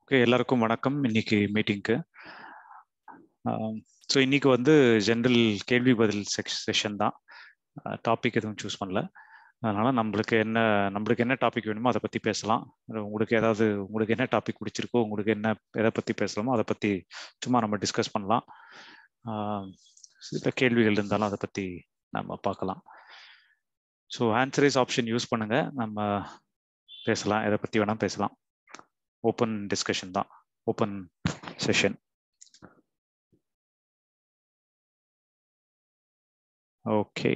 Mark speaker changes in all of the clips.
Speaker 1: Okay எல்லாருக்கும் வணக்கம் இன்னைக்கு மீட்டிங்க்கு ஸோ இன்னைக்கு வந்து ஜென்ரல் கேள்வி பதில் செஷன் தான் டாபிக் எதுவும் சூஸ் பண்ணல அதனால நம்மளுக்கு என்ன நம்மளுக்கு என்ன டாபிக் வேணுமோ அதை பற்றி பேசலாம் உங்களுக்கு ஏதாவது உங்களுக்கு என்ன டாபிக் பிடிச்சிருக்கோ உங்களுக்கு என்ன எதை பற்றி பேசலாமோ அதை பற்றி சும்மா நம்ம டிஸ்கஸ் பண்ணலாம் சில கேள்விகள் இருந்தாலும் அதை பற்றி நம்ம பார்க்கலாம் ஸோ ஆன்சரைஸ் ஆப்ஷன் யூஸ் பண்ணுங்க நம்ம பேசலாம் எதை பற்றி வேணால் பேசலாம் ஓப்பன் டிஸ்கஷன் தான் ஓப்பன் செஷன் ஓகே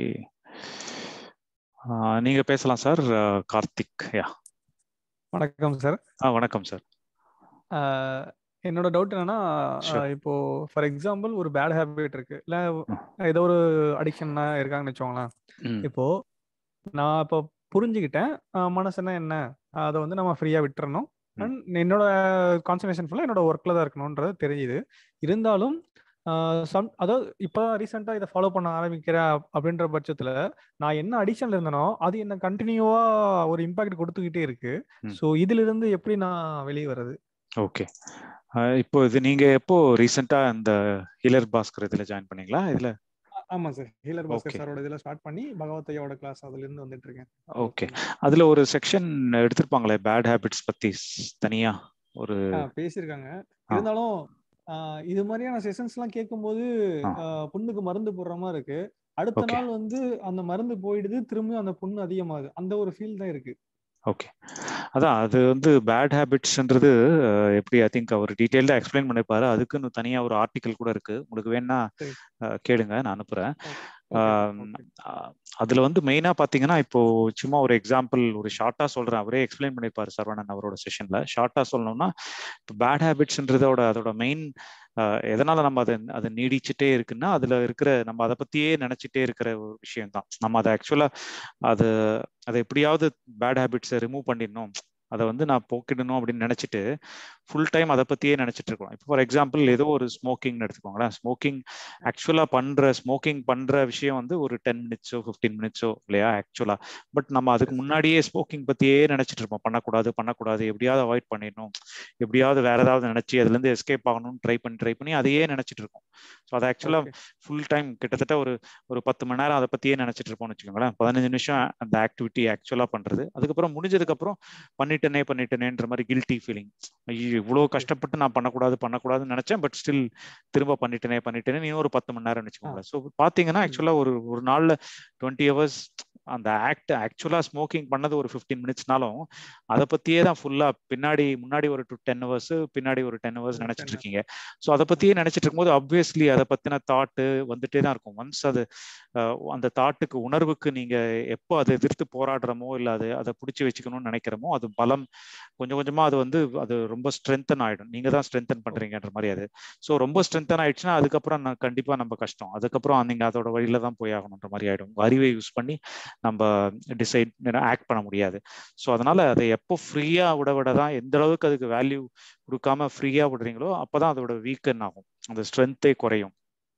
Speaker 1: நீங்க பேசலாம் சார் கார்த்திக் யா
Speaker 2: வணக்கம் சார்
Speaker 1: ஆ வணக்கம் சார்
Speaker 2: என்னோட டவுட் என்னன்னா இப்போ ஃபார் எக்ஸாம்பிள் ஒரு பேட் ஹேபிட் இருக்கு இல்ல ஏதோ ஒரு அடிக்ஷன் இருக்காங்கன்னு வச்சோங்களேன் இப்போ நான் இப்போ புரிஞ்சுக்கிட்டேன் மனசுனா என்ன அதை வந்து நம்ம ஃப்ரீயா விட்டுறணும் அண்ட் என்னோட கான்சன்ட்ரேஷன் ஃபுல்லாக என்னோட ஒர்க்கில் தான் இருக்கணுன்றது தெரியுது இருந்தாலும் சம் அதாவது இப்போ ரீசெண்டாக இதை ஃபாலோ பண்ண ஆரம்பிக்கிறேன் அப்படின்ற பட்சத்தில் நான் என்ன அடிஷனில் இருந்தனோ அது என்ன கண்டினியூவாக ஒரு இம்பாக்ட் கொடுத்துக்கிட்டே இருக்கு ஸோ இதிலிருந்து எப்படி நான் வெளியே வர்றது
Speaker 1: ஓகே இப்போ இது நீங்க எப்போ ரீசெண்டா இந்த ஹீலர் பாஸ்கர் இதுல ஜாயின் பண்ணீங்களா இதுல
Speaker 2: ஆமா சார் ஹீலர் பாஸ்கர் சாரோட இதுல ஸ்டார்ட் பண்ணி பகவத் ஐயாவோட கிளாஸ் அதுல இருந்து வந்துட்டு இருக்கேன்
Speaker 1: ஓகே அதுல ஒரு செக்ஷன் எடுத்திருப்பாங்களே பேட் ஹேபிட்ஸ் பத்தி தனியா ஒரு
Speaker 2: பேசியிருக்காங்க இருந்தாலும் இது மாதிரியான செஷன்ஸ் எல்லாம் கேட்கும்போது புண்ணுக்கு மருந்து போடுற மாதிரி இருக்கு அடுத்த நாள் வந்து அந்த மருந்து போயிடுது திரும்பி அந்த புண்ணு அதிகமாகுது அந்த ஒரு ஃபீல் தான் இருக்கு
Speaker 1: ஓகே அதான் அது வந்து பேட் ஹேபிட்ஸ்ன்றது எப்படி ஐ திங்க் அவர் டீட்டெயில்டாக எக்ஸ்பிளைன் பண்ணிருப்பாரு அதுக்குன்னு தனியாக ஒரு ஆர்டிக்கல் கூட இருக்கு உங்களுக்கு வேணா கேளுங்க நான் அனுப்புறேன் அதுல வந்து மெயினா பாத்தீங்கன்னா இப்போ சும்மா ஒரு எக்ஸாம்பிள் ஒரு ஷார்ட்டா சொல்றேன் அவரே எக்ஸ்பிளைன் பண்ணிருப்பாரு சரவணன் அவரோட செஷன்ல ஷார்ட்டா சொல்லணும்னா இப்போ பேட் ஹேபிட்ஸ்ன்றதோட அதோட மெயின் எதனால நம்ம அதை அதை நீடிச்சுட்டே இருக்குன்னா அதுல இருக்கிற நம்ம அதை பத்தியே நினைச்சிட்டே இருக்கிற ஒரு விஷயம் தான் நம்ம அதை ஆக்சுவலா அது அதை எப்படியாவது பேட் ஹேபிட்ஸை ரிமூவ் பண்ணிடணும் அதை வந்து நான் போக்கிடணும் அப்படின்னு நினைச்சிட்டு ஃபுல் டைம் அதை பத்தியே நினைச்சிட்டு இருக்கோம் இப்போ ஃபார் எக்ஸாம்பிள் ஏதோ ஒரு ஸ்மோக்கிங் எடுத்துக்கோங்களேன் ஸ்மோக்கிங் ஆக்சுவலா பண்ற ஸ்மோக்கிங் பண்ற விஷயம் வந்து ஒரு டென் மினிட்ஸோ ஃபிஃப்டீன் மினிட்ஸோ இல்லையா ஆக்சுவலா பட் நம்ம அதுக்கு முன்னாடியே ஸ்மோக்கிங் பத்தியே நினைச்சிட்டு இருப்போம் பண்ணக்கூடாது பண்ணக்கூடாது எப்படியாவது அவாய்ட் பண்ணிடணும் எப்படியாவது வேற ஏதாவது நினைச்சு அதுல இருந்து எஸ்கேப் ஆகணும்னு ட்ரை பண்ணி ட்ரை பண்ணி அதையே நினைச்சிட்டு இருக்கோம் ஸோ அது ஆக்சுவலா ஃபுல் டைம் கிட்டத்தட்ட ஒரு ஒரு பத்து மணி நேரம் அதை பத்தியே நினைச்சிட்டு இருப்போம்னு வச்சுக்கோங்களேன் பதினஞ்சு நிமிஷம் அந்த ஆக்டிவிட்டி ஆக்சுவலா பண்றது அதுக்கப்புறம் முடிஞ்சதுக்கு அப்புறம் பண்ணிட்டனே பண்ணிட்டனேன்ற மாதிரி கில்ட்டி ஃபீலிங் ஐயோ இவ்வளோ கஷ்டப்பட்டு நான் பண்ணக்கூடாது பண்ணக்கூடாதுன்னு நினைச்சேன் பட் ஸ்டில் திரும்ப பண்ணிட்டேனே பண்ணிட்டேனே நீ ஒரு பத்து மணி நேரம் வச்சுக்கோங்களேன் ஸோ பார்த்தீங்கன்னா ஆக்சுவலா ஒரு ஒரு நாள்ல டுவெண்ட்டி ஹவர்ஸ் அந்த ஆக்ட் ஆக்சுவலா ஸ்மோக்கிங் பண்ணது ஒரு ஃபிஃப்டீன் மினிட்ஸ்னாலும் அதை பத்தியே தான் ஃபுல்லா பின்னாடி முன்னாடி ஒரு டூ டென் ஹவர்ஸ் பின்னாடி ஒரு டென் ஹவர்ஸ் நினைச்சிட்டு இருக்கீங்க ஸோ அதை பத்தியே நினைச்சிட்டு இருக்கும்போது அப்வியஸ்லி அதை பத்தின தாட்டு வந்துட்டே தான் இருக்கும் ஒன்ஸ் அது அந்த தாட்டுக்கு உணர்வுக்கு நீங்க எப்போ அதை எதிர்த்து போராடுறமோ இல்லை அது அதை பிடிச்சி வச்சுக்கணும்னு நினைக்கிறமோ அது பலம் கொஞ்சம் கொஞ்சமா அது வந்து அது ரொம்ப ஸ்ட்ரென்தன் ஆயிடும் நீங்க தான் ஸ்ட்ரென்தன் பண்றீங்கன்ற மாதிரி அது ஸோ ரொம்ப ஸ்ட்ரென்தன் ஆயிடுச்சுன்னா அதுக்கப்புறம் நான் கண்டிப்பா நம்ம கஷ்டம் அதுக்கப்புறம் நீங்க அதோட வழியில தான் போய் ஆகணுன்ற மாதிரி ஆயிடும் அறிவை யூஸ் பண்ணி நம்ம டிசைட் ஆக்ட் பண்ண முடியாது ஸோ அதனால அதை எப்போ ஃப்ரீயா விட விட தான் எந்த அளவுக்கு அதுக்கு வேல்யூ கொடுக்காம ஃப்ரீயா விடுறீங்களோ அப்பதான் அதோட வீக்கன் ஆகும் அந்த ஸ்ட்ரென்த்தே குறையும்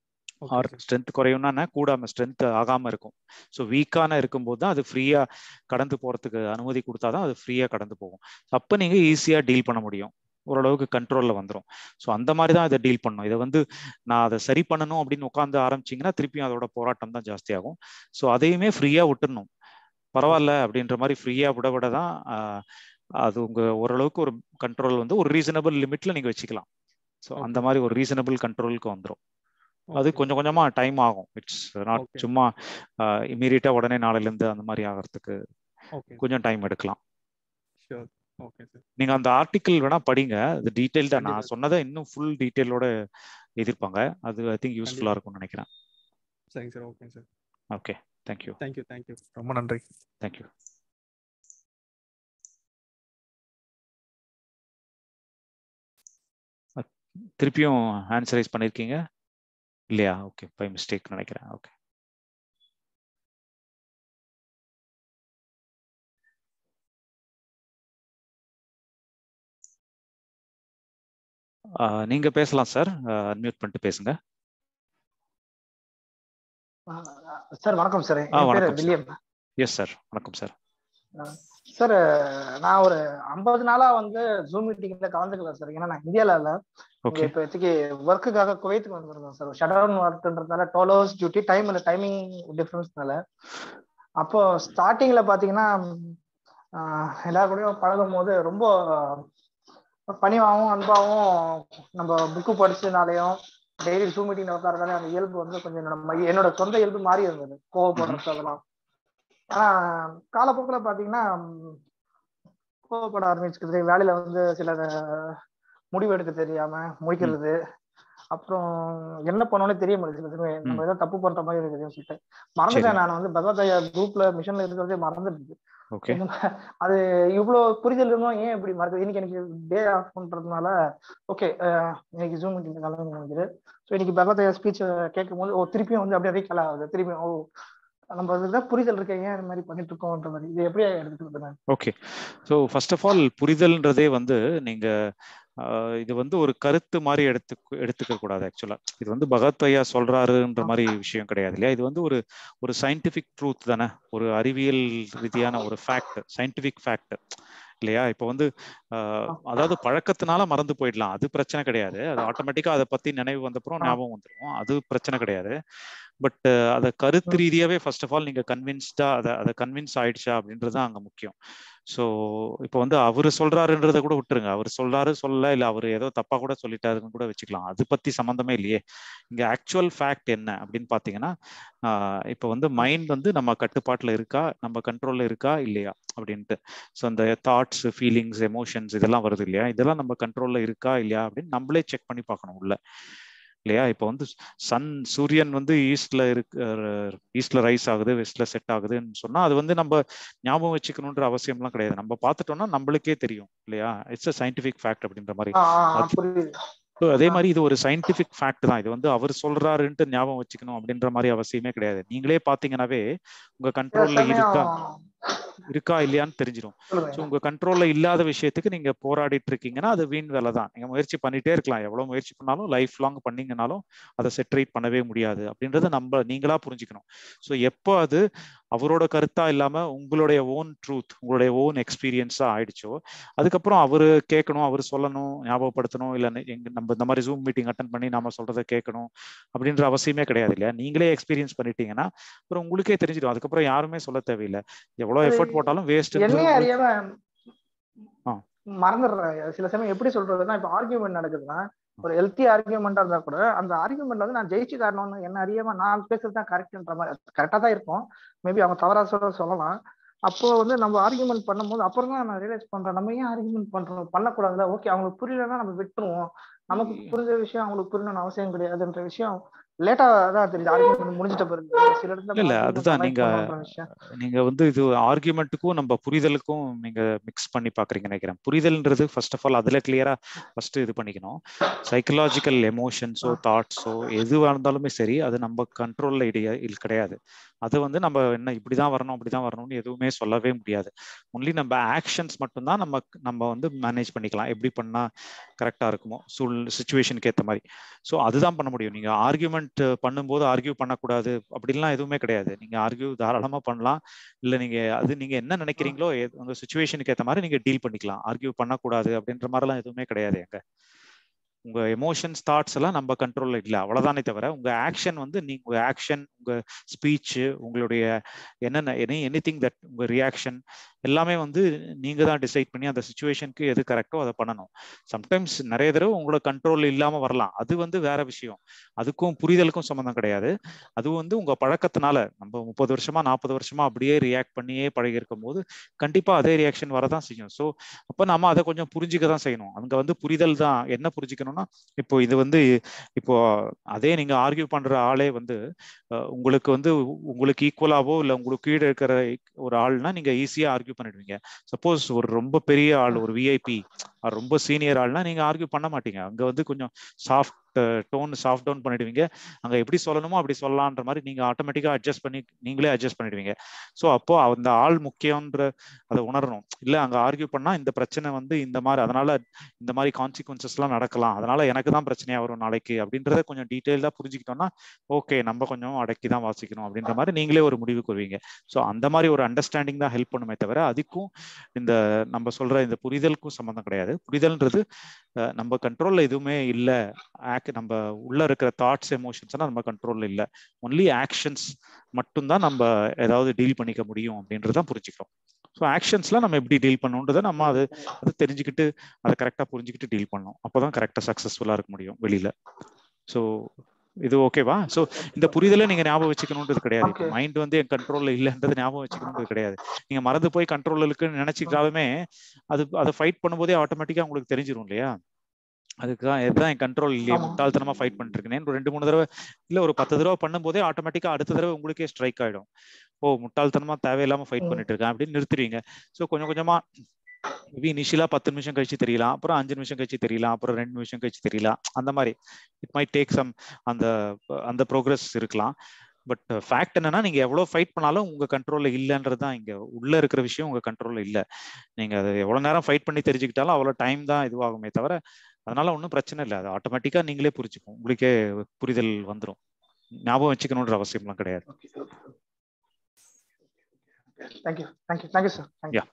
Speaker 1: ஆர் ஸ்ட்ரென்த் குறையும்னா கூடாம ஸ்ட்ரென்த் ஆகாம இருக்கும் ஸோ வீக்கான இருக்கும்போது தான் அது ஃப்ரீயா கடந்து போறதுக்கு அனுமதி கொடுத்தாதான் அது ஃப்ரீயா கடந்து போகும் அப்போ நீங்க ஈஸியா டீல் பண்ண முடியும் ஓரளவுக்கு கண்ட்ரோல்ல வந்துடும் ஸோ அந்த மாதிரி தான் இதை டீல் பண்ணணும் இதை வந்து நான் அதை சரி பண்ணணும் அப்படின்னு உட்காந்து ஆரம்பிச்சிங்கன்னா திருப்பியும் அதோட போராட்டம் தான் ஜாஸ்தியாகும் ஸோ அதையுமே ஃப்ரீயா விட்டுடணும் பரவாயில்ல அப்படின்ற மாதிரி ஃப்ரீயா விட விட தான் அது உங்க ஓரளவுக்கு ஒரு கண்ட்ரோல் வந்து ஒரு ரீசனபிள் லிமிட்ல நீங்க வச்சுக்கலாம் ஸோ அந்த மாதிரி ஒரு ரீசனபிள் கண்ட்ரோலுக்கு வந்துடும் அது கொஞ்சம் கொஞ்சமா டைம் ஆகும் இட்ஸ் நாட் சும்மா இமீடியட்டா உடனே நாளைல இருந்து அந்த மாதிரி ஆகிறதுக்கு கொஞ்சம் டைம் எடுக்கலாம் நீங்க அந்த ஆர்டிக்கிள் வேணா படிங்க அது டீடைல்டா நான் சொன்னதை இன்னும் ஃபுல் டீடைலோட எதிர்ப்பாங்க அது ஐ திங்க் யூஸ்ஃபுல்லா இருக்கும்னு நினைக்கிறேன்
Speaker 2: சரிங்க sir okay sir
Speaker 1: okay thank you
Speaker 2: thank you thank you ரொம்ப நன்றி
Speaker 1: தேங்க்யூ திருப்பியும் ஆன்சரைஸ் பண்ணிருக்கீங்க இல்லையா ஓகே பை மிஸ்டேக் நினைக்கிறேன் ஓகே நீங்க பேசலாம் சார் அன்மியூட் பண்ணிட்டு பேசுங்க
Speaker 3: சார் வணக்கம் சார்
Speaker 1: வணக்கம் வில்லியம் எஸ் சார் வணக்கம் சார்
Speaker 3: சார் நான் ஒரு ஐம்பது நாளா வந்து ஜூம் மீட்டிங்ல கலந்துக்கல சார் ஏன்னா நான் இந்தியால இல்ல இங்க இப்போதைக்கு ஒர்க்குக்காக குவைத்துக்கு வந்திருந்தேன் சார் ஷட் டவுன் ஒர்க்ன்றதுனால டுவெல் ஹவர்ஸ் டியூட்டி டைம் இல்லை டைமிங் டிஃபரன்ஸ்னால அப்போ ஸ்டார்டிங்ல பாத்தீங்கன்னா எல்லாரு கூடயும் பழகும் போது ரொம்ப பணிவாகவும் அன்பாகவும் நம்ம புக்கு படிச்சதுனாலையும் டெய்லி ஜூம் மீட்டிங் உட்காரதாலே அந்த இயல்பு வந்து கொஞ்சம் என்னோட என்னோட சொந்த இயல்பு மாறி இருந்தது கோவப்படுறது அதெல்லாம் ஆனா காலப்போக்கில் பாத்தீங்கன்னா கோவப்பட ஆரம்பிச்சுக்கிறது வேலையில வந்து சில முடிவு எடுக்க தெரியாம முடிக்கிறது அப்புறம் என்ன பண்ணோன்னு தெரிய மாட்டேங்குது நம்ம ஏதோ தப்பு பண்ற மாதிரி இருக்குதுன்னு சொல்லிட்டு மறந்துட்டேன் நான் வந்து பகவதையா குரூப்ல மிஷன்ல இருக்கிறதே மறந்துட்டு அது இவ்வளவு புரிதல் இருந்தும் ஏன் இப்படி மறக்குது இன்னைக்கு எனக்கு டே ஆஃப் பண்றதுனால ஓகே இன்னைக்கு ஜூம் மீட்டிங் கலந்து நினைக்குது ஸோ இன்னைக்கு பகவதையா ஸ்பீச் கேட்கும் போது ஓ திருப்பியும் வந்து அப்படியே ரீகால் ஆகுது திருப்பியும் ஓ நம்ம இதுதான் புரிதல் இருக்க ஏன் இந்த மாதிரி பண்ணிட்டு இருக்கோம்ன்ற மாதிரி இது எப்படி எடுத்துக்கிறது
Speaker 1: okay so first of all புரிதல்ன்றதே வந்து நீங்க இது வந்து ஒரு கருத்து மாதிரி எடுத்து எடுத்துக்க கூடாது ஆக்சுவலா இது வந்து பகத் ஐயா சொல்றாருன்ற மாதிரி விஷயம் கிடையாது இல்லையா இது வந்து ஒரு ஒரு சயின்டிபிக் ட்ரூத் தானே ஒரு அறிவியல் ரீதியான ஒரு ஃபேக்ட் சயின்டிபிக் ஃபேக்ட் இல்லையா இப்போ வந்து அதாவது பழக்கத்தினால மறந்து போயிடலாம் அது பிரச்சனை கிடையாது அது ஆட்டோமேட்டிக்கா அதை பத்தி நினைவு வந்தப்புறம் ஞாபகம் வந்துடும் அது பிரச்சனை கிடையாது பட் அதை கருத்து ரீதியாவே ஃபர்ஸ்ட் ஆஃப் ஆல் நீங்க கன்வின்ஸ்டா அதை அதை கன்வின்ஸ் ஆயிடுச்சா அப்படின்றது அங்க முக்கியம் ஸோ இப்போ வந்து அவர் சொல்றாருன்றத கூட விட்டுருங்க அவர் சொல்றாரு சொல்ல இல்லை அவர் ஏதோ தப்பா கூட சொல்லிட்டாருன்னு கூட வச்சுக்கலாம் அது பத்தி சம்மந்தமே இல்லையே இங்க ஆக்சுவல் ஃபேக்ட் என்ன அப்படின்னு பாத்தீங்கன்னா இப்போ வந்து மைண்ட் வந்து நம்ம கட்டுப்பாட்டுல இருக்கா நம்ம கண்ட்ரோல்ல இருக்கா இல்லையா அப்படின்ட்டு ஸோ அந்த தாட்ஸ் ஃபீலிங்ஸ் எமோஷன்ஸ் இதெல்லாம் வருது இல்லையா இதெல்லாம் நம்ம கண்ட்ரோல்ல இருக்கா இல்லையா அப்படின்னு நம்மளே செக் பண்ணி பார்க்கணும் உள்ள இல்லையா இப்போ வந்து சன் சூரியன் வந்து ஈஸ்ட்ல இருக்கு ஈஸ்ட்ல ரைஸ் ஆகுது வெஸ்ட்ல செட் ஆகுதுன்னு சொன்னா அது வந்து நம்ம ஞாபகம் வச்சுக்கணுன்ற அவசியம்லாம் கிடையாது நம்ம பார்த்துட்டோம்னா நம்மளுக்கே தெரியும் இல்லையா இட்ஸ் அ சயின்டிபிக் ஃபேக்ட் அப்படின்ற மாதிரி ஸோ அதே மாதிரி இது ஒரு சயின்டிபிக் ஃபேக்ட் தான் இது வந்து அவர் சொல்றாருன்ட்டு ஞாபகம் வச்சுக்கணும் அப்படின்ற மாதிரி அவசியமே கிடையாது நீங்களே பாத்தீங்கன்னாவே உங்க கண்ட்ரோல்ல இருக்கா இருக்கா இல்லையான்னு தெரிஞ்சிடும் ஸோ உங்க கண்ட்ரோல்ல இல்லாத விஷயத்துக்கு நீங்க போராடிட்டு இருக்கீங்கன்னா அது வீண் வேலை தான் நீங்க முயற்சி பண்ணிட்டே இருக்கலாம் எவ்வளவு முயற்சி பண்ணாலும் லைஃப் லாங் பண்ணீங்கனாலும் அதை செட்ரேட் பண்ணவே முடியாது அப்படின்றத நம்ம நீங்களா புரிஞ்சுக்கணும் ஸோ எப்போ அது அவரோட கருத்தா இல்லாம உங்களுடைய ஓன் ட்ரூத் உங்களுடைய ஓன் எக்ஸ்பீரியன்ஸா ஆயிடுச்சோ அதுக்கப்புறம் அவரு கேட்கணும் அவர் சொல்லணும் ஞாபகப்படுத்தணும் இல்ல எங்க நம்ம இந்த மாதிரி ஜூம் மீட்டிங் அட்டன் பண்ணி நாம சொல்றதை கேட்கணும் அப்படின்ற அவசியமே கிடையாது இல்லையா நீங்களே எக்ஸ்பீரியன்ஸ் பண்ணிட்டீங்கன்னா அப்புறம் உங்களுக்கே தெரிஞ்சிடும் அதுக்கப்புறம் யாருமே சொல்ல தேவையில்லை எவ்வளவு எஃபர்ட் போட்டாலும் வேஸ்ட்
Speaker 3: மறந்துடுறேன் சில சமயம் எப்படி சொல்றதுன்னா இப்ப ஆர்கியூமெண்ட் நடக்குதுன்னா ஒரு ஹெல்த்தி ஆர்கியூமெண்டா இருந்தா கூட அந்த ஆர்கியூமெண்ட் வந்து நான் ஜெயிச்சு காரணம்னு என்ன அறியாம நான் பேசுறது தான் கரெக்ட்ன்ற மாதிரி கரெக்டா தான் இருக்கும் மேபி அவங்க தவறா சொல்ல சொல்லலாம் அப்போ வந்து நம்ம ஆர்கியூமெண்ட் பண்ணும்போது அப்புறம் தான் நான் ரியலைஸ் பண்றேன் நம்ம ஏன் ஆர்கியூமெண்ட் பண்றோம் பண்ணக்கூடாதுல ஓகே அவங்களுக்கு புரியலன்னா நம்ம விட்டுருவோம் நமக்கு புரிஞ்ச விஷயம் அவங்களுக்கு புரியணும்னு அவசியம் கிடையாதுன்ற விஷயம் லேட்டா தான் தெரியுது ஆர்கியூமெண்ட் முடிஞ்சிட்ட பிறகு சில இடத்துல
Speaker 1: இல்ல அதுதான் நீங்க நீங்க வந்து இது ஆர்கியூமெண்ட்டுக்கும் நம்ம புரிதலுக்கும் நீங்க மிக்ஸ் பண்ணி பாக்குறீங்க நினைக்கிறேன் புரிதல்ன்றது ஃபர்ஸ்ட் ஆஃப் ஆல் அதுல கிளியரா ஃபர்ஸ்ட் இது பண்ணிக்கணும் சைக்கலாஜிக்கல் எமோஷன்ஸோ தாட்ஸோ எதுவாக இருந்தாலுமே சரி அது நம்ம கண்ட்ரோல்ல இடையே கிடையாது அது வந்து நம்ம என்ன இப்படிதான் வரணும் அப்படிதான் வரணும்னு எதுவுமே சொல்லவே முடியாது ஒன்லி நம்ம ஆக்ஷன்ஸ் மட்டும்தான் நம்ம நம்ம வந்து மேனேஜ் பண்ணிக்கலாம் எப்படி பண்ணா கரெக்டா இருக்குமோ சூழ் சுச்சுவேஷனுக்கு ஏற்ற மாதிரி ஸோ அதுதான் பண்ண முடியும் நீங்க ஆர்கியூமெண்ட் பண்ணும்போது ஆர்கியூ பண்ணக்கூடாது அப்படின்லாம் எதுவுமே கிடையாது நீங்க ஆர்கியூ தாராளமா பண்ணலாம் இல்ல நீங்க அது நீங்க என்ன நினைக்கிறீங்களோ உங்க சுச்சுவேஷனுக்கு ஏற்ற மாதிரி நீங்க டீல் பண்ணிக்கலாம் ஆர்கியூ பண்ணக்கூடாது அப்படின்ற மாதிரிலாம் எதுவுமே கிடையாது எங்க உங்க எமோஷன்ஸ் தாட்ஸ் எல்லாம் நம்ம கண்ட்ரோல்ல இல்லை அவ்வளவுதானே தவிர உங்க ஆக்ஷன் வந்து நீங்க உங்க ஆக்ஷன் உங்க ஸ்பீச் உங்களுடைய என்னென்ன எனி எனி திங் தட் உங்க ரியாக்ஷன் எல்லாமே வந்து நீங்க தான் டிசைட் பண்ணி அந்த சுச்சுவேஷனுக்கு எது கரெக்டோ அதை பண்ணணும் சம்டைம்ஸ் நிறைய தடவை உங்களோட கண்ட்ரோல் இல்லாம வரலாம் அது வந்து வேற விஷயம் அதுக்கும் புரிதலுக்கும் சம்மந்தம் கிடையாது அது வந்து உங்க பழக்கத்தினால நம்ம முப்பது வருஷமா நாற்பது வருஷமா அப்படியே ரியாக்ட் பண்ணியே பழகி இருக்கும் போது கண்டிப்பா அதே ரியாக்ஷன் வரதான் செய்யும் ஸோ அப்ப நம்ம அதை கொஞ்சம் புரிஞ்சுக்க தான் செய்யணும் அங்க வந்து புரிதல் தான் என்ன புரிஞ்சுக்கணும்னா இப்போ இது வந்து இப்போ அதே நீங்க ஆர்கியூ பண்ற ஆளே வந்து உங்களுக்கு வந்து உங்களுக்கு ஈக்குவலாவோ இல்லை உங்களுக்கு கீழே இருக்கிற ஒரு ஆள்னா நீங்க ஈஸியா ஆர்கியூ பண்ணிடுவீங்க சப்போஸ் ஒரு ரொம்ப பெரிய ஆள் ஒரு விஐபி ரொம்ப சீனியர் ஆள்னா நீங்க ஆர்கியூ பண்ண மாட்டீங்க அங்க வந்து கொஞ்சம் சாஃப்ட் டோன் சாஃப்ட் டவுன் பண்ணிடுவீங்க அங்கே எப்படி சொல்லணுமோ அப்படி சொல்லலான்ற மாதிரி நீங்கள் ஆட்டோமேட்டிக்காக அட்ஜஸ்ட் பண்ணி நீங்களே அட்ஜஸ்ட் பண்ணிடுவீங்க ஸோ அப்போ அந்த ஆள் முக்கியன்ற அதை உணரணும் இல்லை அங்கே ஆர்கியூ பண்ணால் இந்த பிரச்சனை வந்து இந்த மாதிரி அதனால இந்த மாதிரி கான்சிக்வன்சஸ்லாம் நடக்கலாம் அதனால எனக்கு தான் பிரச்சனையாக வரும் நாளைக்கு அப்படின்றத கொஞ்சம் டீட்டெயிலாக புரிஞ்சுக்கிட்டோம்னா ஓகே நம்ம கொஞ்சம் அடக்கி தான் வாசிக்கணும் அப்படின்ற மாதிரி நீங்களே ஒரு முடிவுக்கு வருவீங்க ஸோ அந்த மாதிரி ஒரு அண்டர்ஸ்டாண்டிங் தான் ஹெல்ப் பண்ணுமே தவிர அதுக்கும் இந்த நம்ம சொல்ற இந்த புரிதலுக்கும் சம்மந்தம் கிடையாது புரிதல்ன்றது நம்ம கண்ட்ரோல்ல எதுவுமே இல்லை ஆக் நம்ம உள்ள இருக்கிற தாட்ஸ் எமோஷன்ஸ்னா நம்ம கண்ட்ரோல்ல இல்லை ஒன்லி ஆக்ஷன்ஸ் மட்டும்தான் நம்ம ஏதாவது டீல் பண்ணிக்க முடியும் அப்படின்றதான் புரிஞ்சுக்கிறோம் ஸோ ஆக்ஷன்ஸ்லாம் நம்ம எப்படி டீல் பண்ணணுன்றதை நம்ம அது அதை தெரிஞ்சுக்கிட்டு அதை கரெக்டாக புரிஞ்சுக்கிட்டு டீல் பண்ணணும் அப்போதான் கரெக்டாக சக்ஸஸ்ஃபுல்லாக இருக்க முடியும் வெளியில ஸோ இது ஓகேவா ஸோ இந்த புரிதலை நீங்க ஞாபகம் வச்சுக்கணுன்றது கிடையாது இப்போ மைண்ட் வந்து என் கண்ட்ரோல்ல இல்லைன்றது ஞாபகம் வச்சுக்கணுன்றது கிடையாது நீங்க மறந்து போய் கண்ட்ரோல் இருக்குன்னு நினைச்சிட்டாலுமே அது அதை ஃபைட் பண்ணும்போதே ஆட்டோமேட்டிக்கா உங்களுக்கு தெரிஞ்சிடும் இல்லையா அதுக்கு தான் இதுதான் என் கண்ட்ரோல் இல்லையா முட்டாள்தனமா ஃபைட் பண்ணிட்டு இருக்கேன் ரெண்டு மூணு தடவை இல்ல ஒரு பத்து தடவை பண்ணும்போதே ஆட்டோமேட்டிக்கா அடுத்த தடவை உங்களுக்கே ஸ்ட்ரைக் ஆயிடும் ஓ முட்டாள்தனமா தேவையில்லாம ஃபைட் பண்ணிட்டு இருக்கேன் அப்படின்னு நிறுத்துறீங்க ஸோ கொஞ்சம் கொஞ்சமா மேபி இனிஷியலா பத்து நிமிஷம் கழிச்சு தெரியலாம் அப்புறம் அஞ்சு நிமிஷம் கழிச்சு தெரியலாம் அப்புறம் ரெண்டு நிமிஷம் கழிச்சு தெரியலாம் அந்த மாதிரி இட் மை டேக் சம் அந்த அந்த ப்ரோக்ரஸ் இருக்கலாம் பட் ஃபேக்ட் என்னன்னா நீங்க எவ்வளவு ஃபைட் பண்ணாலும் உங்க கண்ட்ரோல்ல இல்லைன்றது தான் இங்க உள்ள இருக்கிற விஷயம் உங்க கண்ட்ரோல்ல இல்ல நீங்க அதை எவ்வளவு நேரம் ஃபைட் பண்ணி தெரிஞ்சுக்கிட்டாலும் அவ்வளவு டைம் தான் இதுவாகுமே தவிர அதனால ஒன்றும் பிரச்சனை இல்லை அது ஆட்டோமேட்டிக்கா நீங்களே புரிஞ்சுக்கும் உங்களுக்கே புரிதல் வந்துடும் ஞாபகம் வச்சுக்கணுன்ற அவசியம்லாம் கிடையாது
Speaker 3: thank you thank you thank you sir
Speaker 1: yeah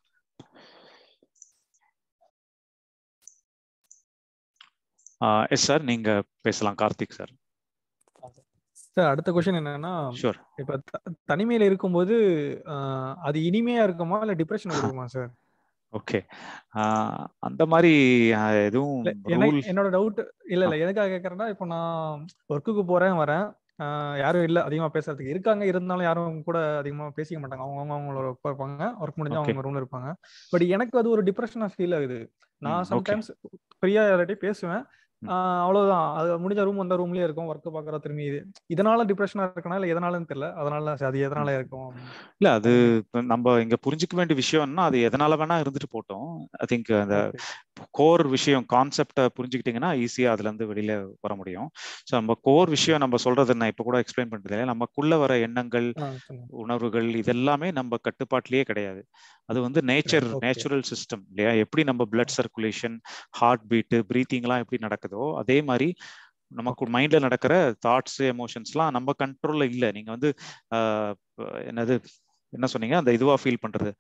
Speaker 1: yes sir நீங்க பேசலாம் கார்த்திக் சார்
Speaker 2: சார் அடுத்த கொஸ்டின் என்னன்னா
Speaker 1: ஷூர்
Speaker 2: இப்ப தனிமையில இருக்கும்போது அது இனிமையா இருக்குமா இல்ல டிப்ரெஷன் இருக்குமா சார்
Speaker 1: ஓகே அந்த மாதிரி எதுவும்
Speaker 2: என்னோட டவுட் இல்ல இல்ல எதுக்காக கேக்குறேன்னா இப்போ நான் ஒர்க்குக்கு போறேன் வரேன் யாரும் இல்ல அதிகமா பேசுறதுக்கு இருக்காங்க இருந்தாலும் யாரும் கூட அதிகமா பேசிக்க மாட்டாங்க அவங்க அவங்களோட ஒர்க் இருப்பாங்க ஒர்க் முடிஞ்சு அவங்க ரூம்ல இருப்பாங்க பட் எனக்கு அது ஒரு டிப்ரெஷனா ஃபீல் ஆகுது நான் சம்டைம்ஸ் ஃப்ரீயா யார்கிட்டயும் பேசுவேன் அவ்வளவுதான் அது முடிஞ்ச ரூம் வந்த ரூம்லயே இருக்கும் ஒர்க் பாக்குற திரும்பி இது இதனால டிப்ரெஷனா இருக்கனா இல்ல எதனாலன்னு தெரியல அதனால அது எதனால இருக்கும்
Speaker 1: இல்ல அது நம்ம இங்க புரிஞ்சுக்க வேண்டிய விஷயம்னா அது எதனால வேணா இருந்துட்டு போட்டோம் ஐ திங்க் அந்த கோர் விஷயம் கான்செப்டை புரிஞ்சுக்கிட்டீங்கன்னா ஈஸியா அதுல இருந்து வெளியில வர முடியும் ஸோ நம்ம கோர் விஷயம் நம்ம சொல்றது நான் இப்ப கூட எக்ஸ்பிளைன் பண்றது இல்லை நமக்குள்ள வர எண்ணங்கள் உணர்வுகள் இதெல்லாமே நம்ம கட்டுப்பாட்டிலேயே கிடையாது அது வந்து நேச்சர் நேச்சுரல் சிஸ்டம் இல்லையா எப்படி நம்ம பிளட் சர்க்குலேஷன் ஹார்ட் பீட்டு பிரீத்திங்லாம் எப்படி நடக்குதோ அதே மாதிரி நமக்கு மைண்ட்ல நடக்கிற தாட்ஸ் எமோஷன்ஸ்லாம் நம்ம கண்ட்ரோல்ல இல்லை நீங்க வந்து என்னது என்ன சொன்னீங்க அந்த இதுவா ஃபீல் பண்றது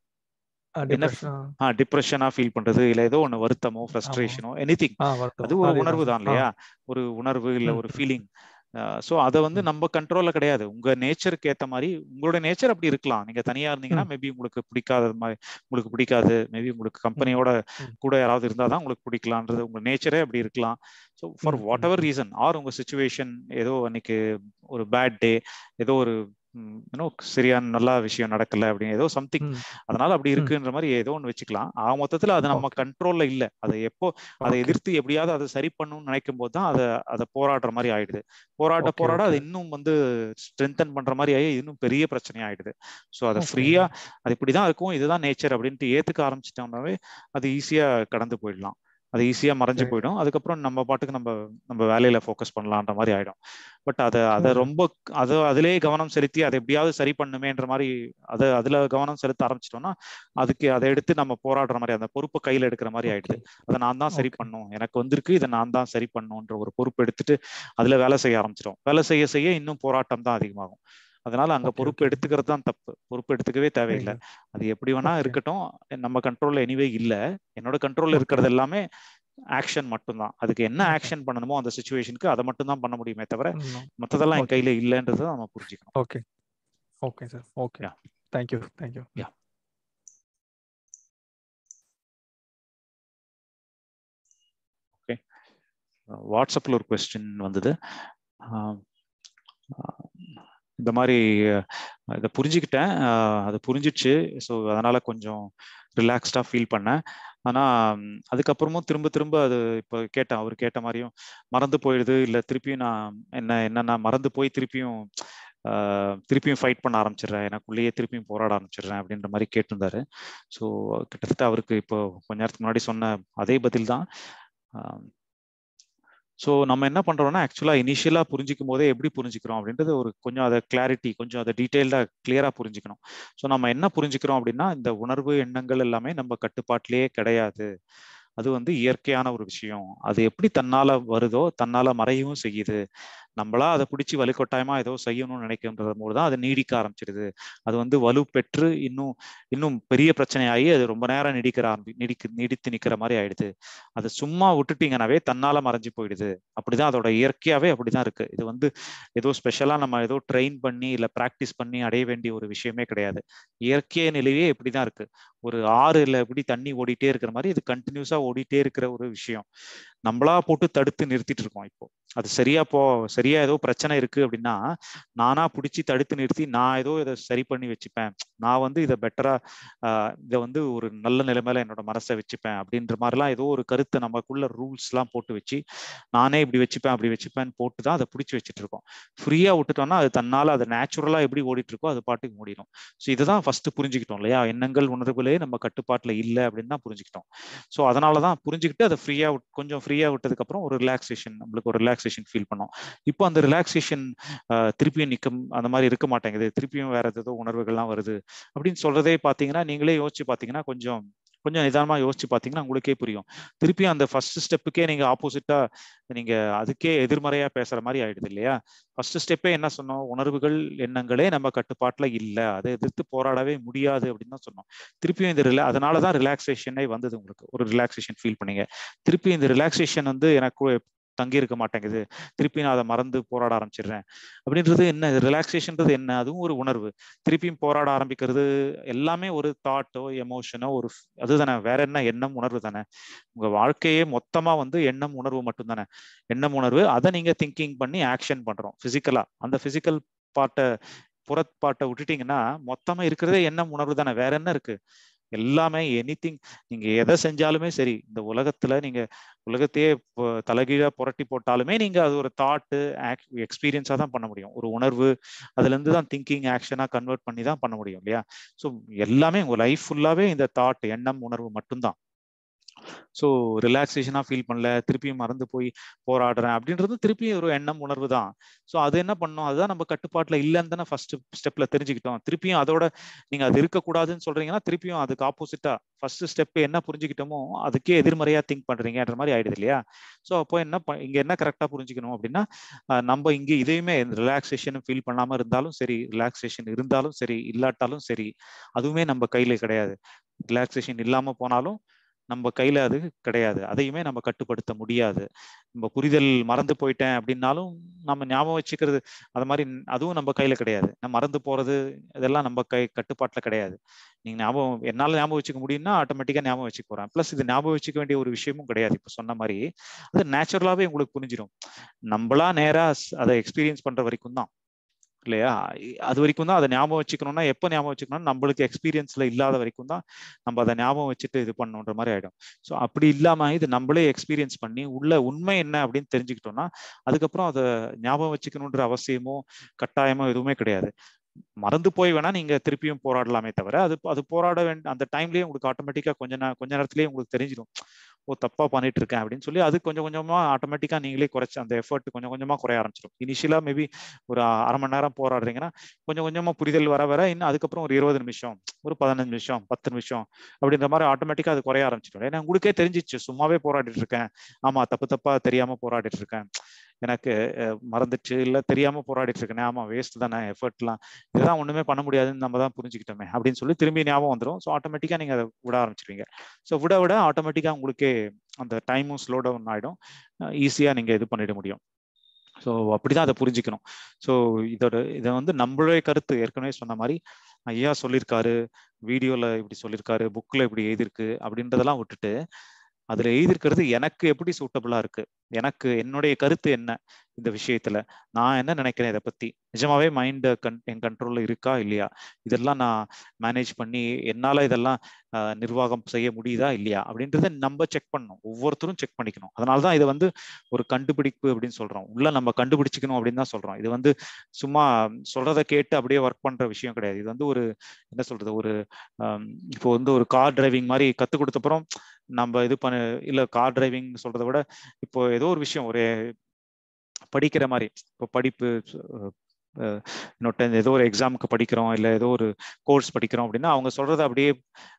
Speaker 1: என்ன டிப்ரெஷனா ஃபீல் பண்றது இல்ல ஏதோ ஒண்ணு வருத்தமோ ஃப்ரஸ்ட்ரேஷனோ எனி திங் அது ஒரு உணர்வு தான் இல்லையா ஒரு உணர்வு இல்ல ஒரு ஃபீலிங் ஸோ அதை வந்து நம்ம கண்ட்ரோல்ல கிடையாது உங்க நேச்சருக்கு ஏத்த மாதிரி உங்களோட நேச்சர் அப்படி இருக்கலாம் நீங்க தனியா இருந்தீங்கன்னா மேபி உங்களுக்கு பிடிக்காத மாதிரி உங்களுக்கு பிடிக்காது மேபி உங்களுக்கு கம்பெனியோட கூட யாராவது இருந்தால் தான் உங்களுக்கு பிடிக்கலான்றது உங்க நேச்சரே அப்படி இருக்கலாம் so for whatever reason are உங்க சுச்சுவேஷன் ஏதோ அன்னைக்கு ஒரு பேட் டே ஏதோ ஒரு இன்னும் சரியான நல்ல விஷயம் நடக்கல அப்படின்னு ஏதோ சம்திங் அதனால அப்படி இருக்குன்ற மாதிரி ஏதோ ஒன்று வச்சுக்கலாம் ஆக மொத்தத்துல அது நம்ம கண்ட்ரோல்ல இல்ல அதை எப்போ அதை எதிர்த்து எப்படியாவது அதை சரி பண்ணணும்னு நினைக்கும் போது தான் அதை அதை போராடுற மாதிரி ஆயிடுது போராட்ட போராட அது இன்னும் வந்து ஸ்ட்ரென்தன் பண்ற மாதிரி ஆகி இன்னும் பெரிய பிரச்சனை ஆயிடுது ஸோ அதை ஃப்ரீயா அது இப்படிதான் இருக்கும் இதுதான் நேச்சர் அப்படின்ட்டு ஏத்துக்க ஆரம்பிச்சிட்டோம்னாவே அது ஈஸியா கடந்து போயிடலாம் அது ஈஸியா மறைஞ்சு போயிடும் அதுக்கப்புறம் நம்ம பாட்டுக்கு நம்ம நம்ம வேலையில ஃபோக்கஸ் பண்ணலான்ற மாதிரி ஆயிடும் பட் அதை அதை ரொம்ப அதை அதிலேயே கவனம் செலுத்தி அதை எப்படியாவது சரி பண்ணுமேன்ற மாதிரி அதை அதுல கவனம் செலுத்த ஆரம்பிச்சிட்டோம்னா அதுக்கு அதை எடுத்து நம்ம போராடுற மாதிரி அந்த பொறுப்பை கையில எடுக்கிற மாதிரி ஆயிடுது அதை நான் தான் சரி பண்ணும் எனக்கு வந்திருக்கு இதை நான் தான் சரி பண்ணுன்ற ஒரு பொறுப்பு எடுத்துட்டு அதுல வேலை செய்ய ஆரம்பிச்சிடும் வேலை செய்ய செய்ய இன்னும் போராட்டம் தான் அதிகமாகும் அதனால அங்க பொறுப்பு எடுத்துக்கிறது தான் தப்பு பொறுப்பு எடுத்துக்கவே தேவையில்லை அது எப்படி வேணா இருக்கட்டும் நம்ம கண்ட்ரோல்ல எனிவே இல்ல என்னோட கண்ட்ரோல்ல இருக்கிறது எல்லாமே ஆக்ஷன் மட்டும்தான் அதுக்கு என்ன ஆக்ஷன் பண்ணணுமோ அந்த சுச்சுவேஷனுக்கு அதை மட்டும் தான் பண்ண முடியுமே தவிர மத்ததெல்லாம் என் கையில இல்லைன்றத நம்ம புரிஞ்சுக்கணும்
Speaker 2: okay okay sir okay thank you thank you
Speaker 1: yeah okay வாட்ஸ்அப்ல ஒரு கொஸ்டின் வந்தது இந்த மாதிரி இதை புரிஞ்சுக்கிட்டேன் அது புரிஞ்சிடுச்சு ஸோ அதனால கொஞ்சம் ரிலாக்ஸ்டா ஃபீல் பண்ணேன் ஆனா அதுக்கப்புறமும் திரும்ப திரும்ப அது இப்போ கேட்டேன் அவர் கேட்ட மாதிரியும் மறந்து போயிடுது இல்லை திருப்பியும் நான் என்ன என்னன்னா மறந்து போய் திருப்பியும் திருப்பியும் ஃபைட் பண்ண ஆரம்பிச்சிடுறேன் எனக்குள்ளேயே திருப்பியும் போராட ஆரம்பிச்சிடுறேன் அப்படின்ற மாதிரி கேட்டிருந்தாரு ஸோ கிட்டத்தட்ட அவருக்கு இப்போ கொஞ்ச நேரத்துக்கு முன்னாடி சொன்ன அதே பதில் தான் ஸோ நம்ம என்ன பண்றோம்னா ஆக்சுவலா இனிஷியலா புரிஞ்சிக்கும் போதே எப்படி புரிஞ்சுக்கிறோம் அப்படின்றது ஒரு கொஞ்சம் அதை கிளாரிட்டி கொஞ்சம் அதை டீட்டெயில்டா கிளியரா புரிஞ்சுக்கணும் ஸோ நம்ம என்ன புரிஞ்சுக்கிறோம் அப்படின்னா இந்த உணர்வு எண்ணங்கள் எல்லாமே நம்ம கட்டுப்பாட்டிலேயே கிடையாது அது வந்து இயற்கையான ஒரு விஷயம் அது எப்படி தன்னால வருதோ தன்னால மறையவும் செய்யுது நம்மளா அதை பிடிச்சி வலுக்கட்டாயமா ஏதோ செய்யணும்னு நினைக்கின்ற போது தான் அது நீடிக்க ஆரம்பிச்சிடுது அது வந்து வலு பெற்று இன்னும் இன்னும் பெரிய பிரச்சனையாகி அது ரொம்ப நேரம் நீடிக்கிற ஆரம்பி நீடிக்க நீடித்து நிக்கிற மாதிரி ஆயிடுது அதை சும்மா விட்டுட்டீங்கன்னாவே தன்னால மறைஞ்சு போயிடுது அப்படிதான் அதோட இயற்கையாவே அப்படிதான் இருக்கு இது வந்து ஏதோ ஸ்பெஷலா நம்ம ஏதோ ட்ரெயின் பண்ணி இல்ல பிராக்டிஸ் பண்ணி அடைய வேண்டிய ஒரு விஷயமே கிடையாது இயற்கைய நிலையே இப்படிதான் இருக்கு ஒரு ஆறுல எப்படி தண்ணி ஓடிட்டே இருக்கிற மாதிரி இது கண்டினியூஸா ஓடிட்டே இருக்கிற ஒரு விஷயம் நம்மளா போட்டு தடுத்து நிறுத்திட்டு இருக்கோம் இப்போ அது சரியா போ சரியா ஏதோ பிரச்சனை இருக்கு அப்படின்னா நானா பிடிச்சி தடுத்து நிறுத்தி நான் ஏதோ இதை சரி பண்ணி வச்சுப்பேன் நான் வந்து இதை பெட்டரா இதை வந்து ஒரு நல்ல நிலைமையில என்னோட மனசை வச்சுப்பேன் அப்படின்ற மாதிரிலாம் ஏதோ ஒரு கருத்தை நமக்குள்ள ரூல்ஸ் எல்லாம் போட்டு வச்சு நானே இப்படி வச்சுப்பேன் அப்படி வச்சுப்பேன்னு போட்டு தான் அதை பிடிச்சி வச்சுட்டு இருக்கோம் ஃப்ரீயா விட்டுட்டோம்னா அது தன்னால அது நேச்சுரலா எப்படி ஓடிட்டு இருக்கோ அது பாட்டுக்கு மூடிடும் ஸோ இதுதான் ஃபர்ஸ்ட் புரிஞ்சுக்கிட்டோம் இல்லையா எண்ணங்கள் உணர்வுகளே நம்ம கட்டுப்பாட்டுல இல்லை அப்படின்னு தான் புரிஞ்சுக்கிட்டோம் ஸோ அதனாலதான் புரிஞ்சுக்கிட்டு அதை ஃப்ரீயா கொஞ்சம் ஃப்ரீயா விட்டதுக்கு அப்புறம் ஒரு ரிலாக்ஸேஷன் நம்மளுக்கு ஒரு ரிலாக்ஸேஷன் ஃபீல் பண்ணோம் இப்போ அந்த ரிலாக்ஸேஷன் திருப்பியும் நிற்கும் அந்த மாதிரி இருக்க மாட்டேங்குது திருப்பியும் வேற ஏதோ உணர்வுகள்லாம் வருது அப்படின்னு சொல்றதே பாத்தீங்கன்னா நீங்களே யோசிச்சு பாத்தீங்கன்னா கொஞ்சம் கொஞ்சம் நிதானமா யோசிச்சு பாத்தீங்கன்னா உங்களுக்கே புரியும் திருப்பியும் அந்த ஃபர்ஸ்ட் ஸ்டெப்புக்கே நீங்க ஆப்போசிட்டா நீங்க அதுக்கே எதிர்மறையா பேசுற மாதிரி ஆயிடுது இல்லையா ஃபர்ஸ்ட் ஸ்டெப்பே என்ன சொன்னோம் உணர்வுகள் எண்ணங்களே நம்ம கட்டுப்பாட்டுல இல்ல அதை எதிர்த்து போராடவே முடியாது அப்படின்னு தான் சொன்னோம் திருப்பியும் இந்த ரிலா அதனாலதான் ரிலாக்ஸேஷனே வந்தது உங்களுக்கு ஒரு ரிலாக்ஸேஷன் ஃபீல் பண்ணீங்க திருப்பி இந்த ரிலாக்ஸேஷன் வந்து எனக்கு தங்கி இருக்க மாட்டேங்குது திருப்பி நான் அதை மறந்து போராட ஆரம்பிச்சிடுறேன் அப்படின்றது என்ன ரிலாக்ஸேஷன்றது என்ன அதுவும் ஒரு உணர்வு திருப்பியும் போராட ஆரம்பிக்கிறது எல்லாமே ஒரு தாட்டோ எமோஷனோ ஒரு அதுதானே வேற என்ன எண்ணம் உணர்வு தானே உங்க வாழ்க்கையே மொத்தமா வந்து எண்ணம் உணர்வு மட்டும் தானே எண்ணம் உணர்வு அதை நீங்க திங்கிங் பண்ணி ஆக்ஷன் பண்றோம் பிசிக்கலா அந்த பிசிக்கல் பார்ட்டை புறப்பாட்டை விட்டுட்டீங்கன்னா மொத்தமா இருக்கிறதே எண்ணம் உணர்வு தானே வேற என்ன இருக்கு எல்லாமே எனி திங் நீங்க எதை செஞ்சாலுமே சரி இந்த உலகத்துல நீங்க உலகத்தையே தலைகீழா புரட்டி போட்டாலுமே நீங்க அது ஒரு தாட்டு எக்ஸ்பீரியன்ஸா தான் பண்ண முடியும் ஒரு உணர்வு அதுல இருந்து தான் திங்கிங் ஆக்ஷனா கன்வெர்ட் பண்ணி தான் பண்ண முடியும் இல்லையா ஸோ எல்லாமே உங்க லைஃப் ஃபுல்லாவே இந்த தாட் எண்ணம் உணர்வு மட்டும்தான் ஸோ ரிலாக்ஸேஷனாக ஃபீல் பண்ணல திருப்பியும் மறந்து போய் போராடுறேன் அப்படின்றது திருப்பியும் ஒரு எண்ணம் உணர்வு தான் ஸோ அது என்ன பண்ணோம் அதுதான் நம்ம கட்டுப்பாட்டில் இல்லைன்னு தானே ஃபர்ஸ்ட் ஸ்டெப்ல தெரிஞ்சுக்கிட்டோம் திருப்பியும் அதோட நீங்க அது இருக்கக்கூடாதுன்னு சொல்றீங்கன்னா திருப்பியும் அதுக்கு ஆப்போசிட்டா ஃபர்ஸ்ட் ஸ்டெப் என்ன புரிஞ்சுக்கிட்டோமோ அதுக்கே எதிர்மறையா திங்க் பண்றீங்கன்ற மாதிரி ஆயிடுது இல்லையா ஸோ அப்போ என்ன இங்க என்ன கரெக்டா புரிஞ்சுக்கணும் அப்படின்னா நம்ம இங்க இதையுமே ரிலாக்ஸேஷன் ஃபீல் பண்ணாம இருந்தாலும் சரி ரிலாக்ஸேஷன் இருந்தாலும் சரி இல்லாட்டாலும் சரி அதுவுமே நம்ம கையில கிடையாது ரிலாக்ஸேஷன் இல்லாம போனாலும் நம்ம கையில அது கிடையாது அதையுமே நம்ம கட்டுப்படுத்த முடியாது நம்ம புரிதல் மறந்து போயிட்டேன் அப்படின்னாலும் நம்ம ஞாபகம் வச்சுக்கிறது அது மாதிரி அதுவும் நம்ம கையில கிடையாது நம்ம மறந்து போறது இதெல்லாம் நம்ம கை கட்டுப்பாட்டுல கிடையாது நீங்க ஞாபகம் என்னால ஞாபகம் வச்சுக்க முடியும்னா ஆட்டோமேட்டிக்கா ஞாபகம் வச்சுக்க போறேன் பிளஸ் இது ஞாபகம் வச்சுக்க வேண்டிய ஒரு விஷயமும் கிடையாது இப்ப சொன்ன மாதிரி அது நேச்சுரலாவே உங்களுக்கு புரிஞ்சிடும் நம்மளா நேரா அதை எக்ஸ்பீரியன்ஸ் பண்ற வரைக்கும் தான் இல்லையா அது வரைக்கும் தான் அதை ஞாபகம் வச்சுக்கணும்னா எப்போ ஞாபகம் வச்சுக்கணும் நம்மளுக்கு எக்ஸ்பீரியன்ஸ்ல இல்லாத வரைக்கும் தான் நம்ம அதை ஞாபகம் வச்சுட்டு இது பண்ணுன்ற மாதிரி ஆயிடும் ஸோ அப்படி இல்லாம இது நம்மளே எக்ஸ்பீரியன்ஸ் பண்ணி உள்ள உண்மை என்ன அப்படின்னு தெரிஞ்சுக்கிட்டோம்னா அதுக்கப்புறம் அதை ஞாபகம் வச்சுக்கணுன்ற அவசியமோ கட்டாயமோ எதுவுமே கிடையாது மறந்து போய் வேணா நீங்க திருப்பியும் போராடலாமே தவிர அது அது போராட வேண்டிய அந்த டைம்லயே உங்களுக்கு ஆட்டோமேட்டிக்கா கொஞ்ச கொஞ்ச நேரத்திலேயே உங்களுக்கு தெரிஞ்சிடும் ஓ தப்பா பண்ணிட்டு இருக்கேன் அப்படின்னு சொல்லி அது கொஞ்சம் கொஞ்சமா ஆட்டோமேட்டிக்கா நீங்களே குறைச்சு அந்த எஃபர்ட் கொஞ்சம் கொஞ்சமா குறைய ஆரம்பிச்சிடும் இனிஷியலா மேபி ஒரு அரை மணி நேரம் போராடுறீங்கன்னா கொஞ்சம் கொஞ்சமா புரிதல் வர வர இன்னும் அதுக்கப்புறம் ஒரு இருபது நிமிஷம் ஒரு பதினஞ்சு நிமிஷம் பத்து நிமிஷம் அப்படின்ற மாதிரி ஆட்டோமேட்டிக்கா அது குறைய ஆரம்பிச்சிடும் ஏன்னா உங்களுக்கே தெரிஞ்சிச்சு சும்மாவே போராடிட்டு இருக்கேன் ஆமா தப்பு தப்பா தெரியாம போராடிட்டு இருக்கேன் எனக்கு மறந்துச்சு இல்ல தெரியாம போராடிட்டு இருக்கேன் ஆமா வேஸ்ட் தானே எஃபர்ட்லாம் இதெல்லாம் ஒண்ணுமே பண்ண முடியாதுன்னு நம்ம தான் புரிஞ்சுக்கிட்டோமே அப்படின்னு சொல்லி திரும்பி ஞாபகம் வந்துடும் ஸோ ஆட்டோமேட்டிக்கா நீங்க அதை விட ஆரம்பிச்சிருவீங்க ஸோ விட விட ஆட்டோமேட்டிக்கா உங்களுக்கே அந்த டைமும் ஸ்லோ டவுன் ஆயிடும் ஈஸியா நீங்க இது பண்ணிட முடியும் ஸோ அப்படிதான் அதை புரிஞ்சுக்கணும் ஸோ இதோட இதை வந்து நம்மளுடைய கருத்து ஏற்கனவே சொன்ன மாதிரி ஐயா சொல்லியிருக்காரு வீடியோல இப்படி சொல்லியிருக்காரு புக்ல இப்படி எழுதியிருக்கு அப்படின்றதெல்லாம் விட்டுட்டு அதுல எழுதியிருக்கிறது எனக்கு எப்படி சூட்டபிளா இருக்கு எனக்கு என்னுடைய கருத்து என்ன இந்த விஷயத்துல நான் என்ன நினைக்கிறேன் இதை பத்தி நிஜமாவே மைண்ட் கன் என் கண்ட்ரோல்ல இருக்கா இல்லையா இதெல்லாம் நான் மேனேஜ் பண்ணி என்னால இதெல்லாம் நிர்வாகம் செய்ய முடியுதா இல்லையா அப்படின்றத நம்ம செக் பண்ணணும் ஒவ்வொருத்தரும் செக் பண்ணிக்கணும் அதனாலதான் இதை வந்து ஒரு கண்டுபிடிப்பு அப்படின்னு சொல்றோம் உள்ள நம்ம கண்டுபிடிச்சிக்கணும் அப்படின்னு தான் சொல்றோம் இது வந்து சும்மா சொல்றதை கேட்டு அப்படியே ஒர்க் பண்ற விஷயம் கிடையாது இது வந்து ஒரு என்ன சொல்றது ஒரு இப்போ வந்து ஒரு கார் டிரைவிங் மாதிரி கத்து கொடுத்தப்புறம் நம்ம இது பண்ண இல்ல கார் டிரைவிங் சொல்றதை விட இப்போ ஏதோ ஒரு விஷயம் ஒரு படிக்கிற மாதிரி இப்போ படிப்பு இன்னொட்ட ஏதோ ஒரு எக்ஸாமுக்கு படிக்கிறோம் இல்லை ஏதோ ஒரு கோர்ஸ் படிக்கிறோம் அப்படின்னா அவங்க சொல்றத அப்படியே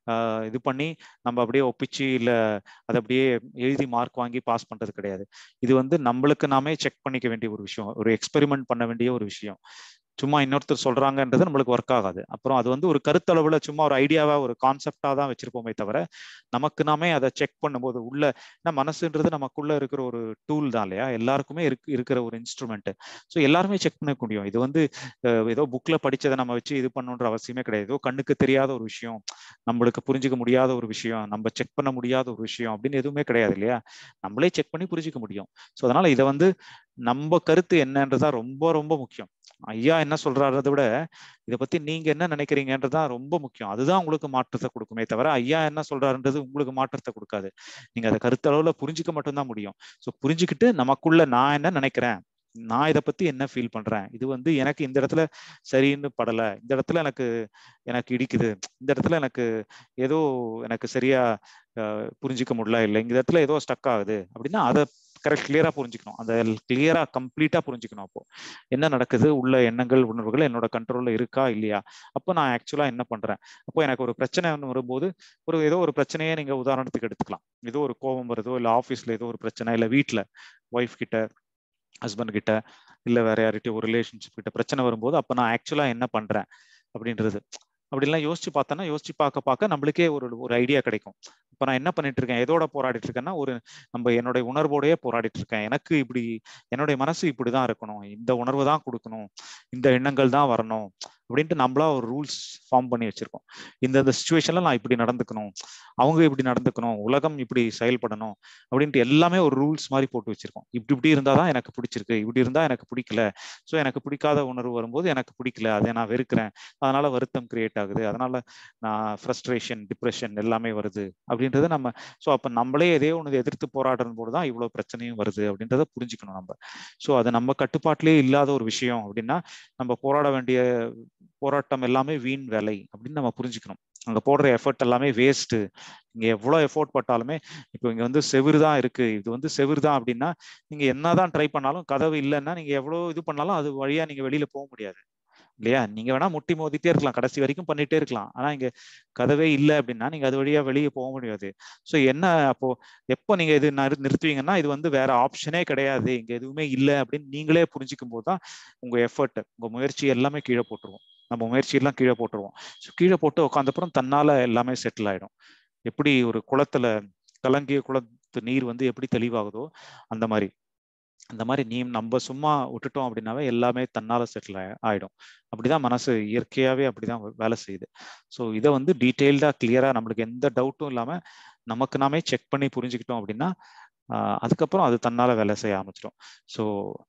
Speaker 1: இது பண்ணி நம்ம அப்படியே ஒப்பிச்சு இல்லை அதை அப்படியே எழுதி மார்க் வாங்கி பாஸ் பண்றது கிடையாது இது வந்து நம்மளுக்கு நாமே செக் பண்ணிக்க வேண்டிய ஒரு விஷயம் ஒரு எக்ஸ்பெரிமெண்ட் பண்ண வேண்டிய ஒரு விஷயம் சும்மா இன்னொருத்தர் சொல்றாங்கன்றது நம்மளுக்கு ஒர்க் ஆகாது அப்புறம் அது வந்து ஒரு கருத்தளவுல சும்மா ஒரு ஐடியாவா ஒரு கான்செப்டா தான் வச்சிருப்போமே தவிர நமக்கு நாமே அதை செக் பண்ணும்போது உள்ள ஏன்னா மனசுன்றது நமக்குள்ள இருக்கிற ஒரு டூல் தான் இல்லையா எல்லாருக்குமே இருக்கு இருக்கிற ஒரு இன்ஸ்ட்ருமெண்ட் ஸோ எல்லாருமே செக் பண்ண முடியும் இது வந்து ஏதோ புக்ல படிச்சதை நம்ம வச்சு இது பண்ணுன்ற அவசியமே கிடையாது ஏதோ கண்ணுக்கு தெரியாத ஒரு விஷயம் நம்மளுக்கு புரிஞ்சுக்க முடியாத ஒரு விஷயம் நம்ம செக் பண்ண முடியாத ஒரு விஷயம் அப்படின்னு எதுவுமே கிடையாது இல்லையா நம்மளே செக் பண்ணி புரிஞ்சுக்க முடியும் ஸோ அதனால இதை வந்து நம்ம கருத்து என்னன்றதா ரொம்ப ரொம்ப முக்கியம் ஐயா என்ன சொல்றாரதை விட இதை பத்தி நீங்க என்ன நினைக்கிறீங்கன்றதான் ரொம்ப முக்கியம் அதுதான் உங்களுக்கு மாற்றத்தை கொடுக்குமே தவிர ஐயா என்ன சொல்றாருன்றது உங்களுக்கு மாற்றத்தை கொடுக்காது நீங்க அதை கருத்தளவுல புரிஞ்சுக்க மட்டும்தான் முடியும் ஸோ புரிஞ்சுக்கிட்டு நமக்குள்ள நான் என்ன நினைக்கிறேன் நான் இதை பத்தி என்ன ஃபீல் பண்றேன் இது வந்து எனக்கு இந்த இடத்துல சரின்னு படல இந்த இடத்துல எனக்கு எனக்கு இடிக்குது இந்த இடத்துல எனக்கு ஏதோ எனக்கு சரியா புரிஞ்சிக்க முடியல இல்லை இந்த இடத்துல ஏதோ ஸ்டக் ஆகுது அப்படின்னா அதை கரெக்ட் கிளியரா புரிஞ்சுக்கணும் அந்த கிளியரா கம்ப்ளீட்டா புரிஞ்சுக்கணும் அப்போ என்ன நடக்குது உள்ள எண்ணங்கள் உணர்வுகள் என்னோட கண்ட்ரோல்ல இருக்கா இல்லையா அப்போ நான் ஆக்சுவலா என்ன பண்றேன் அப்போ எனக்கு ஒரு பிரச்சனை வரும்போது ஒரு ஏதோ ஒரு பிரச்சனையே நீங்க உதாரணத்துக்கு எடுத்துக்கலாம் ஏதோ ஒரு கோபம் வருதோ இல்லை ஆஃபீஸ்ல ஏதோ ஒரு பிரச்சனை இல்லை வீட்டுல ஒய்ஃப் கிட்ட ஹஸ்பண்ட் கிட்ட இல்லை வேற யார்கிட்டயும் ஒரு ரிலேஷன்ஷிப் கிட்ட பிரச்சனை வரும்போது அப்போ நான் ஆக்சுவலா என்ன பண்றேன் அப்படின்றது அப்படிலாம் யோசிச்சு பார்த்தோன்னா யோசிச்சு பார்க்க பார்க்க நம்மளுக்கே ஒரு ஒரு ஐடியா கிடைக்கும் இப்போ நான் என்ன பண்ணிட்டு இருக்கேன் எதோட போராடிட்டு இருக்கேன்னா ஒரு நம்ம என்னுடைய உணர்வோடயே போராடிட்டு இருக்கேன் எனக்கு இப்படி என்னுடைய மனசு இப்படிதான் இருக்கணும் இந்த உணர்வு தான் கொடுக்கணும் இந்த எண்ணங்கள் தான் வரணும் அப்படின்ட்டு நம்மளா ஒரு ரூல்ஸ் ஃபார்ம் பண்ணி வச்சிருக்கோம் இந்த இந்த சுச்சுவேஷன்ல நான் இப்படி நடந்துக்கணும் அவங்க இப்படி நடந்துக்கணும் உலகம் இப்படி செயல்படணும் அப்படின்ட்டு எல்லாமே ஒரு ரூல்ஸ் மாதிரி போட்டு வச்சிருக்கோம் இப்படி இப்படி இருந்தா தான் எனக்கு பிடிச்சிருக்கு இப்படி இருந்தா எனக்கு பிடிக்கல ஸோ எனக்கு பிடிக்காத உணர்வு வரும்போது எனக்கு பிடிக்கல அதை நான் வெறுக்கிறேன் அதனால வருத்தம் கிரியேட் ஆகுது அதனால நான் ஃப்ரஸ்ட்ரேஷன் டிப்ரெஷன் எல்லாமே வருது அப்படின்றத நம்ம ஸோ அப்போ நம்மளே எதே ஒன்று எதிர்த்து போராடுறது போது தான் இவ்வளோ பிரச்சனையும் வருது அப்படின்றத புரிஞ்சுக்கணும் நம்ம ஸோ அது நம்ம கட்டுப்பாட்டிலே இல்லாத ஒரு விஷயம் அப்படின்னா நம்ம போராட வேண்டிய போராட்டம் எல்லாமே வீண் வேலை அப்படின்னு நம்ம புரிஞ்சுக்கணும் அங்க போடுற எஃபர்ட் எல்லாமே வேஸ்ட் இங்க எவ்வளவு எஃபோர்ட் பட்டாலுமே இப்போ இங்க வந்து செவிறு தான் இருக்கு இது வந்து செவிறு தான் அப்படின்னா நீங்க என்னதான் ட்ரை பண்ணாலும் கதவு இல்லைன்னா நீங்க எவ்வளவு இது பண்ணாலும் அது வழியா நீங்க வெளியில போக முடியாது இல்லையா நீங்க வேணா முட்டி மோதிட்டே இருக்கலாம் கடைசி வரைக்கும் பண்ணிட்டே இருக்கலாம் ஆனா இங்க கதவே இல்லை அப்படின்னா நீங்க அது வழியா வெளியே போக முடியாது ஸோ என்ன அப்போ எப்போ நீங்க இது நிறுத்துவீங்கன்னா இது வந்து வேற ஆப்ஷனே கிடையாது இங்க எதுவுமே இல்லை அப்படின்னு நீங்களே புரிஞ்சுக்கும் போது தான் உங்க எஃபர்ட் உங்க முயற்சி எல்லாமே கீழே போட்டுருவோம் நம்ம முயற்சி எல்லாம் கீழே போட்டுருவோம் ஸோ கீழே போட்டு உட்காந்தப்புறம் தன்னால எல்லாமே செட்டில் ஆயிடும் எப்படி ஒரு குளத்துல கலங்கிய குளத்து நீர் வந்து எப்படி தெளிவாகுதோ அந்த மாதிரி அந்த மாதிரி நீ நம்ம சும்மா விட்டுட்டோம் அப்படின்னாவே எல்லாமே தன்னால செட்டில் ஆயிடும் அப்படிதான் மனசு இயற்கையாவே அப்படிதான் வேலை செய்யுது ஸோ இதை வந்து டீட்டெயில்டா கிளியரா நம்மளுக்கு எந்த டவுட்டும் இல்லாம நமக்கு நாமே செக் பண்ணி புரிஞ்சுக்கிட்டோம் அப்படின்னா அதுக்கப்புறம் அது தன்னால வேலை செய்ய ஆரம்பிச்சிடும் ஸோ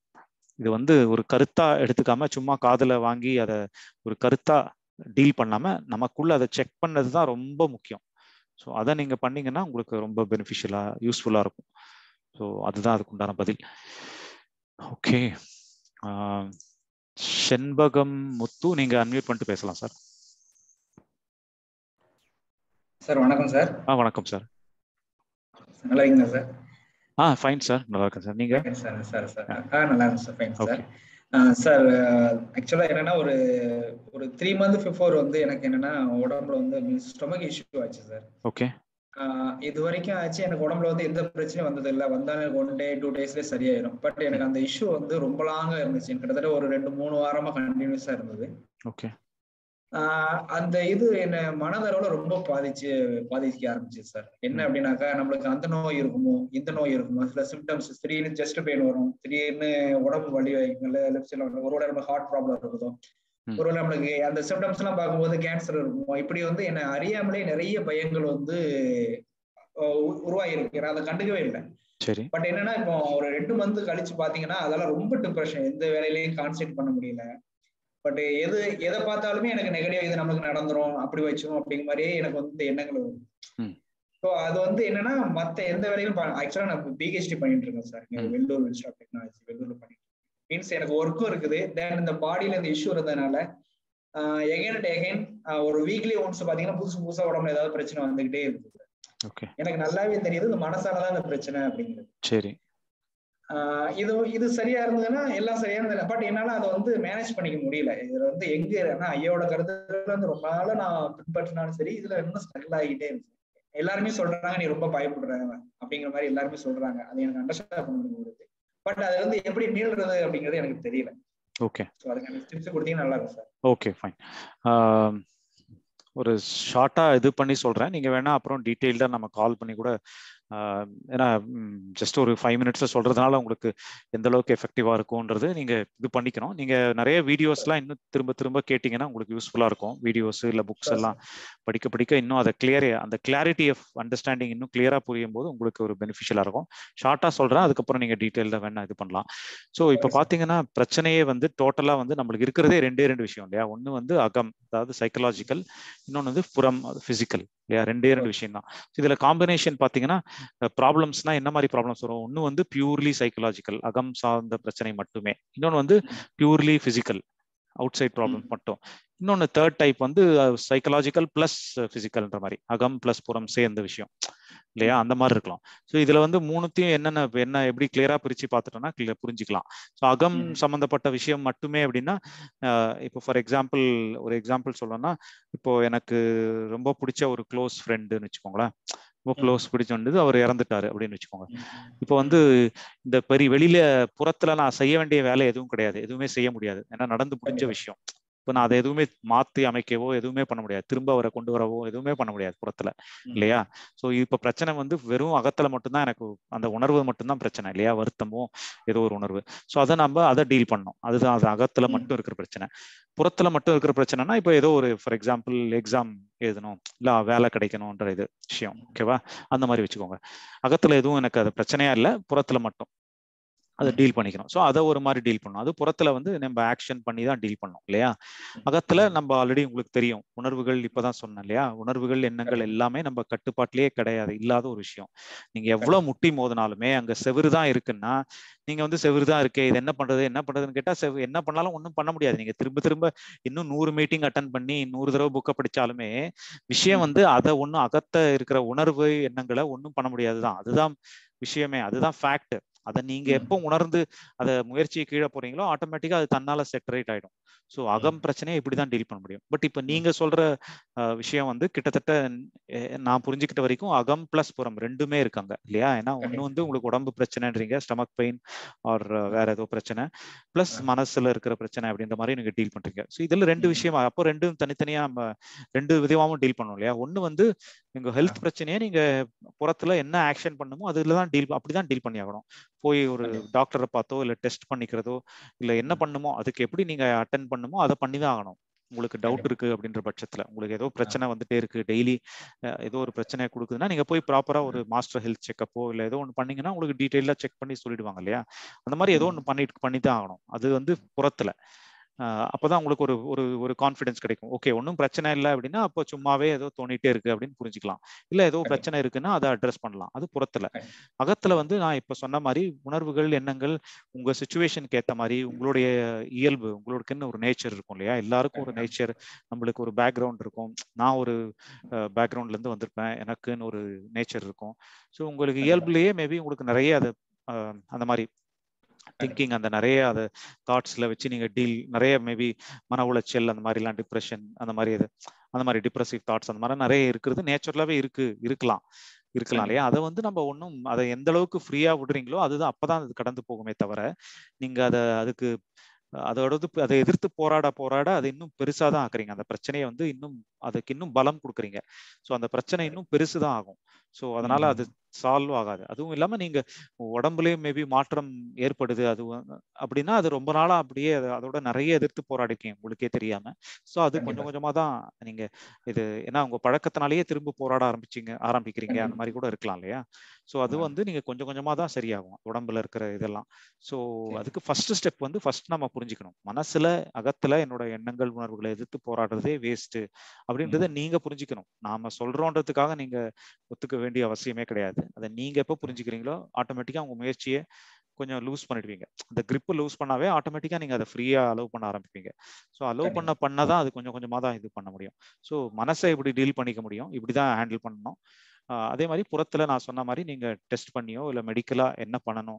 Speaker 1: இது வந்து ஒரு கருத்தா எடுத்துக்காம சும்மா காதல வாங்கி அதை ஒரு கருத்தா டீல் பண்ணாம நமக்குள்ள அதை செக் பண்ணது தான் ரொம்ப முக்கியம் ஸோ அதை நீங்க பண்ணீங்கன்னா உங்களுக்கு ரொம்ப பெனிஃபிஷியலா யூஸ்ஃபுல்லா இருக்கும் ஸோ அதுதான் அதுக்கு உண்டான பதில் ஓகே செண்பகம் முத்து நீங்க அன்மியூட் பண்ணிட்டு பேசலாம் சார்
Speaker 4: சார் வணக்கம் சார்
Speaker 1: ஆ வணக்கம் சார்
Speaker 4: நல்லா இருக்கீங்களா சார்
Speaker 1: ஆ ஃபைன் சார் நல்லா இருக்கேன் சார் நீங்க
Speaker 4: சார் சார் சார் ஆ நல்லா இருக்கு சார் ஃபைன் சார் சார் ஆக்சுவலா என்னன்னா ஒரு ஒரு த்ரீ மந்த் பிஃபோர் வந்து எனக்கு என்னன்னா உடம்புல வந்து ஸ்டொமக் இஷ்யூ ஆச்சு சார்
Speaker 1: ஓகே
Speaker 4: இது வரைக்கும் ஆச்சு எனக்கு உடம்புல வந்து எந்த பிரச்சனையும் வந்தது இல்லை வந்தாலும் ஒன் டே டூ டேஸ்லேயே சரியாயிடும் பட் எனக்கு அந்த இஷ்யூ வந்து ரொம்ப லாங்கா இருந்துச்சு கிட்டத்தட்ட ஒரு ரெண்டு மூணு வாரமா கண்டினியூஸா இருந்தது
Speaker 1: ஓகே
Speaker 4: அந்த இது என்ன மனதளவுல ரொம்ப பாதிச்சு பாதிக்க ஆரம்பிச்சு சார் என்ன அப்படின்னாக்கா நம்மளுக்கு அந்த நோய் இருக்குமோ இந்த நோய் இருக்குமோ சில சிம்டம்ஸ் திடீர்னு செஸ்ட் பெயின் வரும் திடீர்னு உடம்பு வலி லெஃப்ட் சைட்ல ஒருவேளை நமக்கு ஹார்ட் ப்ராப்ளம் இருக்குதோ ஒருவேளை நம்மளுக்கு அந்த சிம்டம்ஸ் எல்லாம் பார்க்கும்போது கேன்சர் இருக்குமோ இப்படி வந்து என்ன அறியாமலே நிறைய பயங்கள் வந்து உருவாகிருக்கு நான் அதை கண்டுக்கவே இல்லை
Speaker 1: சரி
Speaker 4: பட் என்னன்னா இப்போ ஒரு ரெண்டு மந்த் கழிச்சு பாத்தீங்கன்னா அதெல்லாம் ரொம்ப டிப்ரெஷன் எந்த வேலையிலையும் கான்சென்ட்ரேட் பண்ண முடியல பட் எது எதை பார்த்தாலுமே எனக்கு நெகட்டிவ் இது நமக்கு நடந்துரும் அப்படி வச்சிரும் அப்படிங்கிற மாதிரியே எனக்கு வந்து எண்ணங்கள் வரும் ஸோ அது வந்து என்னன்னா மத்த எந்த வேலையும் ஆக்சுவலா நான் பிஹெச்டி பண்ணிட்டு இருக்கேன் sir Vellore Institute of Technology வெள்ளூர்ல பண்ணிட்டு மீன்ஸ் எனக்கு ஒர்க்கும் இருக்குது தென் இந்த பாடியில இந்த இஷ்யூ இருந்ததுனால எகைன் அண்ட் எகைன் ஒரு வீக்லி ஒன்ஸ் பாத்தீங்கன்னா புதுசு புதுசா உடம்புல ஏதாவது பிரச்சனை வந்துகிட்டே இருக்குது எனக்கு நல்லாவே தெரியுது இந்த மனசாலதான் இந்த பிரச்சனை அப்படிங்கிறது
Speaker 1: சரி
Speaker 4: இது இது சரியா இருந்ததுன்னா எல்லாம் சரியா இருந்தது பட் என்னால அதை வந்து மேனேஜ் பண்ணிக்க முடியல இதுல வந்து எங்க ஆனா ஐயாவோட கருத்துல வந்து ரொம்ப நாள நான் பின்பற்றினாலும் சரி இதுல இன்னும் ஸ்ட்ரகிள் ஆகிட்டே இருக்கு எல்லாருமே சொல்றாங்க நீ ரொம்ப பயப்படுற அப்படிங்கிற மாதிரி எல்லாருமே சொல்றாங்க அது எனக்கு அண்டர்ஸ்டாண்ட் பண்ண முடியுது பட் அதுல இருந்து எப்படி மீள்றது அப்படிங்கிறது எனக்கு தெரியல
Speaker 1: ஓகே
Speaker 4: ஸோ அதுக்கான டிப்ஸ் கொடுத்தீங்கன்னா நல்லா இருக்கும் சார்
Speaker 1: ஓகே ஃபைன் ஒரு ஷார்ட்டா இது பண்ணி சொல்றேன் நீங்க வேணா அப்புறம் டீட்டெயில்டா நம்ம கால் பண்ணி கூட ஏன்னா ஜஸ்ட் ஒரு ஃபைவ் மினிட்ஸ்ல சொல்றதுனால உங்களுக்கு எந்த அளவுக்கு எஃபெக்டிவா இருக்கும்ன்றது நீங்க இது பண்ணிக்கணும் நீங்க நிறைய வீடியோஸ்லாம் இன்னும் திரும்ப திரும்ப கேட்டீங்கன்னா உங்களுக்கு யூஸ்ஃபுல்லா இருக்கும் வீடியோஸ் இல்ல புக்ஸ் எல்லாம் படிக்க படிக்க இன்னும் அதை கிளியர் அந்த கிளாரிட்டி ஆஃப் அண்டர்ஸ்டாண்டிங் இன்னும் கிளியரா புரியும் போது உங்களுக்கு ஒரு பெனிஃபிஷியலா இருக்கும் ஷார்ட்டா சொல்றேன் அதுக்கப்புறம் நீங்க டீட்டெயில்டா வேணா இது பண்ணலாம் ஸோ இப்போ பாத்தீங்கன்னா பிரச்சனையே வந்து டோட்டலா வந்து நம்மளுக்கு இருக்கிறதே ரெண்டே ரெண்டு விஷயம் இல்லையா ஒன்னு வந்து அகம் அதாவது சைக்கலாஜிக்கல் இன்னொன்று வந்து புறம் அது பிசிக்கல் இல்லையா ரெண்டே ரெண்டு விஷயம் தான் இதுல காம்பினேஷன் பாத்தீங்கன்னா ப்ராப்ளம்ஸ்னா என்ன மாதிரி ப்ராப்ளம்ஸ் வரும் ஒன்று வந்து பியூர்லி சைக்கலாஜிக்கல் அகம் சார்ந்த பிரச்சனை மட்டுமே இன்னொன்று வந்து purely physical outside problem மட்டும் இன்னொன்று தேர்ட் டைப் வந்து சைக்கலாஜிக்கல் பிளஸ் பிசிக்கல்ன்ற மாதிரி அகம் பிளஸ் புறம் சேர்ந்த விஷயம் இல்லையா அந்த மாதிரி இருக்கலாம் ஸோ இதுல வந்து மூணுத்தையும் என்னென்ன என்ன எப்படி கிளியரா பிரிச்சு பார்த்துட்டோம்னா கிளியர் புரிஞ்சுக்கலாம் ஸோ அகம் சம்பந்தப்பட்ட விஷயம் மட்டுமே அப்படின்னா இப்போ ஃபார் எக்ஸாம்பிள் ஒரு எக்ஸாம்பிள் சொல்லணும்னா இப்போ எனக்கு ரொம்ப பிடிச்ச ஒரு க்ளோஸ் ஃப்ரெண்டுன்னு வச்சுக்கோங்களேன் ரொம்ப க்ளோஸ் பிடிச்ச வந்தது அவர் இறந்துட்டாரு அப்படின்னு வச்சுக்கோங்க இப்போ வந்து இந்த பெரிய வெளியில புறத்துல நான் செய்ய வேண்டிய வேலை எதுவும் கிடையாது எதுவுமே செய்ய முடியாது ஏன்னா நடந்து முடிஞ்ச விஷயம் இப்போ நான் அதை எதுவுமே மாத்தி அமைக்கவோ எதுவுமே பண்ண முடியாது திரும்ப அவரை கொண்டு வரவோ எதுவுமே பண்ண முடியாது புறத்துல இல்லையா ஸோ இப்போ பிரச்சனை வந்து வெறும் அகத்துல மட்டும்தான் எனக்கு அந்த உணர்வு மட்டும்தான் பிரச்சனை இல்லையா வருத்தமோ ஏதோ ஒரு உணர்வு ஸோ அதை நம்ம அதை டீல் பண்ணோம் அதுதான் அது அகத்துல மட்டும் இருக்கிற பிரச்சனை புறத்துல மட்டும் இருக்கிற பிரச்சனைனா இப்போ ஏதோ ஒரு ஃபார் எக்ஸாம்பிள் எக்ஸாம் எழுதணும் இல்ல வேலை கிடைக்கணும்ன்ற இது விஷயம் ஓகேவா அந்த மாதிரி வச்சுக்கோங்க அகத்துல எதுவும் எனக்கு அது பிரச்சனையா இல்லை புறத்துல மட்டும் அதை டீல் பண்ணிக்கணும் ஸோ அதை ஒரு மாதிரி டீல் பண்ணணும் அது புறத்துல வந்து நம்ம ஆக்ஷன் பண்ணி தான் டீல் பண்ணோம் இல்லையா அகத்துல நம்ம ஆல்ரெடி உங்களுக்கு தெரியும் உணர்வுகள் இப்பதான் சொன்னேன் இல்லையா உணர்வுகள் எண்ணங்கள் எல்லாமே நம்ம கட்டுப்பாட்டிலேயே கிடையாது இல்லாத ஒரு விஷயம் நீங்க எவ்வளவு முட்டி மோதினாலுமே அங்க செவரு தான் இருக்குன்னா நீங்க வந்து செவரு தான் இருக்கு இது என்ன பண்றது என்ன பண்றதுன்னு கேட்டா செவ் என்ன பண்ணாலும் ஒன்றும் பண்ண முடியாது நீங்க திரும்ப திரும்ப இன்னும் நூறு மீட்டிங் அட்டன் பண்ணி நூறு தடவை புக்கை படிச்சாலுமே விஷயம் வந்து அதை ஒன்றும் அகத்த இருக்கிற உணர்வு எண்ணங்களை ஒன்றும் பண்ண முடியாதுதான் அதுதான் விஷயமே அதுதான் ஃபேக்ட் அதை நீங்க எப்போ உணர்ந்து அதை முயற்சியை கீழே போறீங்களோ ஆட்டோமேட்டிக்கா அது தன்னால செட்டரேட் ஆயிடும் ஸோ அகம் பிரச்சனையை இப்படிதான் டீல் பண்ண முடியும் பட் இப்போ நீங்க சொல்ற விஷயம் வந்து கிட்டத்தட்ட நான் புரிஞ்சுக்கிட்ட வரைக்கும் அகம் பிளஸ் புறம் ரெண்டுமே இருக்காங்க இல்லையா ஏன்னா ஒண்ணு வந்து உங்களுக்கு உடம்பு பிரச்சனைன்றீங்க ஸ்டமக் பெயின் ஆர் வேற ஏதோ பிரச்சனை பிளஸ் மனசுல இருக்கிற பிரச்சனை அப்படின்ற மாதிரி நீங்க டீல் பண்றீங்க ஸோ இதுல ரெண்டு விஷயம் அப்போ ரெண்டும் தனித்தனியா நம்ம ரெண்டு விதமாவும் டீல் பண்ணோம் இல்லையா ஒண்ணு வந்து எங்க ஹெல்த் பிரச்சனையை நீங்க புறத்துல என்ன ஆக்ஷன் பண்ணுமோ அதுல தான் டீல் அப்படிதான் டீல் பண்ணி ஆகணும் போய் ஒரு டாக்டரை பார்த்தோ இல்ல டெஸ்ட் பண்ணிக்கிறதோ இல்ல என்ன பண்ணுமோ அதுக்கு எப்படி நீங்க அட்டன் பண்ணுமோ அதை பண்ணி தான் ஆகணும் உங்களுக்கு டவுட் இருக்கு அப்படின்ற பட்சத்துல உங்களுக்கு ஏதோ பிரச்சனை வந்துட்டே இருக்கு டெய்லி ஏதோ ஒரு பிரச்சனை கொடுக்குதுன்னா நீங்க போய் ப்ராப்பரா ஒரு மாஸ்டர் ஹெல்த் செக்கப்போ இல்ல ஏதோ ஒன்று பண்ணீங்கன்னா உங்களுக்கு டீட்டெயிலா செக் பண்ணி சொல்லிடுவாங்க இல்லையா அந்த மாதிரி ஏதோ ஒன்று பண்ணிட்டு பண்ணி தான் ஆகணும் அது வந்து புறத்துல அப்போதான் உங்களுக்கு ஒரு ஒரு ஒரு கான்ஃபிடன்ஸ் கிடைக்கும் ஓகே ஒன்றும் பிரச்சனை இல்லை அப்படின்னா அப்போ சும்மாவே ஏதோ தோணிட்டே இருக்கு அப்படின்னு புரிஞ்சுக்கலாம் இல்லை ஏதோ பிரச்சனை இருக்குன்னா அதை அட்ரஸ் பண்ணலாம் அது புறத்துல அகத்துல வந்து நான் இப்போ சொன்ன மாதிரி உணர்வுகள் எண்ணங்கள் உங்க சுச்சுவேஷனுக்கு ஏற்ற மாதிரி உங்களுடைய இயல்பு உங்களுக்குன்னு ஒரு நேச்சர் இருக்கும் இல்லையா எல்லாருக்கும் ஒரு நேச்சர் நம்மளுக்கு ஒரு பேக்ரவுண்ட் இருக்கும் நான் ஒரு பேக்ரவுண்ட்ல இருந்து வந்திருப்பேன் எனக்குன்னு ஒரு நேச்சர் இருக்கும் ஸோ உங்களுக்கு இயல்புலயே மேபி உங்களுக்கு நிறைய அது அந்த மாதிரி திங்கிங் அந்த நிறைய அது தாட்ஸ்ல வச்சு நீங்க டீல் நிறைய மேபி மன உளைச்சல் அந்த மாதிரிலாம் டிப்ரெஷன் அந்த மாதிரி இது அந்த மாதிரி டிப்ரெசிவ் தாட்ஸ் அந்த மாதிரி நிறைய இருக்கிறது நேச்சுரலாவே இருக்கு இருக்கலாம் இருக்கலாம் இல்லையா அதை வந்து நம்ம ஒன்றும் அதை எந்த அளவுக்கு ஃப்ரீயா விடுறீங்களோ அதுதான் அப்பதான் அது கடந்து போகுமே தவிர நீங்க அதை அதுக்கு அதோட அதை எதிர்த்து போராட போராட அது இன்னும் பெருசா தான் ஆக்குறீங்க அந்த பிரச்சனையை வந்து இன்னும் அதுக்கு இன்னும் பலம் கொடுக்குறீங்க ஸோ அந்த பிரச்சனை இன்னும் பெருசுதான் ஆகும் ஸோ அதனால அது சால்வ் ஆகாது அதுவும் இல்லாம நீங்க உடம்புலயும் மேபி மாற்றம் ஏற்படுது அது அப்படின்னா அது ரொம்ப நாளா அப்படியே அதோட நிறைய எதிர்த்து போராடிக்கீங்க உங்களுக்கே தெரியாம ஸோ அது கொஞ்சம் கொஞ்சமா தான் நீங்க இது ஏன்னா உங்க பழக்கத்தினாலேயே திரும்ப போராட ஆரம்பிச்சிங்க ஆரம்பிக்கிறீங்க அந்த மாதிரி கூட இருக்கலாம் இல்லையா ஸோ அது வந்து நீங்க கொஞ்சம் கொஞ்சமா தான் சரியாகும் உடம்புல இருக்கிற இதெல்லாம் ஸோ அதுக்கு ஃபர்ஸ்ட் ஸ்டெப் வந்து ஃபர்ஸ்ட் நம்ம புரிஞ்சுக்கணும் மனசுல அகத்துல என்னோட எண்ணங்கள் உணர்வுகளை எதிர்த்து போராடுறதே வேஸ்ட் அப்படின்றத நீங்க புரிஞ்சுக்கணும் நாம சொல்றோன்றதுக்காக நீங்க ஒத்துக்க வேண்டிய அவசியமே கிடையாது அதை நீங்க எப்போ புரிஞ்சுக்கிறீங்களோ ஆட்டோமேட்டிக்கா உங்க முயற்சியை கொஞ்சம் லூஸ் பண்ணிடுவீங்க அந்த கிரிப் லூஸ் பண்ணாவே ஆட்டோமேட்டிக்கா நீங்க அதை ஃப்ரீயா அலோவ் பண்ண ஆரம்பிப்பீங்க ஸோ அலோவ் பண்ண பண்ணதான் அது கொஞ்சம் கொஞ்சமா தான் இது பண்ண முடியும் ஸோ மனசை இப்படி டீல் பண்ணிக்க முடியும் இப்படிதான் ஹேண்டில் பண்ணணும் அதே மாதிரி புறத்துல நான் சொன்ன மாதிரி நீங்க டெஸ்ட் பண்ணியோ இல்லை மெடிக்கலா என்ன பண்ணணும்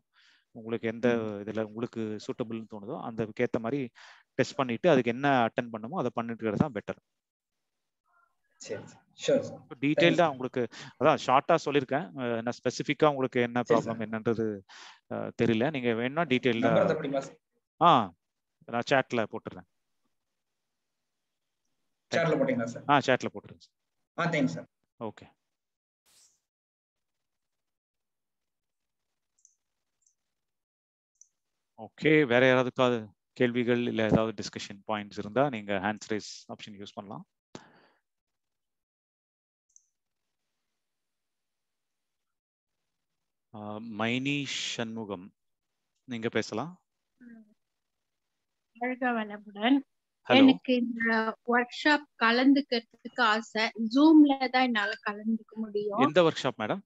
Speaker 1: உங்களுக்கு எந்த இதுல உங்களுக்கு சூட்டபிள்னு தோணுதோ அந்த ஏத்த மாதிரி டெஸ்ட் பண்ணிட்டு அதுக்கு என்ன அட்டன் பண்ணுமோ அதை பண்ணிட்டு தான் பெட்டர்
Speaker 4: சரி ஷூர் சார்
Speaker 1: டீடைல்டா உங்களுக்கு அதான் ஷார்ட்டா சொல்லியிருக்கேன் நான் ஸ்பெசிஃபிக்கா உங்களுக்கு என்ன
Speaker 4: சரி,
Speaker 1: ப்ராப்ளம் என்னன்றது அஹ், தெரியல நீங்க வேணா டீடைல்டா
Speaker 4: நம்பர் தரப்படுமா சார்
Speaker 1: ஆ நான் சேட்ல போட்டுறேன்
Speaker 4: சார்ட்ல போட்டீங்களா சார்
Speaker 1: ஆ சேட்ல போட்டுறேன்
Speaker 4: ஆ தேங்க்ஸ் சார்
Speaker 1: ஓகே ஓகே வேற யாராவதுக்காவது கேள்விகள் இல்ல ஏதாவது டிஸ்கஷன் பாயிண்ட்ஸ் இருந்தா நீங்க ஹேண்ட்ஸ் ரைஸ் ஆப்ஷன் யூஸ் பண்ணலாம் ஆஹ் மைனி சண்முகம் நீங்க பேசலாம்
Speaker 5: வாழ்க வளமுடன்
Speaker 1: ஹலோ
Speaker 5: எனக்கு இந்த ஒர்க் ஷாப் கலந்துக்கிறதுக்கு ஆசை ஜூம்ல தான் என்னால கலந்துக்க முடியும்
Speaker 1: எந்த ஒர்க் ஷாப் மேடம்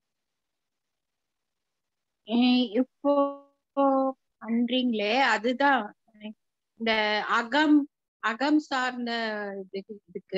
Speaker 5: ஏ- இப்போ பண்றீங்களே அதுதான் இந்த அகம் அகம் சார்ந்த இதுக்கு இதுக்கு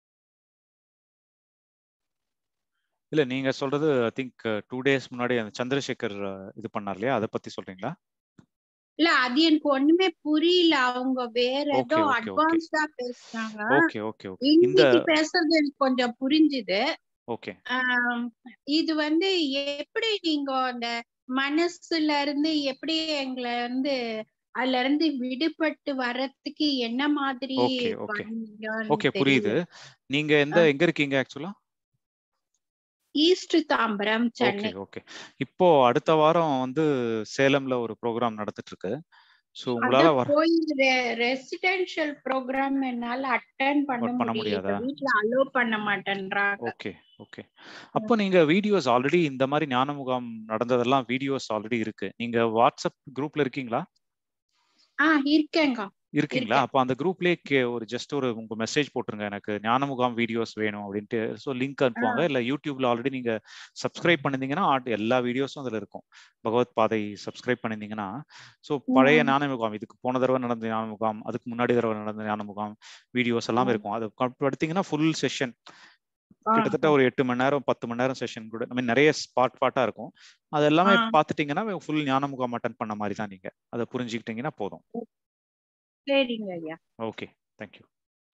Speaker 1: இல்ல நீங்க சொல்றது ஐ திங்க் டூ டேஸ் முன்னாடி அந்த சந்திரசேகர் அஹ், இது பண்ணார் இல்லையா அதை பத்தி சொல்றீங்களா
Speaker 5: இல்ல அது எனக்கு ஒண்ணுமே புரியல அவங்க வேற
Speaker 1: Okay,
Speaker 5: ஏதோ
Speaker 1: okay, okay.
Speaker 5: அட்வான்ஸ்டா பேசுனாங்க
Speaker 1: ஓகே ஓகே ஓகே இந்த
Speaker 5: இன்னைக்கு பேசுறது எனக்கு கொஞ்சம் புரிஞ்சுது
Speaker 1: ஓகே
Speaker 5: ஆம், இது வந்து எப்படி நீங்க அந்த மனசுல இருந்து எப்படி எங்களை வந்து அதுல இருந்து விடுபட்டு வர்றதுக்கு என்ன மாதிரி
Speaker 1: Okay, okay.
Speaker 5: பண்ணீங்கன்னு
Speaker 1: ஓகே புரியுது
Speaker 5: தெரியல.
Speaker 1: நீங்க எந்த எங்க இருக்கீங்க ஆக்சுவலா
Speaker 5: east Tambaram
Speaker 1: okay
Speaker 5: Chennai
Speaker 1: okay இப்போ அடுத்த வாரம் வந்து சேலம்ல ஒரு ப்ரோக்ராம் நடந்துட்டு இருக்கு ஸோ உங்களால
Speaker 5: அதான்
Speaker 1: வர
Speaker 5: போய் ரெசிடென்ஷியல் ப்ரோக்ராம் என்னால அட்டன் பண்ண
Speaker 1: பண்ண
Speaker 5: முடியல
Speaker 1: முடியாதா?
Speaker 5: வீட்ல அலோ பண்ண மாட்டேன்றாங்க
Speaker 1: ஓகே ஓகே அப்போ நீங்க வீடியோஸ் ஆல்ரெடி இந்த மாதிரி ஞான முகாம் நடந்ததெல்லாம் வீடியோஸ் ஆல்ரெடி இருக்கு நீங்க வாட்ஸ்அப் குரூப்ல இருக்கீங்களா
Speaker 5: ஆ இருக்கேங்க
Speaker 1: இருக்கீங்களா
Speaker 5: இருக்கேன்.
Speaker 1: அப்போ அந்த குரூப்லயே கே- ஒரு ஜஸ்ட் ஒரு உங்க மெசேஜ் போட்டுருங்க எனக்கு ஞான முகாம் வீடியோஸ் வேணும் அப்படின்ட்டு ஸோ லிங்க் அனுப்புவாங்க இல்ல யூடியூப்ல ஆல்ரெடி நீங்க சப்ஸ்கிரைப் பண்ணிருந்தீங்கன்னா ஆட்- எல்லா வீடியோஸும் அதுல இருக்கும் பகவத் பாதை சப்ஸ்கிரைப் பண்ணிருந்தீங்கன்னா ஸோ பழைய
Speaker 5: ம்.
Speaker 1: ஞான முகாம் இதுக்கு போன தடவை நடந்த ஞான முகாம் அதுக்கு முன்னாடி தடவை நடந்த ஞான முகாம் வீடியோஸ் எல்லாம்
Speaker 5: ம்.
Speaker 1: இருக்கும் அதை படுத்தீங்கன்னா ஃபுல் செஷன்
Speaker 5: ஆ,
Speaker 1: கிட்டத்தட்ட ஒரு எட்டு மணி நேரம் பத்து மணி நேரம் செஷன் கூட ஐ மீன் நிறைய ஸ்பாட் பாட்டா இருக்கும் அது எல்லாமே
Speaker 5: ஆ.
Speaker 1: பார்த்துட்டீங்கன்னா ஃபுல் ஞான முகாம் அட்டன் பண்ண மாதிரி தான் நீங்க அதை புரிஞ்சுக்கிட்டீங்கன்னா போதும்
Speaker 5: சரிங்க ஐயா
Speaker 1: ஓகே தேங்க்யூ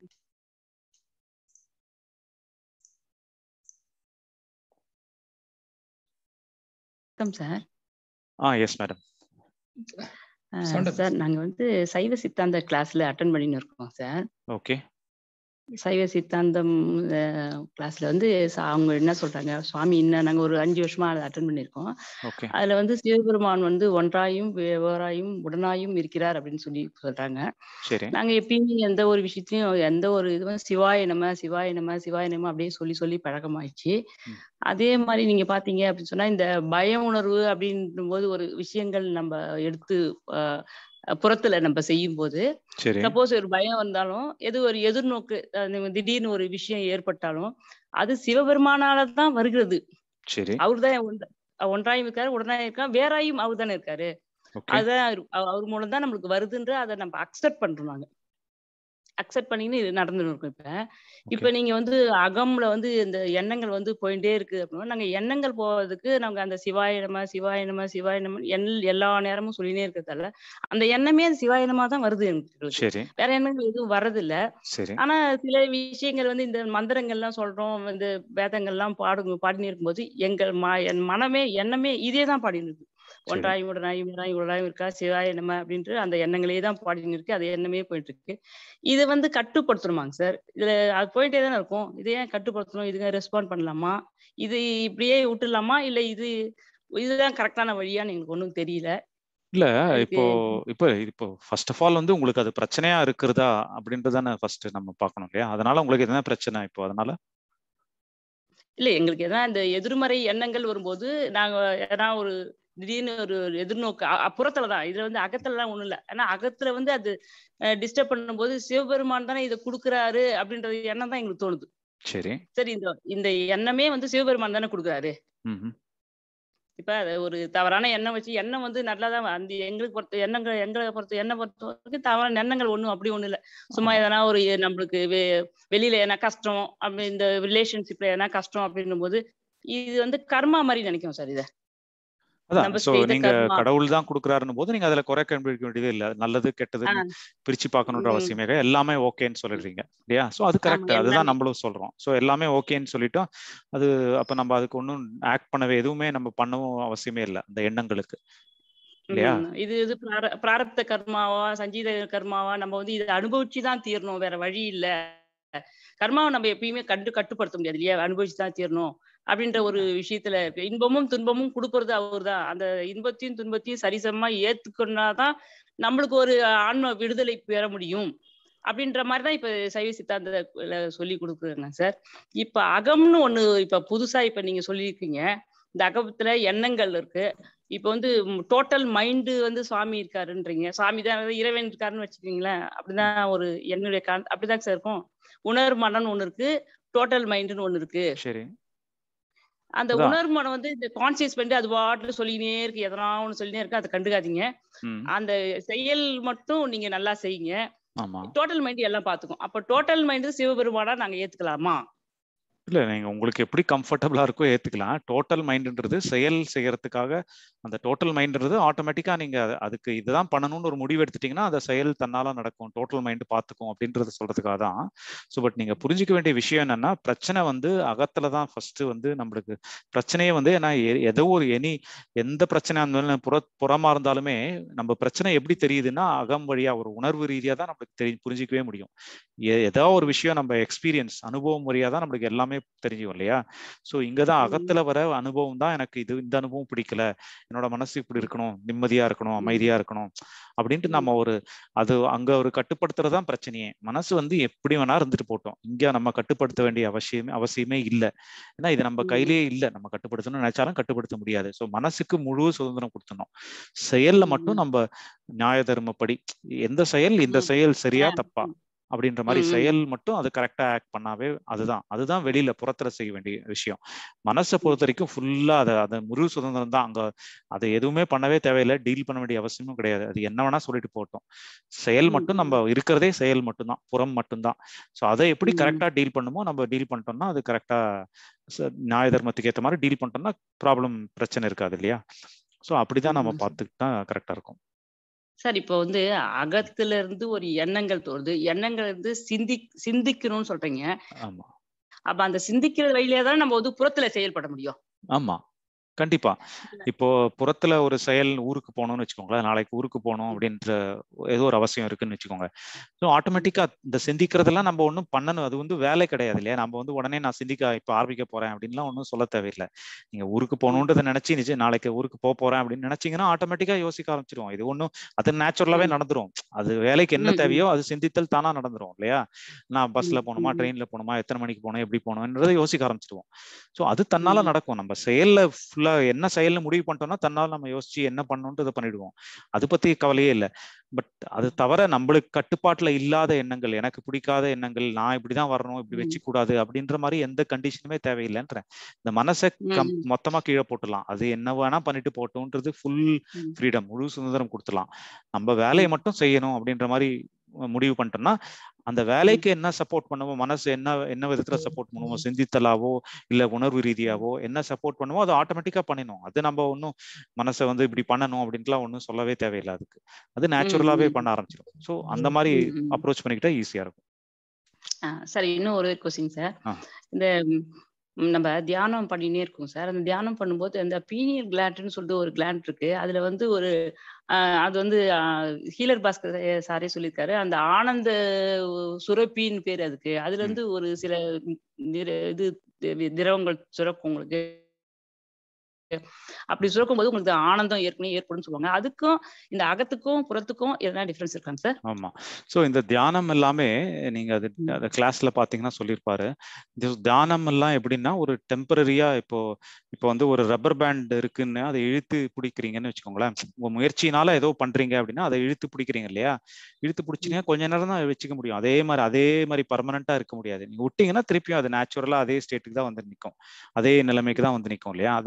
Speaker 6: வணக்கம் சார்
Speaker 1: ஆ எஸ் மேடம்
Speaker 6: அஹ்
Speaker 4: Sound
Speaker 6: சார் நாங்க வந்து சைவ சித்தாந்த கிளாஸ்ல அட்டன் பண்ணின்னு இருக்கோம் சார்
Speaker 1: ஓகே
Speaker 6: சைவ சித்தாந்தம் கிளாஸ்ல வந்து ச- அவங்க என்ன சொல்றாங்க சுவாமி என்ன நாங்க ஒரு அஞ்சு வருஷமா அதை அட்டன் பண்ணியிருக்கோம்
Speaker 1: ஓகே
Speaker 6: அதுல வந்து சிவபெருமான் வந்து ஒன்றாயும் வேறாயும் உடனாயும் இருக்கிறார் அப்படின்னு சொல்லி சொல்றாங்க
Speaker 1: சரி
Speaker 6: நாங்க எப்பயுமே எந்த ஒரு விஷயத்தையும் எந்த ஒரு இதுவும் சிவாய நம சிவாய நம சிவாய நம அப்படியே சொல்லி சொல்லி பழக்கமாயிடுச்சு
Speaker 1: ம்.
Speaker 6: அதே மாதிரி நீங்க பாத்தீங்க அப்படின்னு சொன்னா இந்த பய உணர்வு அப்படின்னும் போது ஒரு விஷயங்கள் நம்ம எடுத்து ஆஹ் புறத்துல நம்ம செய்யும் போது
Speaker 1: சரி
Speaker 6: சப்போஸ் ஒரு பயம் வந்தாலும் எது ஒரு எதிர்நோக்கு அஹ் நம்ம திடீர்னு ஒரு விஷயம் ஏற்பட்டாலும் அது சிவபெருமானால தான் வருகிறது
Speaker 1: சரி
Speaker 6: அவர்தான் ஒன்ற- ஒன்றாயும் இருக்காரு உடனாயும் இருக்காரு வேறாயும் அவர் தானே இருக்காரு
Speaker 1: ஓகே
Speaker 6: அதுதான் அவரு- அவ- அவர் மூலம் தான் நம்மளுக்கு வருதுன்ற அதை நம்ம அக்செப்ட் பண்றோம் நாங்க அக்செப்ட் பண்ணின்னு இது நடந்துட்டு இருக்கோம் இப்ப இப்ப நீங்க வந்து அகம்ல வந்து இந்த எண்ணங்கள் வந்து போயிட்டே இருக்கு அப்படின்னா நாங்க எண்ணங்கள் போவதுக்கு நாங்க அந்த சிவாய நம சிவாய நம சிவாய நம எல் எல்லா நேரமும் சொல்லினே இருக்கிறதால அந்த எண்ணமே அது சிவாய நம தான் வருது எங்களுக்கு
Speaker 1: சரி
Speaker 6: வேற எண்ணங்கள் எதுவும் வர்றதில்ல
Speaker 1: சரி
Speaker 6: ஆனா சில விஷயங்கள் வந்து இந்த மந்திரங்கள்லாம் சொல்றோம் இந்த வேதங்கள்லாம் பாடு பாடினு இருக்கும்போது எங்கள் ம என் மனமே எண்ணமே இதே தான் பாடினு இருக்கு ஒன்றாயும் உடனாயும் உடனாயும் உடனாயும் இருக்கா சிவாய நம்ம அப்படின்ட்டு அந்த எண்ணங்களே தான் பாடினு இருக்கு அது எண்ணமே போயிட்டு இருக்கு இதை வந்து கட்டுப்படுத்தணுமாங்க சார் இதுல அது போயிட்டே தானே இருக்கும் இதை ஏன் கட்டுப்படுத்தணும் இதுங்க ரெஸ்பாண்ட் பண்ணலாமா இது இப்படியே விட்டுலாமா இல்ல இது இதுதான் கரெக்டான வழியான்னு எங்களுக்கு ஒன்றும் தெரியல
Speaker 1: இல்ல
Speaker 6: அதுக்கு-
Speaker 1: இப்போ இப்போ இப்போ ஃபர்ஸ்ட் ஆஃப் ஆல் வந்து உங்களுக்கு அது பிரச்சனையா இருக்கிறதா அப்படின்றதானே ஃபர்ஸ்ட் நம்ம பார்க்கணும் இல்லையா அதனால உங்களுக்கு என்ன பிரச்சனை இப்போ அதனால
Speaker 6: இல்ல எங்களுக்கு எதனா இந்த எதிர்மறை எண்ணங்கள் வரும்போது நாங்க எதனா ஒரு திடீர்னு ஒரு ஒரு எதிர்நோக்கு அ- அப்புறத்துல தான் இதுல வந்து அகத்துல எல்லாம் ஒண்ணும் இல்ல ஆனா அகத்துல வந்து அது டிஸ்டர்ப் பண்ணும்போது சிவபெருமான் தானே இதை கொடுக்குறாரு அப்படின்றது எண்ணம் தான் எங்களுக்கு தோணுது
Speaker 1: சரி
Speaker 6: சரி இந்த இந்த எண்ணமே வந்து சிவபெருமான் தானே கொடுக்குறாரு
Speaker 1: ம்
Speaker 6: இப்ப அது ஒரு தவறான எண்ணம் வச்சு எண்ணம் வந்து நல்லாதான் அந்த எங்களுக்கு பொறுத்த எண்ணங்கள் எங்களை பொறுத்த எண்ணம் பொறுத்த வரைக்கும் தவறான எண்ணங்கள் ஒண்ணும் அப்படி ஒண்ணும் இல்ல சும்மா எதனா ஒரு நம்மளுக்கு வெ- வெளியில எதனா கஷ்டம் அப்படி இந்த ரிலேஷன்ஷிப்ல எதனா கஷ்டம் அப்படின்னும் போது இது வந்து கர்மா மாதிரி நினைக்கும் சார் இத
Speaker 1: அதான்
Speaker 6: நம்ம
Speaker 1: சோ
Speaker 6: செய்த
Speaker 1: நீங்க
Speaker 6: கர்மா
Speaker 1: கடவுள் தான் கொடுக்குறாருன்னு போது நீங்க அதுல குறை கண்டுபிடிக்க வேண்டியதே இல்ல நல்லது
Speaker 6: ஆ,
Speaker 1: கெட்டதுன்னு பிரிச்சு பார்க்கணுன்ற
Speaker 6: ம்,
Speaker 1: அவசியமே கிடையாது எல்லாமே ஓகேன்னு சொல்லிடுறீங்க இல்லையா சோ அது
Speaker 6: ஆமா
Speaker 1: கரெக்ட் அதுதான்
Speaker 6: எல்லாமே
Speaker 1: நம்மளும் சொல்றோம் சோ எல்லாமே ஓகேன்னு சொல்லிட்டோம் அது அப்ப நம்ம அதுக்கு ஒன்றும் ஆக்ட் பண்ணவே எதுவுமே நம்ம பண்ணவும் அவசியமே இல்லை அந்த எண்ணங்களுக்கு இல்லையா
Speaker 6: ம், இது இது பிரார- பிராரப்த கர்மாவா சஞ்சீத கர்மாவா நம்ம வந்து இதை அனுபவிச்சு தான் தீரணும் வேற வழி இல்ல கர்மாவை நம்ம எப்பயுமே கண்டு கட்டுப்படுத்த முடியாது இல்லையா அனுபவிச்சு தான் தீரணும் அப்படின்ற ஒரு விஷயத்துல இருக்கு. இன்பமும் துன்பமும் கொடுக்கறது அவர்தான் அந்த இன்பத்தையும் துன்பத்தையும் சரிசமமா ஏத்துக்கொண்டாதான் நம்மளுக்கு ஒரு ஆன்ம விடுதலை பெற முடியும் அப்படின்ற மாதிரி தான் இப்ப சைவ சித்தாந்தத்துல சொல்லி கொடுக்குறாங்க சார் இப்ப அகம்னு ஒண்ணு இப்ப புதுசா இப்ப நீங்க சொல்லியிருக்கீங்க இந்த அகத்துல எண்ணங்கள் இருக்கு இப்ப வந்து டோட்டல் மைண்டு வந்து சுவாமி இருக்காருன்றீங்க சுவாமி தான் இறைவன் இருக்காருன்னு வச்சுக்கீங்களேன் அப்படிதான் ஒரு என்னுடைய கான் அப்படிதான் சார் இருக்கும் உணர்வு மனம்னு ஒண்ணு இருக்கு டோட்டல் மைண்டுன்னு ஒண்ணு இருக்கு
Speaker 1: சரி
Speaker 6: அந்த
Speaker 1: அதான்.
Speaker 6: உணர்வு மனம் வந்து இந்த கான்சியஸ் பண்ணிட்டு அது பாட்டுல சொல்லினே இருக்கு எதனா ஒண்ணு சொல்லினே இருக்கு அதை கண்டுக்காதீங்க
Speaker 1: ம்
Speaker 6: அந்த செயல் மட்டும் நீங்க நல்லா செய்யுங்க
Speaker 1: ஆமா
Speaker 6: டோட்டல் மைண்ட் எல்லாம் பாத்துக்கும் அப்ப டோட்டல் மைண்ட் சிவபெருமானா நாங்க ஏத்துக்கலாமா
Speaker 1: இல்ல நீங்க உங்களுக்கு எப்படி கம்ஃபர்டபுளா இருக்கோ ஏத்துக்கலாம் டோட்டல் மைண்ட்ன்றது செயல் செய்யறதுக்காக அந்த டோட்டல் மைண்ட்ன்றது ஆட்டோமேட்டிக்கா நீங்க அது- அதுக்கு இதுதான் பண்ணணும்னு ஒரு முடிவு எடுத்துட்டீங்கன்னா அந்த செயல் தன்னால நடக்கும் டோட்டல் மைண்ட் பாத்துக்கும் அப்படின்றது சொல்றதுக்காக தான் ஸோ பட் நீங்க புரிஞ்சுக்க வேண்டிய விஷயம் என்னன்னா பிரச்சனை வந்து அகத்துல தான் ஃபர்ஸ்ட் வந்து நம்மளுக்கு பிரச்சனையே வந்து ஏன்னா எ- ஏதோ ஒரு எனி எந்த பிரச்சனையா இருந்தாலும் புற புறமா இருந்தாலுமே நம்ம பிரச்சனை எப்படி தெரியுதுன்னா அகம் வழியா ஒரு உணர்வு ரீதியா தான் நம்மளுக்கு தெரி புரிஞ்சிக்கவே முடியும் எ- ஏதோ ஒரு விஷயம் நம்ம எக்ஸ்பீரியன்ஸ் அனுபவம் வழியா தான் நம்மளுக்கு எல்லாமே தெரியும் இல்லையா ஸோ இங்கதான்
Speaker 6: ம்.
Speaker 1: அகத்துல வர அனுபவம் தான் எனக்கு இது இந்த அனுபவம் பிடிக்கல என்னோட மனசு இப்படி இருக்கணும் நிம்மதியா இருக்கணும் அமைதியா இருக்கணும் அப்படின்ட்டு நம்ம ஒரு அது அங்க ஒரு கட்டுப்படுத்துறதுதான் பிரச்சனையே மனசு வந்து எப்படி வேணா இருந்துட்டு போட்டோம் இங்க நம்ம கட்டுப்படுத்த வேண்டிய அவசியமே அவசியமே இல்லை ஏன்னா இது நம்ம
Speaker 6: ம்.
Speaker 1: கையிலேயே இல்லை நம்ம கட்டுப்படுத்தணும்னு நினைச்சாலும் கட்டுப்படுத்த முடியாது ஸோ மனசுக்கு முழு சுதந்திரம் கொடுத்துடணும் செயல்ல மட்டும்
Speaker 6: ம்.
Speaker 1: நம்ம நியாய தர்மப்படி எந்த செயல் இந்த
Speaker 6: ம்.
Speaker 1: செயல் சரியா
Speaker 6: ஆ,
Speaker 1: தப்பா
Speaker 6: ம்.
Speaker 1: அப்படின்ற மாதிரி
Speaker 6: ம், ம்.
Speaker 1: செயல் மட்டும் அது கரெக்டா ஆக்ட் பண்ணாவே அதுதான் அதுதான் வெளியில புறத்துல செய்ய வேண்டிய விஷயம் மனசை பொறுத்த வரைக்கும் ஃபுல்லா அதை அதை முழு சுதந்திரம் தான் அங்க அதை எதுவுமே பண்ணவே தேவையில்லை டீல் பண்ண வேண்டிய அவசியமும் கிடையாது அது என்ன வேணா சொல்லிட்டு போட்டோம் செயல்
Speaker 6: ம்,
Speaker 1: மட்டும்
Speaker 6: ம்.
Speaker 1: நம்ம இருக்கிறதே செயல் மட்டும்தான் புறம் மட்டும்தான் ஸோ அதை எப்படி
Speaker 6: ம்.
Speaker 1: கரெக்டா டீல் பண்ணுமோ நம்ம டீல் பண்ணிட்டோம்னா அது கரெக்டா நியாய தர்மத்துக்கு ஏற்ற மாதிரி டீல் பண்ணிட்டோம்னா ப்ராப்ளம் பிரச்சனை இருக்காது இல்லையா ஸோ அப்படிதான் நம்ம
Speaker 6: ம்.
Speaker 1: பார்த்துக்கிட்டா கரெக்டா இருக்கும்
Speaker 6: சார் இப்போ வந்து அகத்துல இருந்து ஒரு எண்ணங்கள் தோணுது எண்ணங்கள் இருந்து சிந்தி சிந்திக்கணும்னு சொல்றீங்க
Speaker 1: ஆமா
Speaker 6: அப்ப அந்த சிந்திக்கிற வழியிலே தான் நம்ம வந்து புறத்துல செயல்பட முடியும்
Speaker 1: ஆமா கண்டிப்பா இப்போ புறத்துல ஒரு செயல் ஊருக்கு போகணும்னு வச்சுக்கோங்களேன் நாளைக்கு ஊருக்கு போகணும் அப்படின்ற ஏதோ ஒரு அவசியம் இருக்குன்னு வச்சுக்கோங்க ஸோ ஆட்டோமேட்டிக்கா இந்த சிந்திக்கிறதெல்லாம் நம்ம ஒன்றும் பண்ணணும் அது வந்து வேலை கிடையாது இல்லையா நம்ம வந்து உடனே நான் சிந்திக்க இப்போ ஆரம்பிக்க போறேன் அப்படின்லாம் ஒன்றும் சொல்ல தேவையில்லை நீங்க ஊருக்கு போகணுன்றதை நினைச்சு நிச்சயம் நாளைக்கு ஊருக்கு போக போறேன் அப்படின்னு நினைச்சீங்கன்னா ஆட்டோமேட்டிக்கா யோசிக்க ஆரம்பிச்சிருவோம் இது ஒன்றும் அது நேச்சுரலாவே
Speaker 6: ம்.
Speaker 1: நடந்துரும் அது வேலைக்கு என்ன
Speaker 6: ம், ம்.
Speaker 1: தேவையோ அது சிந்தித்தல் தானா நடந்துரும் இல்லையா நான் பஸ்ல
Speaker 6: ம்,
Speaker 1: போகணுமா
Speaker 6: ம்.
Speaker 1: ட்ரெயின்ல போகணுமா எத்தனை மணிக்கு போகணும் எப்படி போகணும்ன்றதை யோசிக்க ஆரம்பிச்சிடுவோம் ஸோ அது தன்னால
Speaker 6: ம்.
Speaker 1: நடக்கும் நம்ம செயல்ல ஃபுல்லா என்ன செயல்னு முடிவு பண்ணிட்டோம்னா தன்னால நம்ம யோசிச்சு என்ன பண்ணணும்னு இதை பண்ணிடுவோம் அது பத்தி கவலையே இல்லை பட் அது தவிர நம்மளுக்கு கட்டுப்பாட்டுல இல்லாத எண்ணங்கள் எனக்கு பிடிக்காத எண்ணங்கள் நான் இப்படிதான் வரணும் இப்படி
Speaker 6: ம்.
Speaker 1: வச்சு கூடாது அப்படின்ற மாதிரி எந்த கண்டிஷனுமே தேவையில்லைன்றேன் இந்த மனசை கம்
Speaker 6: ம்.
Speaker 1: மொத்தமா கீழே போட்டுடலாம் அது என்ன வேணா பண்ணிட்டு போட்டோன்றது ஃபுல்
Speaker 6: ம்.
Speaker 1: ஃப்ரீடம் முழு சுதந்திரம் கொடுத்துடலாம் நம்ம வேலையை
Speaker 6: ம்.
Speaker 1: மட்டும் செய்யணும் அப்படின்ற மாதிரி முடிவு பண்ணிட்டோம்னா அந்த
Speaker 6: ம்.
Speaker 1: வேலைக்கு என்ன சப்போர்ட் பண்ணுமோ மனசு என்ன என்ன விதத்துல சப்போர்ட் பண்ணுமோ சிந்தித்தலாவோ இல்ல உணர்வு ரீதியாவோ என்ன சப்போர்ட் பண்ணுமோ அது ஆட்டோமேட்டிக்கா பண்ணிடும் அது நம்ம ஒன்றும் மனசை வந்து இப்படி பண்ணணும் அப்படின்ட்டுலாம் ஒன்றும் சொல்லவே தேவையில்லை அதுக்கு அது
Speaker 6: ம்.
Speaker 1: நேச்சுரலாவே
Speaker 6: ம்.
Speaker 1: பண்ண ஆரம்பிச்சிடும் ஸோ அந்த மாதிரி
Speaker 6: ம். ம்.
Speaker 1: அப்ரோச் பண்ணிக்கிட்டா ஈஸியா இருக்கும்
Speaker 6: ஆ, சரி இன்னும் ஒரு கொஸ்டின் சார்
Speaker 1: ஆ.
Speaker 6: இந்த ம், நம்ம தியானம் பண்ணினே இருக்கோம் சார் அந்த தியானம் பண்ணும்போது அந்த பீனியல் கிளாண்ட்னு சொல்லிட்டு ஒரு கிளாண்ட் இருக்கு அதுல வந்து ஒரு ஆ, அது வந்து ஹீலர் பாஸ்கர் சாரே சொல்லியிருக்காரு அந்த ஆனந்த சுரப்பின்னு பேர் அதுக்கு அதுல
Speaker 1: ம்
Speaker 6: இருந்து ஒரு சில நிற- இது தி- திரவங்கள் சுரக்கும் உங்களுக்கு அப்படி சுரக்கும் போது உங்களுக்கு ஆனந்தம் ஏற்கனவே ஏற்படும் சொல்லுவாங்க அதுக்கும் இந்த அகத்துக்கும் புறத்துக்கும் எதனா டிஃபரன்ஸ் இருக்காங்க சார்
Speaker 1: ஆமா ஸோ இந்த தியானம் எல்லாமே நீங்க அது
Speaker 6: ம்.
Speaker 1: அந்த கிளாஸ்ல பாத்தீங்கன்னா சொல்லியிருப்பாரு இந்த தியானம் எல்லாம் எப்படின்னா ஒரு டெம்பரரியா இப்போ இப்போ வந்து ஒரு ரப்பர் பேண்ட் இருக்குன்னு அதை இழுத்து பிடிக்கிறீங்கன்னு வச்சுக்கோங்களேன் உங்க முயற்சினால ஏதோ பண்றீங்க அப்படின்னா அதை இழுத்து பிடிக்கிறீங்க இல்லையா இழுத்து பிடிச்சிங்கன்னா கொஞ்ச நேரம் தான் வச்சுக்க முடியும் அதே மாதிரி அதே மாதிரி பர்மனண்டா இருக்க முடியாது நீங்க விட்டீங்கன்னா திருப்பியும் அது நேச்சுரலா அதே ஸ்டேட்டுக்கு தான் வந்து நிற்கும் அதே நிலைமைக்கு தான் வந்து நிற்கும் இல்லையா அதே மாதிரி தான்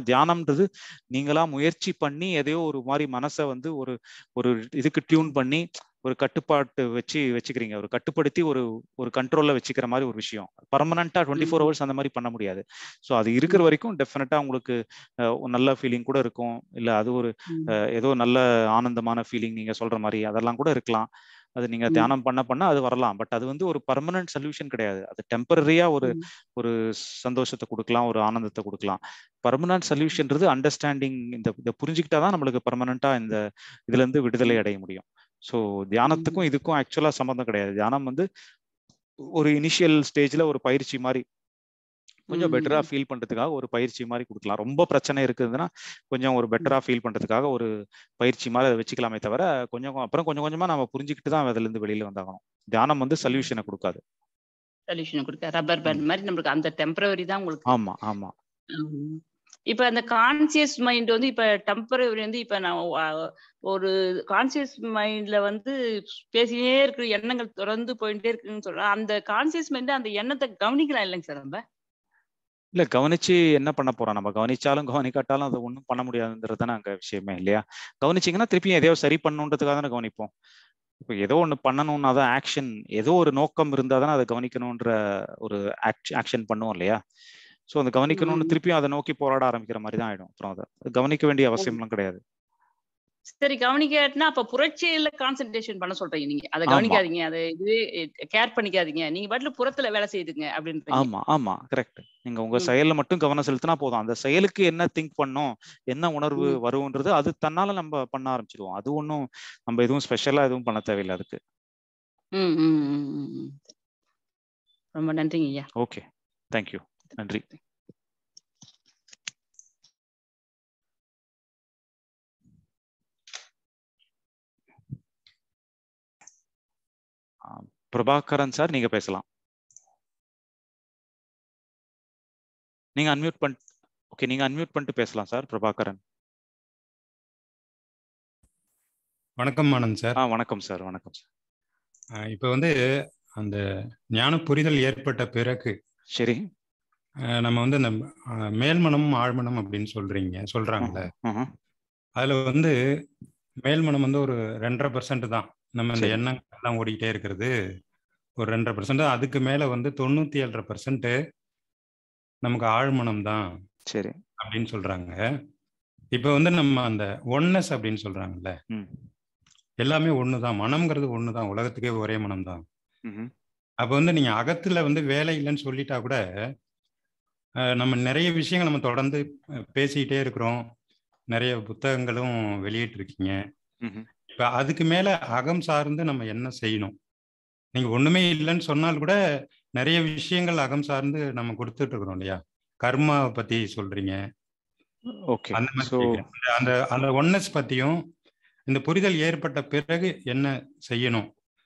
Speaker 1: தியானம்ன்றது நீங்களா முயற்சி பண்ணி எதையோ ஒரு மாதிரி மனசை வந்து ஒரு ஒரு இதுக்கு டியூன் பண்ணி ஒரு கட்டுப்பாட்டு வச்சு வச்சுக்கிறீங்க ஒரு கட்டுப்படுத்தி ஒரு ஒரு கண்ட்ரோல்ல வச்சுக்கிற மாதிரி ஒரு விஷயம் பர்மனண்டா டுவெண்ட்டி ஃபோர் ஹவர்ஸ் அந்த மாதிரி பண்ண முடியாது ஸோ அது இருக்கிற வரைக்கும் டெஃபினட்டா உங்களுக்கு நல்ல ஃபீலிங் கூட இருக்கும் இல்ல அது ஒரு ஏதோ நல்ல ஆனந்தமான ஃபீலிங் நீங்க சொல்ற மாதிரி அதெல்லாம் கூட இருக்கலாம் அது நீங்க தியானம் பண்ண பண்ண அது வரலாம் பட் அது வந்து ஒரு பர்மனன்ட் சொல்யூஷன் கிடையாது அது டெம்பரரியா ஒரு ஒரு சந்தோஷத்தை கொடுக்கலாம் ஒரு ஆனந்தத்தை கொடுக்கலாம் பர்மனன்ட் சொல்யூஷன்ன்றது அண்டர்ஸ்டாண்டிங் இந்த இதை புரிஞ்சுக்கிட்டாதான் நம்மளுக்கு பர்மனண்டா இந்த இதுல இருந்து விடுதலை அடைய முடியும் ஸோ தியானத்துக்கும் இதுக்கும் ஆக்சுவலா சம்மந்தம் கிடையாது தியானம் வந்து ஒரு இனிஷியல் ஸ்டேஜ்ல ஒரு பயிற்சி மாதிரி கொஞ்சம் பெட்டரா ஃபீல் பண்றதுக்காக ஒரு பயிற்சி மாதிரி கொடுக்கலாம் ரொம்ப பிரச்சனை இருக்குதுன்னா கொஞ்சம் ஒரு பெட்டரா ஃபீல் பண்றதுக்காக ஒரு பயிற்சி மாதிரி அதை வச்சுக்கலாமே தவிர கொஞ்சம் அப்புறம் கொஞ்சம் கொஞ்சமா நம்ம புரிஞ்சுக்கிட்டு தான் அதுல இருந்து வெளியில வந்தாகணும் தியானம் வந்து சொல்யூஷனை கொடுக்காது
Speaker 6: சொல்யூஷன் கொடுக்க ரப்பர் பேண்ட் மாதிரி நம்மளுக்கு அந்த டெம்பரவரி தான் உங்களுக்கு
Speaker 1: ஆமா ஆமா
Speaker 6: இப்ப அந்த கான்சியஸ் மைண்ட் வந்து இப்ப டெம்பரவரி வந்து இப்ப நான் ஒரு கான்சியஸ் மைண்ட்ல வந்து பேசினே இருக்கிற எண்ணங்கள் தொடர்ந்து போயிட்டே இருக்குன்னு சொல்றேன் அந்த கான்சியஸ் மைண்ட் அந்த எண்ணத்தை கவனிக்கலாம் இல்லைங்க சார் நம்ம
Speaker 1: இல்ல கவனிச்சு என்ன பண்ண போறோம் நம்ம கவனிச்சாலும் கவனிக்காட்டாலும் அதை ஒன்றும் பண்ண முடியாதுன்றது தானே அங்க விஷயமே இல்லையா கவனிச்சிங்கன்னா திருப்பியும் எதையோ சரி பண்ணணுன்றதுக்காக தானே கவனிப்போம் இப்போ ஏதோ ஒன்று பண்ணணும்னா தான் ஆக்ஷன் ஏதோ ஒரு நோக்கம் இருந்தால் தானே அதை கவனிக்கணுன்ற ஒரு ஆக்ஷன் பண்ணுவோம் இல்லையா ஸோ அந்த கவனிக்கணும்னு திருப்பியும் அதை நோக்கி போராட ஆரம்பிக்கிற மாதிரி தான் ஆயிடும் அப்புறம் அதை கவனிக்க வேண்டிய அவசியம்லாம் கிடையாது
Speaker 6: சரி கவனிக்காட்டினா அப்ப புரட்சியில கான்சென்ட்ரேஷன் பண்ண சொல்றீங்க நீங்க அதை கவனிக்காதீங்க அதை இதுவே கேர் பண்ணிக்காதீங்க நீங்க பாட்டுல புறத்துல வேலை செய்யுதுங்க அப்படின்னு
Speaker 1: ஆமா ஆமா கரெக்ட் நீங்க உங்க செயல்ல மட்டும் கவனம் செலுத்தினா போதும் அந்த செயலுக்கு என்ன திங்க் பண்ணும் என்ன உணர்வு வரும்ன்றது அது தன்னால நம்ம பண்ண ஆரம்பிச்சிடுவோம் அது ஒன்றும் நம்ம எதுவும் ஸ்பெஷலா எதுவும் பண்ண தேவையில்லை அதுக்கு
Speaker 6: ரொம்ப நன்றிங்க ஐயா
Speaker 1: ஓகே தேங்க்யூ நன்றி பிரபாகரன் சார் நீங்க பேசலாம் நீங்க அன்மியூட் பண்ண ஓகே நீங்க அன்மியூட் பண்ணிட்டு பேசலாம் சார் பிரபாகரன்
Speaker 7: வணக்கம் ஆனந்த் சார்
Speaker 1: ஆ வணக்கம் சார் வணக்கம்
Speaker 7: சார் இப்போ வந்து அந்த ஞான புரிதல் ஏற்பட்ட பிறகு
Speaker 1: சரி
Speaker 7: நம்ம வந்து இந்த மேல்மனம் ஆழ்மனம் அப்படின்னு சொல்றீங்க சொல்றாங்கல்ல அதுல வந்து மேல்மனம் வந்து ஒரு ரெண்டரை பர்சன்ட் தான் நம்ம இந்த எண்ணங்கள் எல்லாம் ஓடிக்கிட்டே இருக்கிறது ஒரு ரெண்டரை பர்சன்ட் அதுக்கு மேல வந்து தொண்ணூத்தி ஏழரை பர்சன்ட் நமக்கு ஆழ்மனம் தான்
Speaker 1: சரி
Speaker 7: அப்படின்னு சொல்றாங்க இப்ப வந்து நம்ம அந்த ஒன்னஸ் அப்படின்னு சொல்றாங்கல்ல எல்லாமே ஒண்ணுதான் மனம்ங்கிறது ஒண்ணுதான் உலகத்துக்கே ஒரே மனம் தான் அப்ப வந்து நீங்க அகத்துல வந்து வேலை இல்லைன்னு சொல்லிட்டா கூட நம்ம நிறைய விஷயங்கள் நம்ம தொடர்ந்து பேசிக்கிட்டே இருக்கிறோம் நிறைய புத்தகங்களும் வெளியிட்டு இருக்கீங்க இப்ப அதுக்கு மேல அகம் சார்ந்து நம்ம என்ன செய்யணும் நீங்க ஒண்ணுமே இல்லைன்னு சொன்னால் கூட நிறைய விஷயங்கள் அகம் சார்ந்து நம்ம கொடுத்துட்டு இருக்கிறோம் இல்லையா கர்மாவை பத்தி சொல்றீங்க
Speaker 1: ஓகே
Speaker 7: அந்த மாதிரி அந்த அந்த ஒன்னஸ் பத்தியும் இந்த புரிதல் ஏற்பட்ட பிறகு என்ன செய்யணும்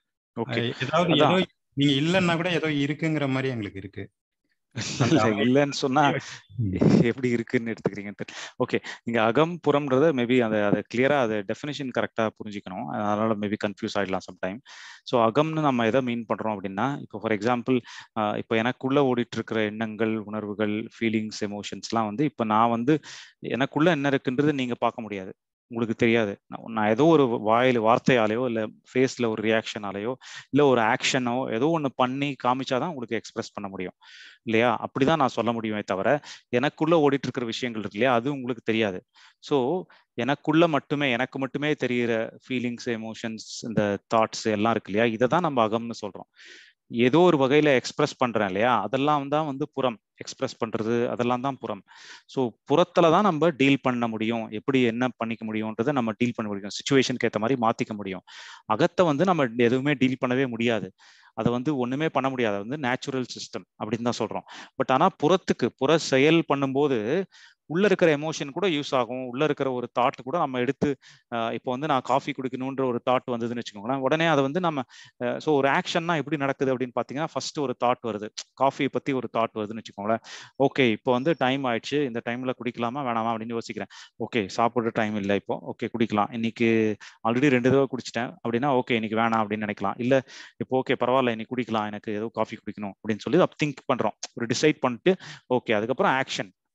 Speaker 7: ஏதாவது ஏதோ நீங்க இல்லைன்னா கூட ஏதோ இருக்குங்கிற மாதிரி எங்களுக்கு இருக்கு
Speaker 1: இல்லைன்னு சொன்னா எப்படி இருக்குன்னு எடுத்துக்கிறீங்க ஓகே நீங்க அகம் புறம்ன்றத மேபி அதை அதை கிளியரா அதை டெஃபினேஷன் கரெக்டா புரிஞ்சுக்கணும் அதனால மேபி கன்ஃபியூஸ் ஆயிடலாம் சம்டைம் ஸோ அகம்னு நம்ம எதை மீன் பண்றோம் அப்படின்னா இப்போ ஃபார் எக்ஸாம்பிள் இப்போ எனக்குள்ள ஓடிட்டு இருக்கிற எண்ணங்கள் உணர்வுகள் ஃபீலிங்ஸ் எமோஷன்ஸ்லாம் வந்து இப்போ நான் வந்து எனக்குள்ள என்ன இருக்குன்றது நீங்க பார்க்க முடியாது உங்களுக்கு தெரியாது நான் ஏதோ ஒரு வாயில் வார்த்தையாலேயோ இல்லை ஃபேஸில் ஒரு ரியாக்ஷனாலேயோ இல்லை ஒரு ஆக்ஷனோ ஏதோ ஒன்று பண்ணி காமிச்சாதான் உங்களுக்கு எக்ஸ்பிரஸ் பண்ண முடியும் இல்லையா அப்படிதான் நான் சொல்ல முடியுமே தவிர எனக்குள்ள ஓடிட்டு இருக்கிற விஷயங்கள் இருக்கு இல்லையா அது உங்களுக்கு தெரியாது ஸோ எனக்குள்ள மட்டுமே எனக்கு மட்டுமே தெரிகிற ஃபீலிங்ஸ் எமோஷன்ஸ் இந்த தாட்ஸ் எல்லாம் இருக்கு இல்லையா இதை தான் நம்ம அகம்னு சொல்றோம் ஏதோ ஒரு வகையில எக்ஸ்பிரஸ் பண்றேன் இல்லையா அதெல்லாம் தான் வந்து புறம் எக்ஸ்பிரஸ் பண்றது அதெல்லாம் தான் புறம் ஸோ புறத்துல தான் நம்ம டீல் பண்ண முடியும் எப்படி என்ன பண்ணிக்க முடியும்ன்றதை நம்ம டீல் பண்ண முடியும் சுச்சுவேஷனுக்கு ஏற்ற மாதிரி மாத்திக்க முடியும் அகத்தை வந்து நம்ம எதுவுமே டீல் பண்ணவே முடியாது அதை வந்து ஒண்ணுமே பண்ண முடியாது வந்து நேச்சுரல் சிஸ்டம் அப்படின்னு தான் சொல்றோம் பட் ஆனா புறத்துக்கு புற செயல் பண்ணும்போது உள்ள இருக்கிற எமோஷன் கூட யூஸ் ஆகும் உள்ள இருக்கிற ஒரு தாட் கூட நம்ம எடுத்து இப்போ வந்து நான் காஃபி குடிக்கணுன்ற ஒரு தாட் வந்ததுன்னு வச்சுக்கோங்களேன் உடனே அதை வந்து நம்ம ஸோ ஒரு ஆக்ஷன்னா எப்படி நடக்குது அப்படின்னு பார்த்தீங்கன்னா ஃபர்ஸ்ட் ஒரு தாட் வருது காஃபியை பத்தி ஒரு தாட் வருதுன்னு வச்சுக்கோங்களேன் ஓகே இப்போ வந்து டைம் ஆயிடுச்சு இந்த டைம்ல குடிக்கலாமா வேணாமா அப்படின்னு யோசிக்கிறேன் ஓகே சாப்பிட்ற டைம் இல்லை இப்போ ஓகே குடிக்கலாம் இன்னைக்கு ஆல்ரெடி ரெண்டு தடவை குடிச்சிட்டேன் அப்படின்னா ஓகே இன்னைக்கு வேணாம் அப்படின்னு நினைக்கலாம் இல்லை இப்போ ஓகே பரவாயில்ல இன்னைக்கு குடிக்கலாம் எனக்கு ஏதோ காஃபி குடிக்கணும் அப்படின்னு சொல்லி திங்க் பண்றோம் ஒரு டிசைட் பண்ணிட்டு ஓகே அதுக்கப்புறம் ஆக்ஷன்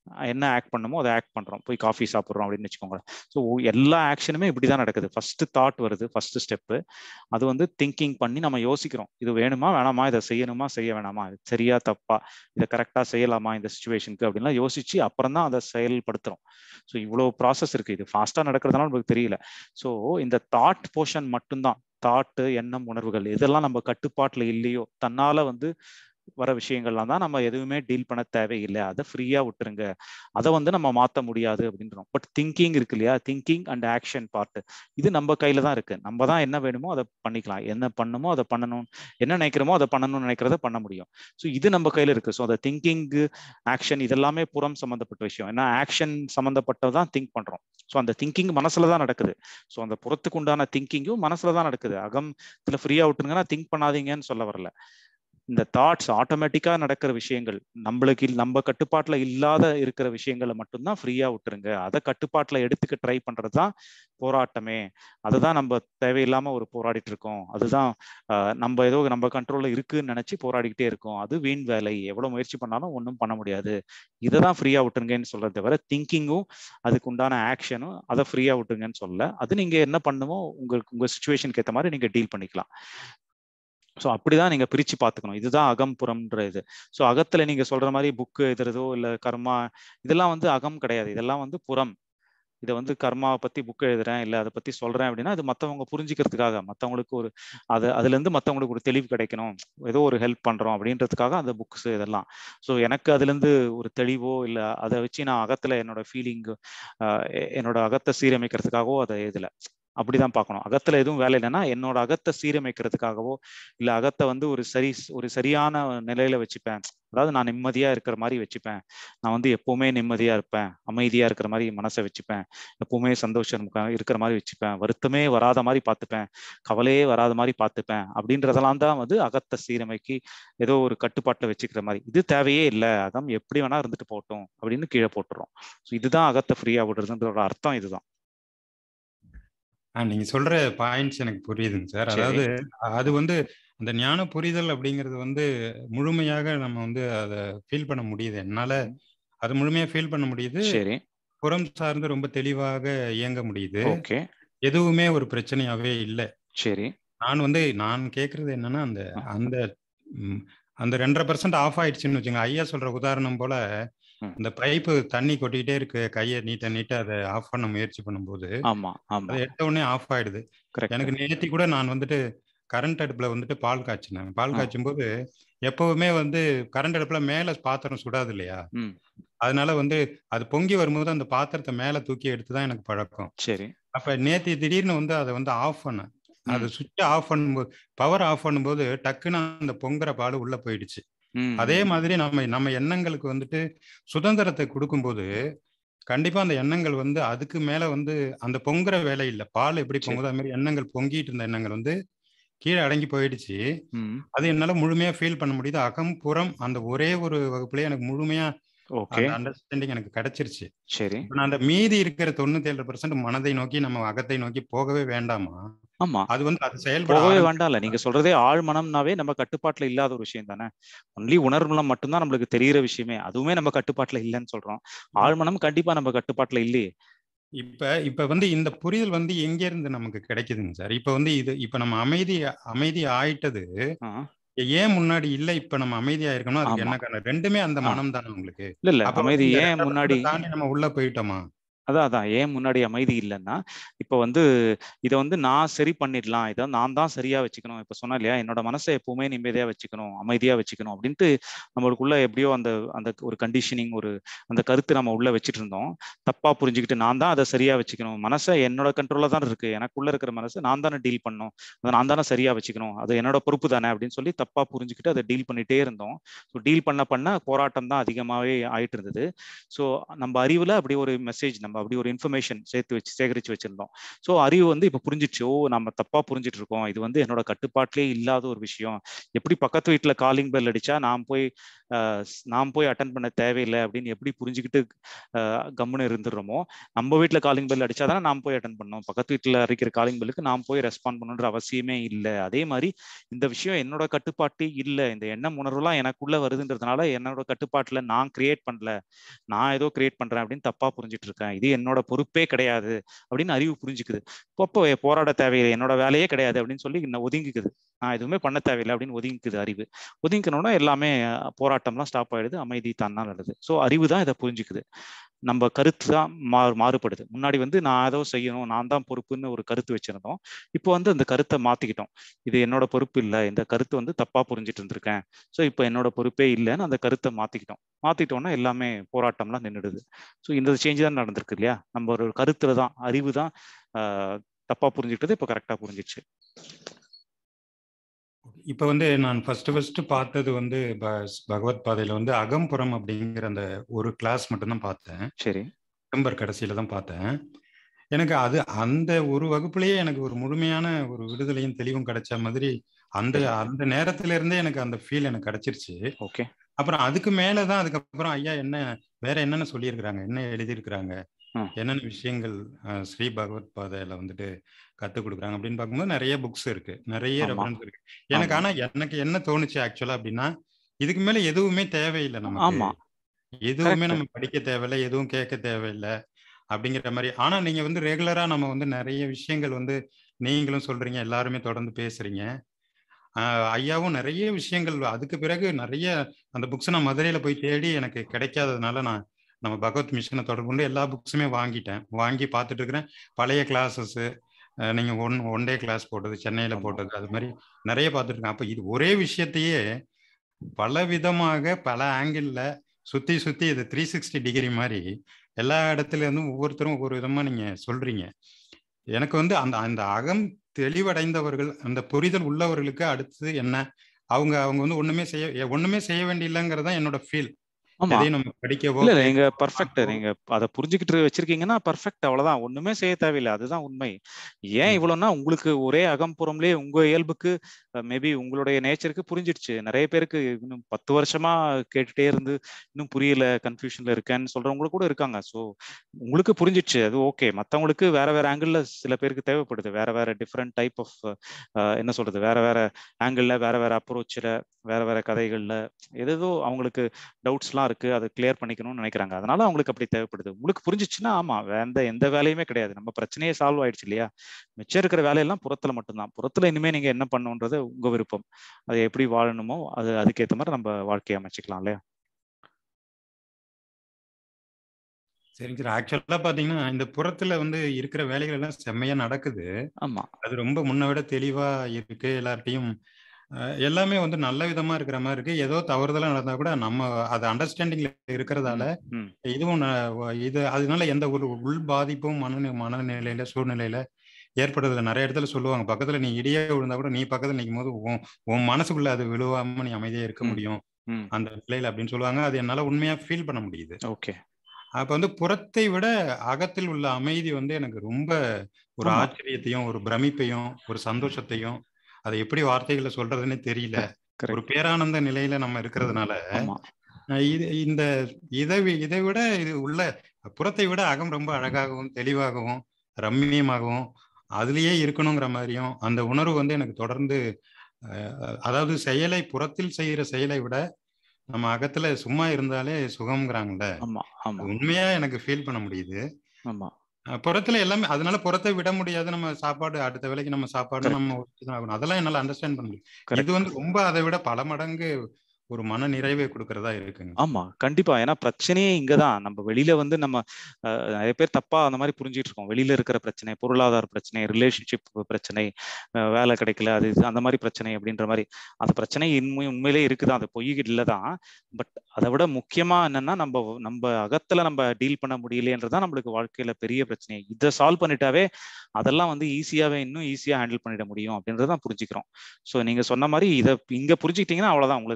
Speaker 1: என்ன ஆக்ட் பண்ணுமோ அதை ஆக்ட் பண்றோம் போய் காஃபி சாப்பிட்றோம் அப்படின்னு வச்சுக்கோங்க ஸோ எல்லா ஆக்ஷனுமே இப்படி தான் நடக்குது ஃபர்ஸ்ட் தாட் வருது ஃபர்ஸ்ட் ஸ்டெப்பு அது வந்து திங்கிங் பண்ணி நம்ம யோசிக்கிறோம் இது வேணுமா வேணாமா இதை செய்யணுமா செய்ய வேணாமா இது சரியா தப்பா இதை கரெக்டா செய்யலாமா இந்த சுச்சுவேஷனுக்கு அப்படின்லாம் யோசிச்சு அப்புறம் தான் அதை செயல்படுத்துறோம் ஸோ இவ்வளோ ப்ராசஸ் இருக்கு இது ஃபாஸ்டா நடக்கிறதுனால நமக்கு தெரியல ஸோ இந்த தாட் போர்ஷன் மட்டும்தான் தாட்டு எண்ணம் உணர்வுகள் இதெல்லாம் நம்ம கட்டுப்பாட்டுல இல்லையோ தன்னால வந்து வர விஷயங்கள்லாம் தான் நம்ம எதுவுமே டீல் பண்ண தேவையில்லை அதை ஃப்ரீயா விட்டுருங்க அதை வந்து நம்ம மாற்ற முடியாது அப்படின்றோம் பட் திங்கிங் இருக்கு இல்லையா திங்கிங் அண்ட் ஆக்ஷன் பார்ட் இது நம்ம கையில தான் இருக்கு நம்ம தான் என்ன வேணுமோ அதை பண்ணிக்கலாம் என்ன பண்ணணுமோ அதை பண்ணணும் என்ன நினைக்கிறோமோ அதை பண்ணணும்னு நினைக்கிறத பண்ண முடியும் ஸோ இது நம்ம கையில இருக்கு ஸோ அந்த திங்கிங் ஆக்ஷன் இதெல்லாமே புறம் சம்மந்தப்பட்ட விஷயம் ஏன்னா ஆக்ஷன் சம்மந்தப்பட்டதான் திங்க் பண்றோம் ஸோ அந்த திங்கிங் மனசுல தான் நடக்குது ஸோ அந்த புறத்துக்கு உண்டான திங்கிங்கும் மனசுல தான் நடக்குது அகம் இதுல ஃப்ரீயா விட்டுருங்கன்னா திங்க் பண்ணாதீங்கன்னு சொல்ல வரல இந்த தாட்ஸ் ஆட்டோமேட்டிக்கா நடக்கிற விஷயங்கள் நம்மளுக்கு நம்ம கட்டுப்பாட்டுல இல்லாத இருக்கிற விஷயங்களை மட்டும்தான் ஃப்ரீயா விட்டுருங்க அதை கட்டுப்பாட்டுல எடுத்துக்க ட்ரை பண்றதுதான் போராட்டமே அதுதான் நம்ம தேவையில்லாம ஒரு போராடிட்டு இருக்கோம் அதுதான் நம்ம ஏதோ நம்ம கண்ட்ரோல்ல இருக்குன்னு நினைச்சு போராடிக்கிட்டே இருக்கோம் அது வீண் வேலை எவ்வளவு முயற்சி பண்ணாலும் ஒன்றும் பண்ண முடியாது இதை தான் ஃப்ரீயா விட்டுருங்கன்னு சொல்றத தவிர திங்கிங்கும் அதுக்கு உண்டான ஆக்ஷனும் அதை ஃப்ரீயா விட்டுருங்கன்னு சொல்ல அது நீங்க என்ன பண்ணுமோ உங்களுக்கு உங்க சுச்சுவேஷனுக்கு ஏற்ற மாதிரி நீங்க டீல் பண்ணிக்கலாம் ஸோ அப்படிதான் நீங்க பிரிச்சு பார்த்துக்கணும் இதுதான் அகம்புறம்ன்ற இது ஸோ அகத்துல நீங்க சொல்ற மாதிரி புக்கு எழுதுறதோ இல்லை கர்மா இதெல்லாம் வந்து அகம் கிடையாது இதெல்லாம் வந்து புறம் இதை வந்து கர்மாவை பத்தி புக் எழுதுறேன் இல்லை அதை பத்தி சொல்றேன் அப்படின்னா அது மற்றவங்க புரிஞ்சுக்கிறதுக்காக மற்றவங்களுக்கு ஒரு அது அதுல இருந்து மற்றவங்களுக்கு ஒரு தெளிவு கிடைக்கணும் ஏதோ ஒரு ஹெல்ப் பண்றோம் அப்படின்றதுக்காக அந்த புக்ஸ் இதெல்லாம் ஸோ எனக்கு அதுல இருந்து ஒரு தெளிவோ இல்லை அதை வச்சு நான் அகத்துல என்னோட ஃபீலிங் என்னோட அகத்தை சீரமைக்கிறதுக்காகவோ அதை எழுதல அப்படிதான் பார்க்கணும் அகத்துல எதுவும் வேலை இல்லைன்னா என்னோட அகத்தை சீரமைக்கிறதுக்காகவோ இல்ல அகத்தை வந்து ஒரு சரி ஒரு சரியான நிலையில வச்சுப்பேன் அதாவது நான் நிம்மதியா இருக்கிற மாதிரி வச்சுப்பேன் நான் வந்து எப்பவுமே நிம்மதியா இருப்பேன் அமைதியா இருக்கிற மாதிரி மனசை வச்சுப்பேன் எப்பவுமே சந்தோஷம் இருக்கிற மாதிரி வச்சுப்பேன் வருத்தமே வராத மாதிரி பார்த்துப்பேன் கவலையே வராத மாதிரி பார்த்துப்பேன் அப்படின்றதெல்லாம் தான் வந்து அகத்தை சீரமைக்கு ஏதோ ஒரு கட்டுப்பாட்டில் வச்சுக்கிற மாதிரி இது தேவையே இல்லை அகம் எப்படி வேணா இருந்துட்டு போட்டோம் அப்படின்னு கீழே போட்டுறோம் ஸோ இதுதான் அகத்தை ஃப்ரீயா விடுறதுன்ற அர்த்தம் இதுதான்
Speaker 7: நீங்க சொல்ற பாயிண்ட்ஸ் எனக்கு புரியுதுங்க சார் அதாவது அது வந்து அந்த ஞான புரிதல் அப்படிங்கிறது வந்து முழுமையாக நம்ம வந்து அதை ஃபீல் பண்ண முடியுது என்னால அது முழுமையா ஃபீல் பண்ண முடியுது
Speaker 1: சரி
Speaker 7: புறம் சார்ந்து ரொம்ப தெளிவாக இயங்க முடியுது
Speaker 1: ஓகே
Speaker 7: எதுவுமே ஒரு பிரச்சனையாவே இல்லை
Speaker 1: சரி
Speaker 7: நான் வந்து நான் கேக்குறது என்னன்னா அந்த அந்த அந்த ரெண்டரை பர்சன்ட் ஆஃப் ஆயிடுச்சுன்னு வச்சுங்க ஐயா சொல்ற உதாரணம் போல இந்த பைப்பு தண்ணி கொட்டிக்கிட்டே இருக்கு கையை நீட்ட நீட்ட அதை ஆஃப் பண்ண முயற்சி பண்ணும்போது
Speaker 1: ஆமா ஆமா
Speaker 7: அதை எடுத்த உடனே ஆஃப் ஆயிடுது எனக்கு நேத்தி கூட நான் வந்துட்டு கரண்ட் அடுப்புல வந்துட்டு பால் காய்ச்சினேன் பால் காய்ச்சும் போது எப்பவுமே வந்து கரண்ட் அடுப்புல மேல பாத்திரம் சுடாது இல்லையா அதனால வந்து அது பொங்கி வரும்போது அந்த பாத்திரத்தை மேல தூக்கி எடுத்துதான் எனக்கு பழக்கம்
Speaker 1: சரி
Speaker 7: அப்ப நேத்தி திடீர்னு வந்து அதை வந்து ஆஃப் பண்ணேன் அது சுவிட்ச் ஆஃப் பண்ணும்போது பவர் ஆஃப் பண்ணும்போது டக்குன்னு அந்த பொங்குற பால் உள்ள போயிடுச்சு அதே மாதிரி நம்ம நம்ம எண்ணங்களுக்கு வந்துட்டு சுதந்திரத்தை கொடுக்கும்போது கண்டிப்பா அந்த எண்ணங்கள் வந்து அதுக்கு மேல வந்து அந்த பொங்குற வேலை இல்லை பால் எப்படி பொங்குதோ அது மாதிரி எண்ணங்கள் பொங்கிட்டு இருந்த எண்ணங்கள் வந்து கீழே அடங்கி போயிடுச்சு அது என்னால முழுமையா ஃபீல் பண்ண முடியுது அகம் புறம் அந்த ஒரே ஒரு வகுப்புலயே எனக்கு முழுமையா அண்டர்ஸ்டாண்டிங் எனக்கு கிடைச்சிருச்சு
Speaker 1: சரி
Speaker 7: நான் அந்த மீதி இருக்கிற தொண்ணூத்தி ஏழு பர்சன்ட் மனதை நோக்கி நம்ம அகத்தை நோக்கி போகவே வேண்டாமா
Speaker 1: ஆமா
Speaker 7: அது வந்து அது செயல்பட
Speaker 1: போகவே வேண்டாம்ல நீங்க சொல்றதே ஆழ் மனம்னாவே நம்ம கட்டுப்பாட்டுல இல்லாத ஒரு விஷயம் தானே ஒன்லி உணர்வுலம் மட்டும்தான் நம்மளுக்கு தெரியிற விஷயமே அதுவுமே நம்ம கட்டுப்பாட்டுல இல்லைன்னு சொல்றோம் ஆழ்மனம் கண்டிப்பா நம்ம கட்டுப்பாட்டுல இல்லையே
Speaker 7: இப்ப இப்ப வந்து இந்த புரிதல் வந்து எங்க இருந்து நமக்கு கிடைக்குதுங்க சார் இப்ப வந்து இது இப்ப நம்ம அமைதி அமைதி ஆயிட்டது ஏன் முன்னாடி இல்ல இப்ப நம்ம அமைதியா இருக்கணும் அதுக்கு என்ன காரணம் ரெண்டுமே அந்த மனம் தானே உங்களுக்கு
Speaker 1: இல்ல இல்ல அமைதி ஏன் முன்னாடி
Speaker 7: தாண்டி நம்ம உள்ள போயிட்டோமா
Speaker 1: அதான் அதான் ஏன் முன்னாடி அமைதி இல்லைன்னா இப்போ வந்து இதை வந்து நான் சரி பண்ணிடலாம் இதை நான் தான் சரியா வச்சுக்கணும் இப்போ சொன்னா இல்லையா என்னோட மனசை எப்பவுமே நிம்மதியா வச்சுக்கணும் அமைதியா வச்சுக்கணும் அப்படின்ட்டு நம்மளுக்குள்ள எப்படியோ அந்த அந்த ஒரு கண்டிஷனிங் ஒரு அந்த கருத்து நம்ம உள்ள வச்சுட்டு இருந்தோம் தப்பா புரிஞ்சுக்கிட்டு நான் தான் அதை சரியா வச்சுக்கணும் மனசை என்னோட கண்ட்ரோல்ல தான் இருக்கு எனக்குள்ள இருக்கிற மனசை நான் தானே டீல் பண்ணணும் அதை நான் தானே சரியா வச்சுக்கணும் அது என்னோட பொறுப்பு தானே அப்படின்னு சொல்லி தப்பா புரிஞ்சுக்கிட்டு அதை டீல் பண்ணிட்டே இருந்தோம் ஸோ டீல் பண்ண பண்ண போராட்டம் தான் அதிகமாகவே ஆயிட்டு இருந்தது ஸோ நம்ம அறிவுல அப்படி ஒரு மெசேஜ் நம்ம நம்ம அப்படி ஒரு இன்ஃபர்மேஷன் சேர்த்து வச்சு சேகரிச்சு வச்சிருந்தோம் ஸோ அறிவு வந்து இப்போ புரிஞ்சிச்சு ஓ நம்ம தப்பா புரிஞ்சிட்டு இருக்கோம் இது வந்து என்னோட கட்டுப்பாட்டிலே இல்லாத ஒரு விஷயம் எப்படி பக்கத்து வீட்டுல காலிங் பெல் அடிச்சா நான் போய் நான் போய் அட்டன் பண்ண தேவையில்லை அப்படின்னு எப்படி புரிஞ்சுக்கிட்டு கம்முன்னு இருந்துடுறோமோ நம்ம வீட்டுல காலிங் பெல் அடிச்சா தானே நாம் போய் அட்டன் பண்ணோம் பக்கத்து வீட்டுல அடிக்கிற காலிங் பெல்லுக்கு நாம் போய் ரெஸ்பாண்ட் பண்ணுன்ற அவசியமே இல்லை அதே மாதிரி இந்த விஷயம் என்னோட கட்டுப்பாட்டு இல்லை இந்த எண்ணம் உணர்வுலாம் எனக்குள்ள வருதுன்றதுனால என்னோட கட்டுப்பாட்டுல நான் கிரியேட் பண்ணல நான் ஏதோ கிரியேட் பண்றேன் அப்படின்னு தப்பா புரிஞ்சிட்டு இருக்கேன் இது என்னோட பொறுப்பே கிடையாது அப்படின்னு அறிவு புரிஞ்சுக்குது இப்போ போராட தேவையில்லை என்னோட வேலையே கிடையாது அப்படின்னு சொல்லி ஒதுங்கிக்குது நான் எதுவுமே பண்ண தேவையில்லை அப்படின்னு ஒதுங்கிக்குது அறிவு ஒதுங்கிக்கணும்னா எல்லாமே போராட்டம்லாம் ஸ்டாப் ஆயிடுது அமைதி தன்னா நல்லது ஸோ அறிவு தான் இதை புரிஞ்சுக்குது நம்ம கருத்து தான் மா மாறுபடுது முன்னாடி வந்து நான் ஏதோ செய்யணும் நான் தான் பொறுப்புன்னு ஒரு கருத்து வச்சிருந்தோம் இப்போ வந்து அந்த கருத்தை மாத்திக்கிட்டோம் இது என்னோட பொறுப்பு இல்லை இந்த கருத்து வந்து தப்பா புரிஞ்சிட்டு இருந்திருக்கேன் ஸோ இப்போ என்னோட பொறுப்பே இல்லைன்னு அந்த கருத்தை மாத்திக்கிட்டோம் மாத்திட்டோம்னா எல்லாமே போராட்டம்லாம் நின்றுடுது ஸோ இந்த சேஞ்ச் தான் நடந்திருக்கு இல்லையா நம்ம ஒரு கருத்துல தான் அறிவு தான் தப்பா புரிஞ்சுக்கிட்டது இப்போ கரெக்டா புரிஞ்சிச்சு
Speaker 7: இப்போ வந்து நான் ஃபர்ஸ்ட் ஃபர்ஸ்ட் பார்த்தது வந்து பகவத் பாதையில வந்து அகம்புறம் அப்படிங்கிற அந்த ஒரு கிளாஸ் மட்டும்தான் பார்த்தேன்
Speaker 1: சரி
Speaker 7: டிசம்பர் கடைசியில தான் பார்த்தேன் எனக்கு அது அந்த ஒரு வகுப்புலயே எனக்கு ஒரு முழுமையான ஒரு விடுதலையும் தெளிவும் கிடைச்ச மாதிரி அந்த அந்த நேரத்துல இருந்தே எனக்கு அந்த ஃபீல் எனக்கு கிடைச்சிருச்சு
Speaker 1: ஓகே
Speaker 7: அப்புறம் அதுக்கு மேலதான் அதுக்கப்புறம் ஐயா என்ன வேற என்னென்ன சொல்லியிருக்கிறாங்க என்ன எழுதியிருக்கிறாங்க என்னென்ன விஷயங்கள் ஸ்ரீ பகவத் பாதையில வந்துட்டு கத்துக் கொடுக்குறாங்க அப்படின்னு பார்க்கும்போது நிறைய புக்ஸ் இருக்கு நிறைய ரெஃபரன்ஸ் இருக்கு எனக்கு ஆனா எனக்கு என்ன தோணுச்சு ஆக்சுவலா அப்படின்னா இதுக்கு மேல எதுவுமே தேவையில்லை நம்ம எதுவுமே நம்ம படிக்க தேவையில்லை எதுவும் கேட்க தேவையில்லை அப்படிங்கிற மாதிரி ஆனா நீங்க வந்து ரெகுலரா நம்ம வந்து நிறைய விஷயங்கள் வந்து நீங்களும் சொல்றீங்க எல்லாருமே தொடர்ந்து பேசுறீங்க ஐயாவும் நிறைய விஷயங்கள் அதுக்கு பிறகு நிறைய அந்த புக்ஸ் நான் மதுரையில போய் தேடி எனக்கு கிடைக்காததுனால நான் நம்ம பகவத் மிஷனை தொடர்பு கொண்டு எல்லா புக்ஸுமே வாங்கிட்டேன் வாங்கி பார்த்துட்டு இருக்கிறேன் பழைய கிளாஸஸ் நீங்க ஒன் ஒன் டே கிளாஸ் போட்டது சென்னையில போட்டது அது மாதிரி நிறைய பார்த்துட்டு இருக்கேன் அப்போ இது ஒரே விஷயத்தையே பல விதமாக பல ஆங்கிள் சுத்தி சுத்தி இது த்ரீ சிக்ஸ்டி டிகிரி மாதிரி எல்லா இடத்துல இருந்தும் ஒவ்வொருத்தரும் ஒவ்வொரு விதமா நீங்க சொல்றீங்க எனக்கு வந்து அந்த அந்த அகம் தெளிவடைந்தவர்கள் அந்த புரிதல் உள்ளவர்களுக்கு அடுத்தது என்ன அவங்க அவங்க வந்து ஒண்ணுமே செய்ய ஒண்ணுமே செய்ய வேண்டியில்லைங்கிறதா என்னோட ஃபீல் நம்ம படிக்கவோ
Speaker 1: இல்ல நீங்க பர்ஃபெக்ட் நீங்க அதை புரிஞ்சுக்கிட்டு வச்சிருக்கீங்கன்னா பர்ஃபெக்ட் அவ்வளவுதான் ஒண்ணுமே செய்ய தேவையில்லை அதுதான் உண்மை ஏன் இவ்வளவுனா உங்களுக்கு ஒரே அகம்புறம்லயே உங்க இயல்புக்கு மேபி உங்களுடைய நேச்சருக்கு புரிஞ்சிடுச்சு நிறைய பேருக்கு இன்னும் பத்து வருஷமா கேட்டுட்டே இருந்து இன்னும் புரியல கன்ஃபியூஷன்ல இருக்கேன்னு சொல்றவங்க கூட இருக்காங்க ஸோ உங்களுக்கு புரிஞ்சிடுச்சு அது ஓகே மத்தவங்களுக்கு வேற வேற ஆங்கிள் சில பேருக்கு தேவைப்படுது வேற வேற டிஃப்ரெண்ட் டைப் ஆஃப் என்ன சொல்றது வேற வேற ஆங்கிள் வேற வேற அப்ரோச்சில் வேற வேற கதைகள்ல ஏதோ அவங்களுக்கு டவுட்ஸ்லாம் இருக்கு அதை கிளியர் பண்ணிக்கணும்னு நினைக்கிறாங்க அதனால அவங்களுக்கு அப்படி தேவைப்படுது உங்களுக்கு புரிஞ்சிச்சுன்னா ஆமா எந்த எந்த வேலையுமே கிடையாது நம்ம பிரச்சனையே சால்வ் ஆயிடுச்சு இல்லையா மிச்சம் இருக்கிற வேலையெல்லாம் புறத்துல மட்டும்தான் புறத்துல இனிமே நீங்க என்ன பண்ணுன்றது உங்க விருப்பம் அதை எப்படி வாழணுமோ அது அதுக்கேற்ற மாதிரி நம்ம வாழ்க்கையை அமைச்சிக்கலாம் இல்லையா
Speaker 7: சரிங்க சார் ஆக்சுவலா பாத்தீங்கன்னா இந்த புறத்துல வந்து இருக்கிற வேலைகள் எல்லாம் செம்மையா நடக்குது
Speaker 1: ஆமா
Speaker 7: அது ரொம்ப முன்ன விட தெளிவா இருக்கு எல்லார்ட்டையும் எல்லாமே வந்து நல்ல விதமா இருக்கிற மாதிரி இருக்கு ஏதோ தவறுதலா நடந்தா கூட நம்ம அது அண்டர்ஸ்டாண்டிங்ல இருக்கிறதால இதுவும் இது அதனால எந்த ஒரு உள் பாதிப்பும் மன மனநிலையில சூழ்நிலையில ஏற்படுறதுல நிறைய இடத்துல சொல்லுவாங்க பக்கத்துல நீ இடியே விழுந்தா கூட நீ பக்கத்துல நிற்கும் போது உன் உன் மனசுக்குள்ள அது விழுவாம நீ அமைதியா இருக்க முடியும் அந்த நிலையில அப்படின்னு சொல்லுவாங்க அது என்னால உண்மையா ஃபீல் பண்ண முடியுது
Speaker 1: ஓகே
Speaker 7: அப்ப வந்து புறத்தை விட அகத்தில் உள்ள அமைதி வந்து எனக்கு ரொம்ப ஒரு ஆச்சரியத்தையும் ஒரு பிரமிப்பையும் ஒரு சந்தோஷத்தையும் அதை எப்படி வார்த்தைகளை சொல்றதுன்னு தெரியல ஒரு பேரானந்த நிலையில நம்ம இருக்கிறதுனால இது இந்த இதை இதை விட இது உள்ள புறத்தை விட அகம் ரொம்ப அழகாகவும் தெளிவாகவும் ரம்மியமாகவும் அதுலயே இருக்கணுங்கிற மாதிரியும் அந்த உணர்வு வந்து எனக்கு தொடர்ந்து அதாவது செயலை புறத்தில் செய்யற செயலை விட நம்ம அகத்துல சும்மா இருந்தாலே சுகம்ங்கிறாங்கல்ல உண்மையா எனக்கு ஃபீல் பண்ண முடியுது
Speaker 1: ஆமா
Speaker 7: புறத்துல எல்லாமே அதனால புறத்தை விட முடியாது நம்ம சாப்பாடு அடுத்த வேலைக்கு நம்ம சாப்பாடு நம்ம ஆகணும் அதெல்லாம் என்னால அண்டர்ஸ்டாண்ட் பண்ண முடியும் இது வந்து ரொம்ப அதை விட பல மடங்கு ஒரு மன நிறைவை கொடுக்கறதா இருக்குங்க
Speaker 1: ஆமா கண்டிப்பா ஏன்னா பிரச்சனையே இங்கதான் நம்ம வெளியில வந்து நம்ம நிறைய பேர் தப்பா அந்த மாதிரி புரிஞ்சிட்டு இருக்கோம் வெளியில இருக்கிற பிரச்சனை பொருளாதார பிரச்சனை ரிலேஷன்ஷிப் பிரச்சனை வேலை கிடைக்கல அது அந்த மாதிரி பிரச்சனை அப்படின்ற மாதிரி அந்த பிரச்சனை உண்மை உண்மையிலே இருக்குதான் அது பொய் இல்லதான் பட் அதை விட முக்கியமா என்னன்னா நம்ம நம்ம அகத்துல நம்ம டீல் பண்ண முடியலையன்றதான் நம்மளுக்கு வாழ்க்கையில பெரிய பிரச்சனை இதை சால்வ் பண்ணிட்டாவே அதெல்லாம் வந்து ஈஸியாவே இன்னும் ஈஸியா ஹேண்டில் பண்ணிட முடியும் அப்படின்றதான் புரிஞ்சுக்கிறோம் ஸோ நீங்க சொன்ன மாதிரி இதை இங்க புரிஞ்சுக்கிட்டீங்கன்னா அவ்வளவுதான் உங்களுக்கு வேற எந்த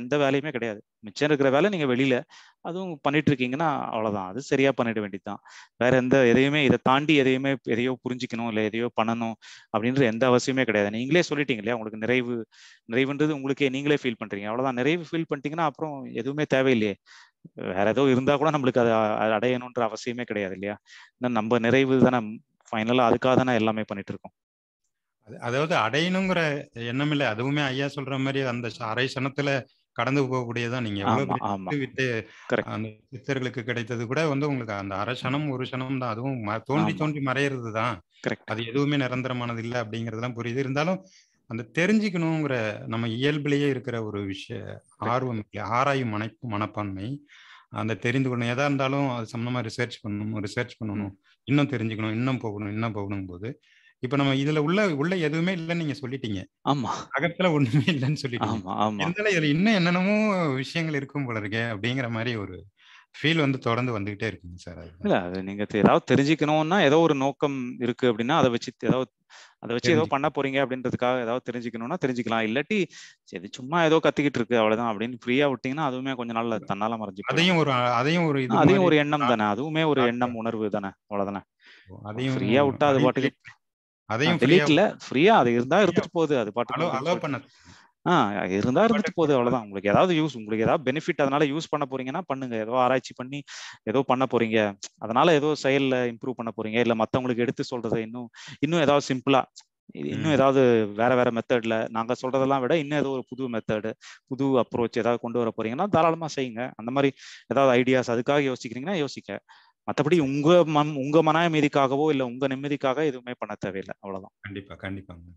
Speaker 1: எந்த வேலையுமே கிடையாது மிச்சம் இருக்கிற வேலை நீங்க வெளியில அதுவும் பண்ணிட்டு இருக்கீங்கன்னா அவ்வளவுதான் அது சரியா பண்ணிட வேண்டியதுதான் வேற எந்த எதையுமே இதை தாண்டி எதையுமே எதையோ புரிஞ்சுக்கணும் இல்லை எதையோ பண்ணணும் அப்படின்ற எந்த அவசியமே கிடையாது நீங்களே சொல்லிட்டீங்க இல்லையா உங்களுக்கு நிறைவு நிறைவுன்றது உங்களுக்கே நீங்களே ஃபீல் பண்றீங்க அவ்வளவுதான் நிறைவு ஃபீல் பண்ணிட்டீங்கன்னா அப்புறம் எதுவுமே தேவையில்லையே வேற ஏதோ இருந்தா கூட நம்மளுக்கு அதை அடையணுன்ற அவசியமே கிடையாது இல்லையா நம்ம நிறைவு தானே ஃபைனலா அதுக்காக தானே எல்லாமே பண்ணிட்டு இருக்கோம்
Speaker 7: அதாவது அடையணுங்கிற எண்ணம் இல்லை அதுவுமே ஐயா சொல்ற மாதிரி அந்த அரை சனத்துல கடந்து போகக்கூடியதான் நீங்க எவ்வளவு விட்டு அந்த சித்தர்களுக்கு கிடைத்தது கூட வந்து உங்களுக்கு அந்த அரை சனம் ஒரு சனம் தான் அதுவும் தோன்றி தோன்றி மறையிறது தான் அது எதுவுமே நிரந்தரமானது இல்லை அப்படிங்கறதெல்லாம் புரியுது இருந்தாலும் அந்த தெரிஞ்சுக்கணுங்கிற நம்ம இயல்பிலேயே இருக்கிற ஒரு விஷய ஆர்வம் ஆராயும் மனை மனப்பான்மை அந்த தெரிந்து கொள்ளணும் எதா இருந்தாலும் அது சம்மந்தமா ரிசர்ச் பண்ணணும் ரிசர்ச் பண்ணணும் இன்னும் தெரிஞ்சுக்கணும் இன்னும் போகணும் இன்னும் போகணும் போது இப்ப நம்ம இதுல உள்ள உள்ள எதுவுமே இல்லைன்னு நீங்க சொல்லிட்டீங்க
Speaker 1: ஆமா
Speaker 7: அகத்துல ஒண்ணுமே இல்லைன்னு சொல்லிட்டீங்க இருந்தாலும் இதுல இன்னும் என்னென்னமோ விஷயங்கள் இருக்கும் போல இருக்கே அப்படிங்கிற மாதிரி ஒரு ஃபீல் வந்து தொடர்ந்து வந்துகிட்டே இருக்குங்க சார்
Speaker 1: இல்ல அது நீங்க ஏதாவது தெரிஞ்சுக்கணும்னா ஏதோ ஒரு நோக்கம் இருக்கு அப்படின்னா அதை வச்சு ஏதாவது அதை வச்சு ஏதோ பண்ண போறீங்க அப்படின்றதுக்காக ஏதாவது தெரிஞ்சுக்கணும்னா தெரிஞ்சுக்கலாம் இல்லாட்டி சரி சும்மா ஏதோ கத்திக்கிட்டு இருக்கு அவ்வளவுதான் அப்படின்னு ஃப்ரீயா விட்டீங்கன்னா அதுவுமே கொஞ்ச நாள்ல தன்னால மறைஞ்சு
Speaker 7: அதையும் ஒரு அதையும் ஒரு
Speaker 1: அதையும் ஒரு எண்ணம் தானே அதுவுமே ஒரு எண்ணம் உணர்வு தானே அவ்வளவுதானே அதையும் ஃப்ரீயா விட்டா அது பாட்டுக்கு
Speaker 7: அதையும்
Speaker 1: டெலீட்ல ஃப்ரீயா அது இருந்தா இருந்துட்டு போகுது அது பாட்டுக்கு ஆஹ் இருந்தா இருந்துட்டு போகுது அவ்வளவுதான் உங்களுக்கு ஏதாவது யூஸ் உங்களுக்கு ஏதாவது பெனிஃபிட் அதனால யூஸ் பண்ண போறீங்கன்னா பண்ணுங்க ஏதோ ஆராய்ச்சி பண்ணி ஏதோ பண்ண போறீங்க அதனால ஏதோ செயல்ல இம்ப்ரூவ் பண்ண போறீங்க இல்ல மத்தவங்களுக்கு எடுத்து சொல்றதை இன்னும் இன்னும் ஏதாவது சிம்பிளா இன்னும் ஏதாவது வேற வேற மெத்தட்ல நாங்க சொல்றதெல்லாம் விட இன்னும் ஏதோ ஒரு புது மெத்தடு புது அப்ரோச் ஏதாவது கொண்டு வர போறீங்கன்னா தாராளமா செய்யுங்க அந்த மாதிரி ஏதாவது ஐடியாஸ் அதுக்காக யோசிக்கிறீங்கன்னா யோசிக்க மற்றபடி உங்க மன் உங்க மன அமைதிக்காகவோ இல்ல உங்க நிம்மதிக்காக எதுவுமே பண்ண தேவையில்லை அவ்வளவுதான்
Speaker 7: கண்டிப்பா கண்டிப்பாங்க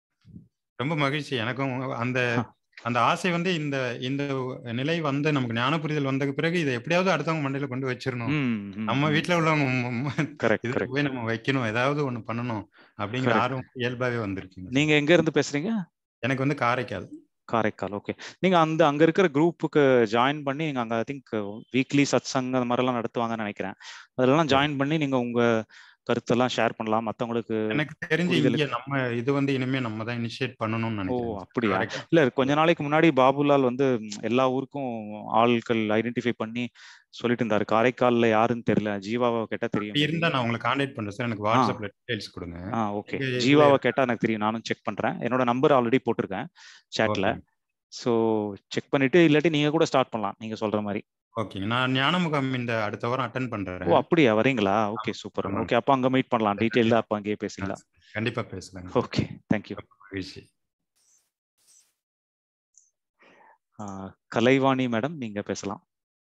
Speaker 7: ரொம்ப மகிழ்ச்சி எனக்கும் அந்த அந்த ஆசை வந்து இந்த இந்த நிலை வந்து நமக்கு ஞான புரிதல் வந்த பிறகு இதை எப்படியாவது அடுத்தவங்க மண்டையில கொண்டு வச்சிடணும் நம்ம வீட்டுல உள்ளவங்க போய் நம்ம வைக்கணும் ஏதாவது ஒண்ணு பண்ணணும் அப்படிங்கிற ஆர்வம் இயல்பாவே வந்திருக்குங்க
Speaker 1: நீங்க எங்க இருந்து பேசுறீங்க
Speaker 7: எனக்கு வந்து காரைக்கால்
Speaker 1: காரைக்கால் ஓகே நீங்க அந்த அங்க இருக்கிற குரூப்புக்கு ஜாயின் பண்ணி நீங்க அங்க ஐ திங்க் வீக்லி சத் சங் அந்த மாதிரி எல்லாம் நடத்துவாங்கன்னு நினைக்கிறேன் அதெல்லாம் ஜாயின் பண்ணி நீங்க உங்க கருத்தெல்லாம் ஷேர் பண்ணலாம் மத்தவங்களுக்கு
Speaker 7: எனக்கு தெரிஞ்சு இங்க நம்ம இது வந்து இனிமே நம்ம தான் இனிஷியேட் பண்ணணும்னு நினைக்கிறேன்
Speaker 1: ஓ அப்படியா இல்ல கொஞ்ச நாளைக்கு முன்னாடி பாபுலால் வந்து எல்லா ஊருக்கும் ஆட்கள் ஐடென்டிஃபை பண்ணி சொல்லிட்டு இருந்தாரு காரைக்கால்ல யாருன்னு தெரியல ஜீவாவை கேட்டா தெரியும்
Speaker 7: இருந்தா நான் உங்களுக்கு கான்டாக்ட் பண்றேன் சார் எனக்கு வாட்ஸ்அப்ல டீடைல்ஸ் கொடுங்க
Speaker 1: ஆ ஓகே ஜீவாவை கேட்டா எனக்கு தெரியும் நானும் செக் பண்றேன் என்னோட நம்பர் ஆல்ரெடி போட்டிருக்கேன் சாட்ல ஸோ செக் பண்ணிட்டு இல்லாட்டி நீங்க கூட ஸ்டார்ட் பண்ணலாம் நீங்க சொல்ற மாதிரி
Speaker 7: ஓகேங்க நான் ஞானமுகம் இந்த அடுத்த வாரம் அட்டன் பண்றேன்
Speaker 1: ஓ அப்படியா வரீங்களா ஓகே சூப்பர் ஓகே அப்ப அங்க மீட் பண்ணலாம் டீடைல்ல அப்ப அங்கேயே பேசிக்கலாம்
Speaker 7: கண்டிப்பா பேசலாம்
Speaker 1: ஓகே தேங்க்யூ
Speaker 7: மகிழ்ச்சி
Speaker 1: கலைவாணி மேடம் நீங்க பேசலாம்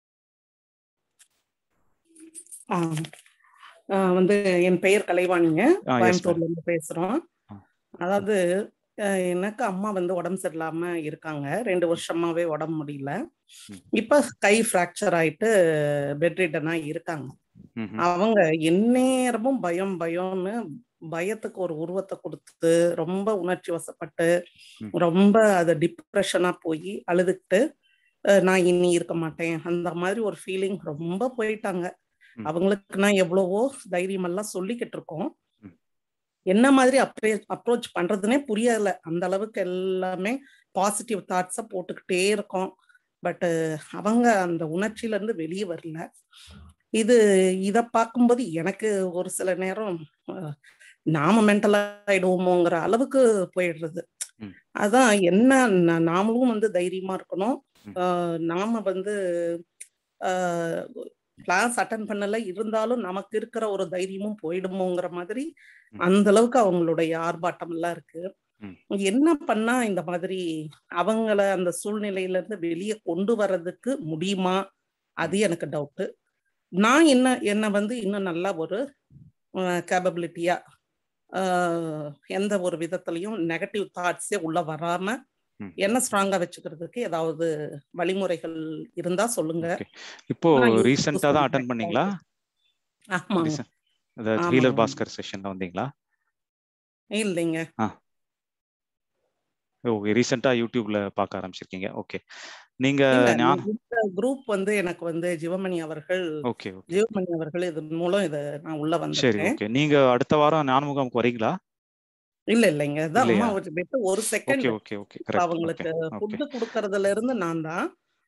Speaker 8: வந்து என் பெயர் கலைவாணிங்க கோயம்புத்தூர்ல இருந்து பேசுறோம் அதாவது எனக்கு அம்மா வந்து உடம்பு சரியில்லாம இருக்காங்க ரெண்டு வருஷமாவே உடம்பு முடியல இப்ப கை ஃப்ராக்சர் ஆயிட்டு பெட் ரிட்டனா இருக்காங்க அவங்க எந்நேரமும் பயம் பயம்னு பயத்துக்கு ஒரு உருவத்தை கொடுத்து ரொம்ப உணர்ச்சி வசப்பட்டு ரொம்ப அது டிப்ரெஷனா போய் அழுதுகிட்டு நான் இனி இருக்க மாட்டேன் அந்த மாதிரி ஒரு ஃபீலிங் ரொம்ப போயிட்டாங்க அவங்களுக்கு நான் எவ்வளவோ தைரியம் எல்லாம் சொல்லிக்கிட்டு இருக்கோம் என்ன மாதிரி அப்ரே அப்ரோச் பண்றதுனே புரியல அந்த அளவுக்கு எல்லாமே பாசிட்டிவ் தாட்ஸை போட்டுக்கிட்டே இருக்கோம் பட் அவங்க அந்த உணர்ச்சியில இருந்து வெளியே வரல இது இத பார்க்கும்போது எனக்கு ஒரு சில நேரம் நாம மென்டல் ஆயிடுவோமோங்கிற அளவுக்கு போயிடுறது அதான் என்ன நாமளும் வந்து தைரியமா இருக்கணும் நாம வந்து கிளாஸ் அட்டன் பண்ணல இருந்தாலும் நமக்கு இருக்கிற ஒரு தைரியமும் போயிடுமோங்கிற மாதிரி அந்த அளவுக்கு அவங்களுடைய ஆர்ப்பாட்டம் எல்லாம் இருக்கு என்ன பண்ணா இந்த மாதிரி அவங்கள அந்த சூழ்நிலையில இருந்து வெளியே கொண்டு வர்றதுக்கு முடியுமா அது எனக்கு டவுட்டு நான் என்ன என்ன வந்து இன்னும் நல்லா ஒரு கேபபிலிட்டியா எந்த ஒரு விதத்துலயும் நெகட்டிவ் தாட்ஸே உள்ள வராம என்ன ஸ்ட்ராங்கா வச்சுக்கிறதுக்கு ஏதாவது வழிமுறைகள் இருந்தா சொல்லுங்க
Speaker 1: இப்போ ரீசெண்டா தான் அட்டன் பண்ணீங்களா
Speaker 8: ஆமா
Speaker 1: ஹீலர் பாஸ்கர் செஷன்ல வந்தீங்களா
Speaker 8: இல்லைங்க
Speaker 1: ஓகே ரீசெண்டா யூடியூப்ல பார்க்க ஆரம்பிச்சிருக்கீங்க ஓகே நீங்க
Speaker 8: குரூப் வந்து எனக்கு வந்து ஜிவமணி அவர்கள்
Speaker 1: ஓகே
Speaker 8: ஜிவமணி அவர்கள் இது மூலம் இத நான் உள்ள வந்தேன்
Speaker 1: சரி ஓகே நீங்க அடுத்த வாரம் ஞானமுகாமுக்கு வரீங்களா
Speaker 8: இல்ல இல்லைங்க அதான் அம்மா விட்டு ஒரு செகண்ட்
Speaker 1: ஓகே ஓகே
Speaker 8: அவங்களுக்கு ஃபுட் குடுக்கறதுல இருந்து நான் தான்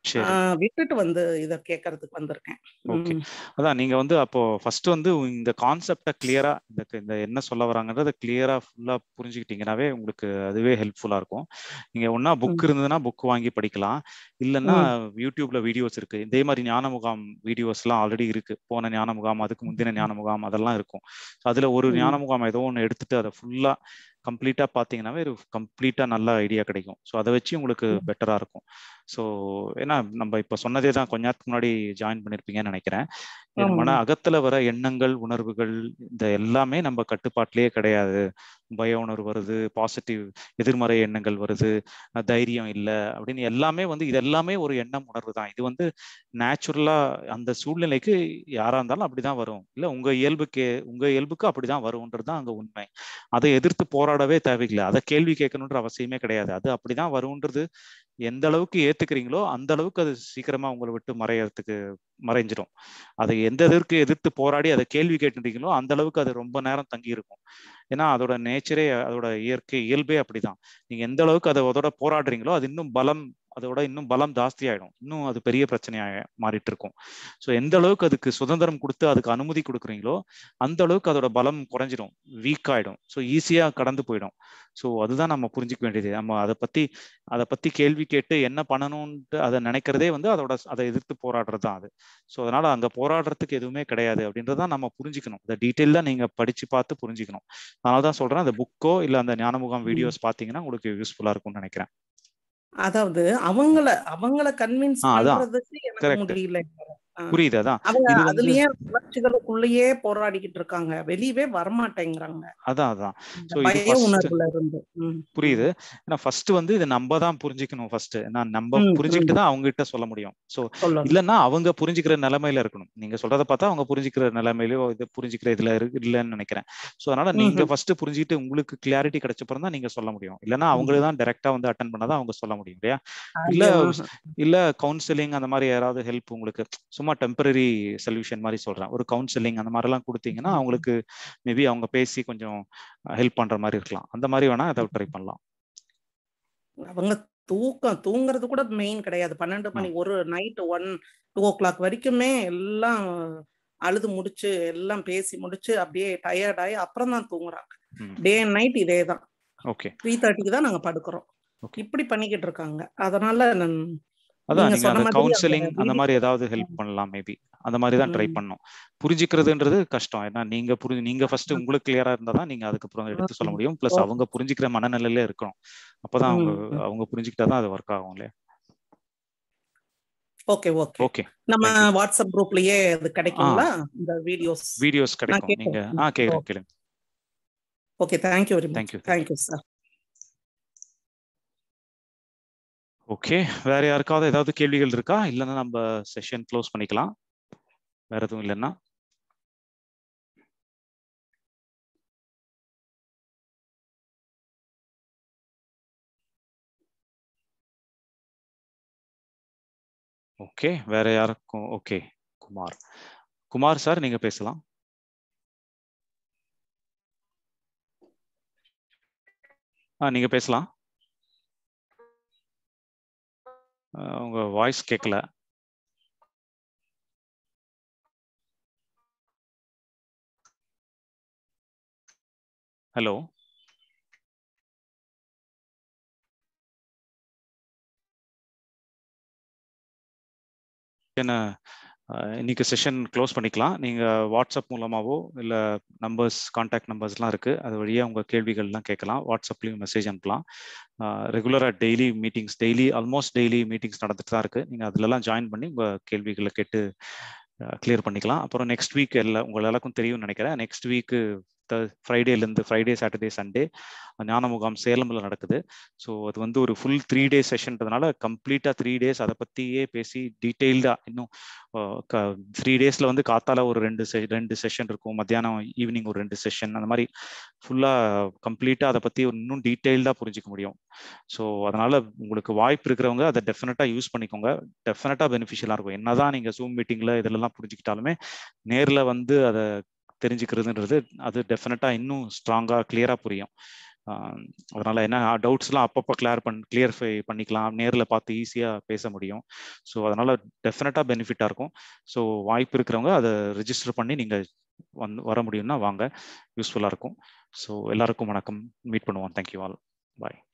Speaker 8: விட்டுட்டு வந்து இத கேட்கறதுக்கு வந்திருக்கேன்
Speaker 1: ஓகே அதான் நீங்க வந்து அப்போ ஃபர்ஸ்ட் வந்து இந்த கான்செப்டை கிளியரா இந்த இந்த என்ன சொல்ல வராங்கன்றத கிளியரா ஃபுல்லா புரிஞ்சுக்கிட்டீங்கன்னாவே உங்களுக்கு அதுவே ஹெல்ப்ஃபுல்லா இருக்கும் நீங்க ஒன்னா புக் இருந்ததுன்னா புக் வாங்கி படிக்கலாம் இல்லைன்னா யூடியூப்ல வீடியோஸ் இருக்கு இதே மாதிரி ஞான முகாம் வீடியோஸ் எல்லாம் ஆல்ரெடி இருக்கு போன ஞான முகாம் அதுக்கு முந்தின ஞான முகாம் அதெல்லாம் இருக்கும் அதுல ஒரு ஞான முகாம் ஏதோ ஒன்று எடுத்துட்டு அதை ஃபுல்லா கம்ப்ளீட்டா பாத்தீங்கன்னாவே ஒரு கம்ப்ளீட்டா நல்ல ஐடியா கிடைக்கும் ஸோ அதை வச்சு உங்களுக்கு பெட்டரா இருக்கும் ஸோ ஏன்னா நம்ம இப்ப சொன்னதே தான் கொஞ்ச நேரத்துக்கு முன்னாடி ஜாயின் பண்ணிருப்பீங்கன்னு நினைக்கிறேன் மன அகத்துல வர எண்ணங்கள் உணர்வுகள் இந்த எல்லாமே நம்ம கட்டுப்பாட்டிலேயே கிடையாது பய உணர்வு வருது பாசிட்டிவ் எதிர்மறை எண்ணங்கள் வருது தைரியம் இல்லை அப்படின்னு எல்லாமே வந்து இது எல்லாமே ஒரு எண்ணம் உணர்வு தான் இது வந்து நேச்சுரலா அந்த சூழ்நிலைக்கு யாரா இருந்தாலும் அப்படிதான் வரும் இல்ல உங்க இயல்புக்கு உங்க இயல்புக்கு அப்படிதான் வரும்ன்றது தான் அங்க உண்மை அதை எதிர்த்து போராடவே தேவையில்லை அதை கேள்வி கேட்கணுன்ற அவசியமே கிடையாது அது அப்படிதான் வரும்ன்றது எந்த அளவுக்கு ஏத்துக்கிறீங்களோ அந்த அளவுக்கு அது சீக்கிரமா உங்களை விட்டு மறையறதுக்கு மறைஞ்சிடும் அதை எந்த இதற்கு எதிர்த்து போராடி அதை கேள்வி கேட்டுட்டீங்களோ அந்த அளவுக்கு அது ரொம்ப நேரம் தங்கி இருக்கும் ஏன்னா அதோட நேச்சரே அதோட இயற்கை இயல்பே அப்படிதான் நீங்க எந்த அளவுக்கு அதை அதோட போராடுறீங்களோ அது இன்னும் பலம் அதோட இன்னும் பலம் ஜாஸ்தி ஆயிடும் இன்னும் அது பெரிய பிரச்சனையாக மாறிட்டு இருக்கும் ஸோ எந்த அளவுக்கு அதுக்கு சுதந்திரம் கொடுத்து அதுக்கு அனுமதி கொடுக்குறீங்களோ அந்த அளவுக்கு அதோட பலம் குறைஞ்சிடும் வீக் ஆயிடும் ஸோ ஈஸியா கடந்து போயிடும் ஸோ அதுதான் நம்ம புரிஞ்சிக்க வேண்டியது நம்ம அதை பத்தி அதை பத்தி கேள்வி கேட்டு என்ன பண்ணணும்ட்டு அதை நினைக்கிறதே வந்து அதோட அதை எதிர்த்து போராடுறது தான் அது ஸோ அதனால அங்க போராடுறதுக்கு எதுவுமே கிடையாது அப்படின்றத நம்ம புரிஞ்சுக்கணும் இந்த டீட்டெயிலா நீங்க படிச்சு பார்த்து புரிஞ்சுக்கணும் அதனால தான் சொல்றேன் அந்த புக்கோ இல்ல அந்த ஞானமுகம் வீடியோஸ் பாத்தீங்கன்னா உங்களுக்கு யூஸ்ஃபுல்லா இருக்கும்னு நினைக்கிறேன்
Speaker 8: அதாவது அவங்கள அவங்கள கன்வின்ஸ் பண்றதுக்கு எனக்கு முடியல
Speaker 1: புரியுது அதான்
Speaker 8: அவங்க அதுலயே உணர்ச்சிகளுக்குள்ளேயே போராடிக்கிட்டு இருக்காங்க வெளியவே வரமாட்டேங்கிறாங்க
Speaker 1: அதான் அதான்
Speaker 8: பய உணர்வுல இருந்து
Speaker 1: புரியுது ஏன்னா ஃபர்ஸ்ட் வந்து இதை நம்ம தான் புரிஞ்சுக்கணும் ஃபர்ஸ்ட் நான் நம்ம புரிஞ்சுக்கிட்டு தான் அவங்க கிட்ட சொல்ல முடியும் சோ இல்லன்னா அவங்க புரிஞ்சுக்கிற நிலைமையில இருக்கணும் நீங்க சொல்றத பார்த்தா அவங்க புரிஞ்சுக்கிற நிலைமையிலயோ இது புரிஞ்சுக்கிற இதுல இருக்கு இல்லைன்னு நினைக்கிறேன் சோ அதனால நீங்க ஃபர்ஸ்ட் புரிஞ்சுக்கிட்டு உங்களுக்கு கிளாரிட்டி கிடைச்சப்பறம் தான் நீங்க சொல்ல முடியும் இல்லன்னா அவங்களே தான் டைரக்டா வந்து அட்டன் பண்ணாதான் அவங்க சொல்ல முடியும் இல்லையா இல்ல இல்ல கவுன்சிலிங் அந்த மாதிரி யாராவது ஹெல்ப் உங்களுக்கு சும்மா டெம்பரரி சொல்யூஷன் மாதிரி சொல்றேன் ஒரு கவுன்சிலிங் அந்த மாதிரி எல்லாம் கொடுத்தீங்கன்னா அவங்களுக்கு மேபி அவங்க பேசி கொஞ்சம் ஹெல்ப் பண்ற மாதிரி இருக்கலாம் அந்த மாதிரி வேணா அதை ட்ரை பண்ணலாம்
Speaker 8: அவங்க தூக்கம் தூங்குறது கூட மெயின் கிடையாது பன்னெண்டு மணி ஒரு night one two o'clock வரைக்குமே எல்லாம் அழுது முடிச்சு எல்லாம் பேசி முடிச்சு அப்படியே டயர்ட் ஆகி அப்புறம் தான் தூங்குறாங்க டே அண்ட் நைட் இதே தான்
Speaker 1: ஓகே
Speaker 8: த்ரீ தேர்ட்டிக்கு தான் நாங்க படுக்கிறோம் இப்படி பண்ணிக்கிட்டு இருக்காங்க அதனால நான்
Speaker 1: அதான் நீங்க அந்த கவுன்சிலிங் அந்த மாதிரி ஏதாவது ஹெல்ப் பண்ணலாம் மேபி அந்த மாதிரி தான் ட்ரை பண்ணும் புரிஞ்சுக்கிறதுன்றது கஷ்டம் ஏன்னா நீங்க புரிஞ்சு நீங்க ஃபர்ஸ்ட் உங்களுக்கு கிளியரா இருந்தா தான் நீங்க அதுக்கப்புறம் எடுத்து சொல்ல முடியும் பிளஸ் அவங்க புரிஞ்சுக்கிற மனநிலையில இருக்கணும் அப்பதான் அவங்க அவங்க புரிஞ்சுக்கிட்டா தான் அது ஒர்க் ஆகும் இல்லையா
Speaker 8: ஓகே ஓகே
Speaker 1: ஓகே
Speaker 8: நம்ம வாட்ஸ்அப் குரூப்லயே அது கிடைக்குங்களா இந்த வீடியோஸ்
Speaker 1: வீடியோஸ் கிடைக்கும் நீங்க ஆ கேக்குறேன் கேளுங்க
Speaker 8: okay thank you very much
Speaker 1: thank you
Speaker 8: thank you sir
Speaker 1: okay வேற யாருக்காவது ஏதாவது கேள்விகள் இருக்கா இல்லைன்னா நம்ம செஷன் க்ளோஸ் பண்ணிக்கலாம் வேற எதுவும் இல்லைன்னா ஓகே வேற யாருக்கும் ஓகே குமார் குமார் சார் நீங்க பேசலாம் ஆ நீங்க பேசலாம் உங்க வாய்ஸ் கேட்கல ஹலோ என்ன இன்னைக்கு செஷன் க்ளோஸ் பண்ணிக்கலாம் நீங்கள் வாட்ஸ்அப் மூலமாகவோ இல்லை நம்பர்ஸ் கான்டாக்ட் நம்பர்ஸ்லாம் இருக்குது அது வழியாக உங்கள் கேள்விகள்லாம் கேட்கலாம் வாட்ஸ்அப்லேயும் மெசேஜ் அனுப்பலாம் ரெகுலராக daily meetings daily almost daily meetings நடந்துட்டு தான் இருக்குது நீங்கள் அதிலலாம் ஜாயின் பண்ணி உங்கள் கேள்விகளை கேட்டு கிளியர் பண்ணிக்கலாம் அப்புறம் நெக்ஸ்ட் வீக் எல்லாம் உங்கள் எல்லாருக்கும் தெரியும்னு நினைக்கிறேன் நெக்ஸ்ட் வீக்கு ஃப்ரைடேலேருந்து ஃப்ரைடே சாட்டர்டே சண்டே ஞான முகாம் சேலம்ல நடக்குது ஸோ அது வந்து ஒரு ஃபுல் த்ரீ டேஸ் செஷன்றதுனால கம்ப்ளீட்டாக த்ரீ டேஸ் அதை பற்றியே பேசி டீட்டெயில்டாக இன்னும் த்ரீ டேஸில் வந்து காத்தால ஒரு ரெண்டு செ ரெண்டு செஷன் இருக்கும் மத்தியானம் ஈவினிங் ஒரு ரெண்டு செஷன் அந்த மாதிரி ஃபுல்லாக கம்ப்ளீட்டாக அதை பற்றி இன்னும் டீட்டெயில்டாக புரிஞ்சிக்க முடியும் ஸோ அதனால உங்களுக்கு வாய்ப்பு இருக்கிறவங்க அதை டெஃபினட்டாக யூஸ் பண்ணிக்கோங்க டெஃபினட்டாக பெனிஃபிஷியலாக இருக்கும் என்னதான் நீங்கள் ஜூம் மீட்டிங்கில் இதெல்லாம் புரிஞ்சுக்கிட்டாலுமே நேரில் வந்து அதை தெரிஞ்சுக்கிறதுன்றது அது டெஃபினட்டா இன்னும் ஸ்ட்ராங்கா கிளியரா புரியும் அதனால என்ன டவுட்ஸ்லாம் அப்பப்போ கிளியர் பண் கிளியர்ஃபை பண்ணிக்கலாம் நேரில் பார்த்து ஈஸியாக பேச முடியும் ஸோ அதனால டெஃபினட்டாக பெனிஃபிட்டாக இருக்கும் ஸோ வாய்ப்பு இருக்கிறவங்க அதை ரிஜிஸ்டர் பண்ணி நீங்கள் வந்து வர முடியும்னா வாங்க யூஸ்ஃபுல்லாக இருக்கும் ஸோ எல்லாருக்கும் வணக்கம் மீட் பண்ணுவோம் தேங்க்யூ ஆல் பாய்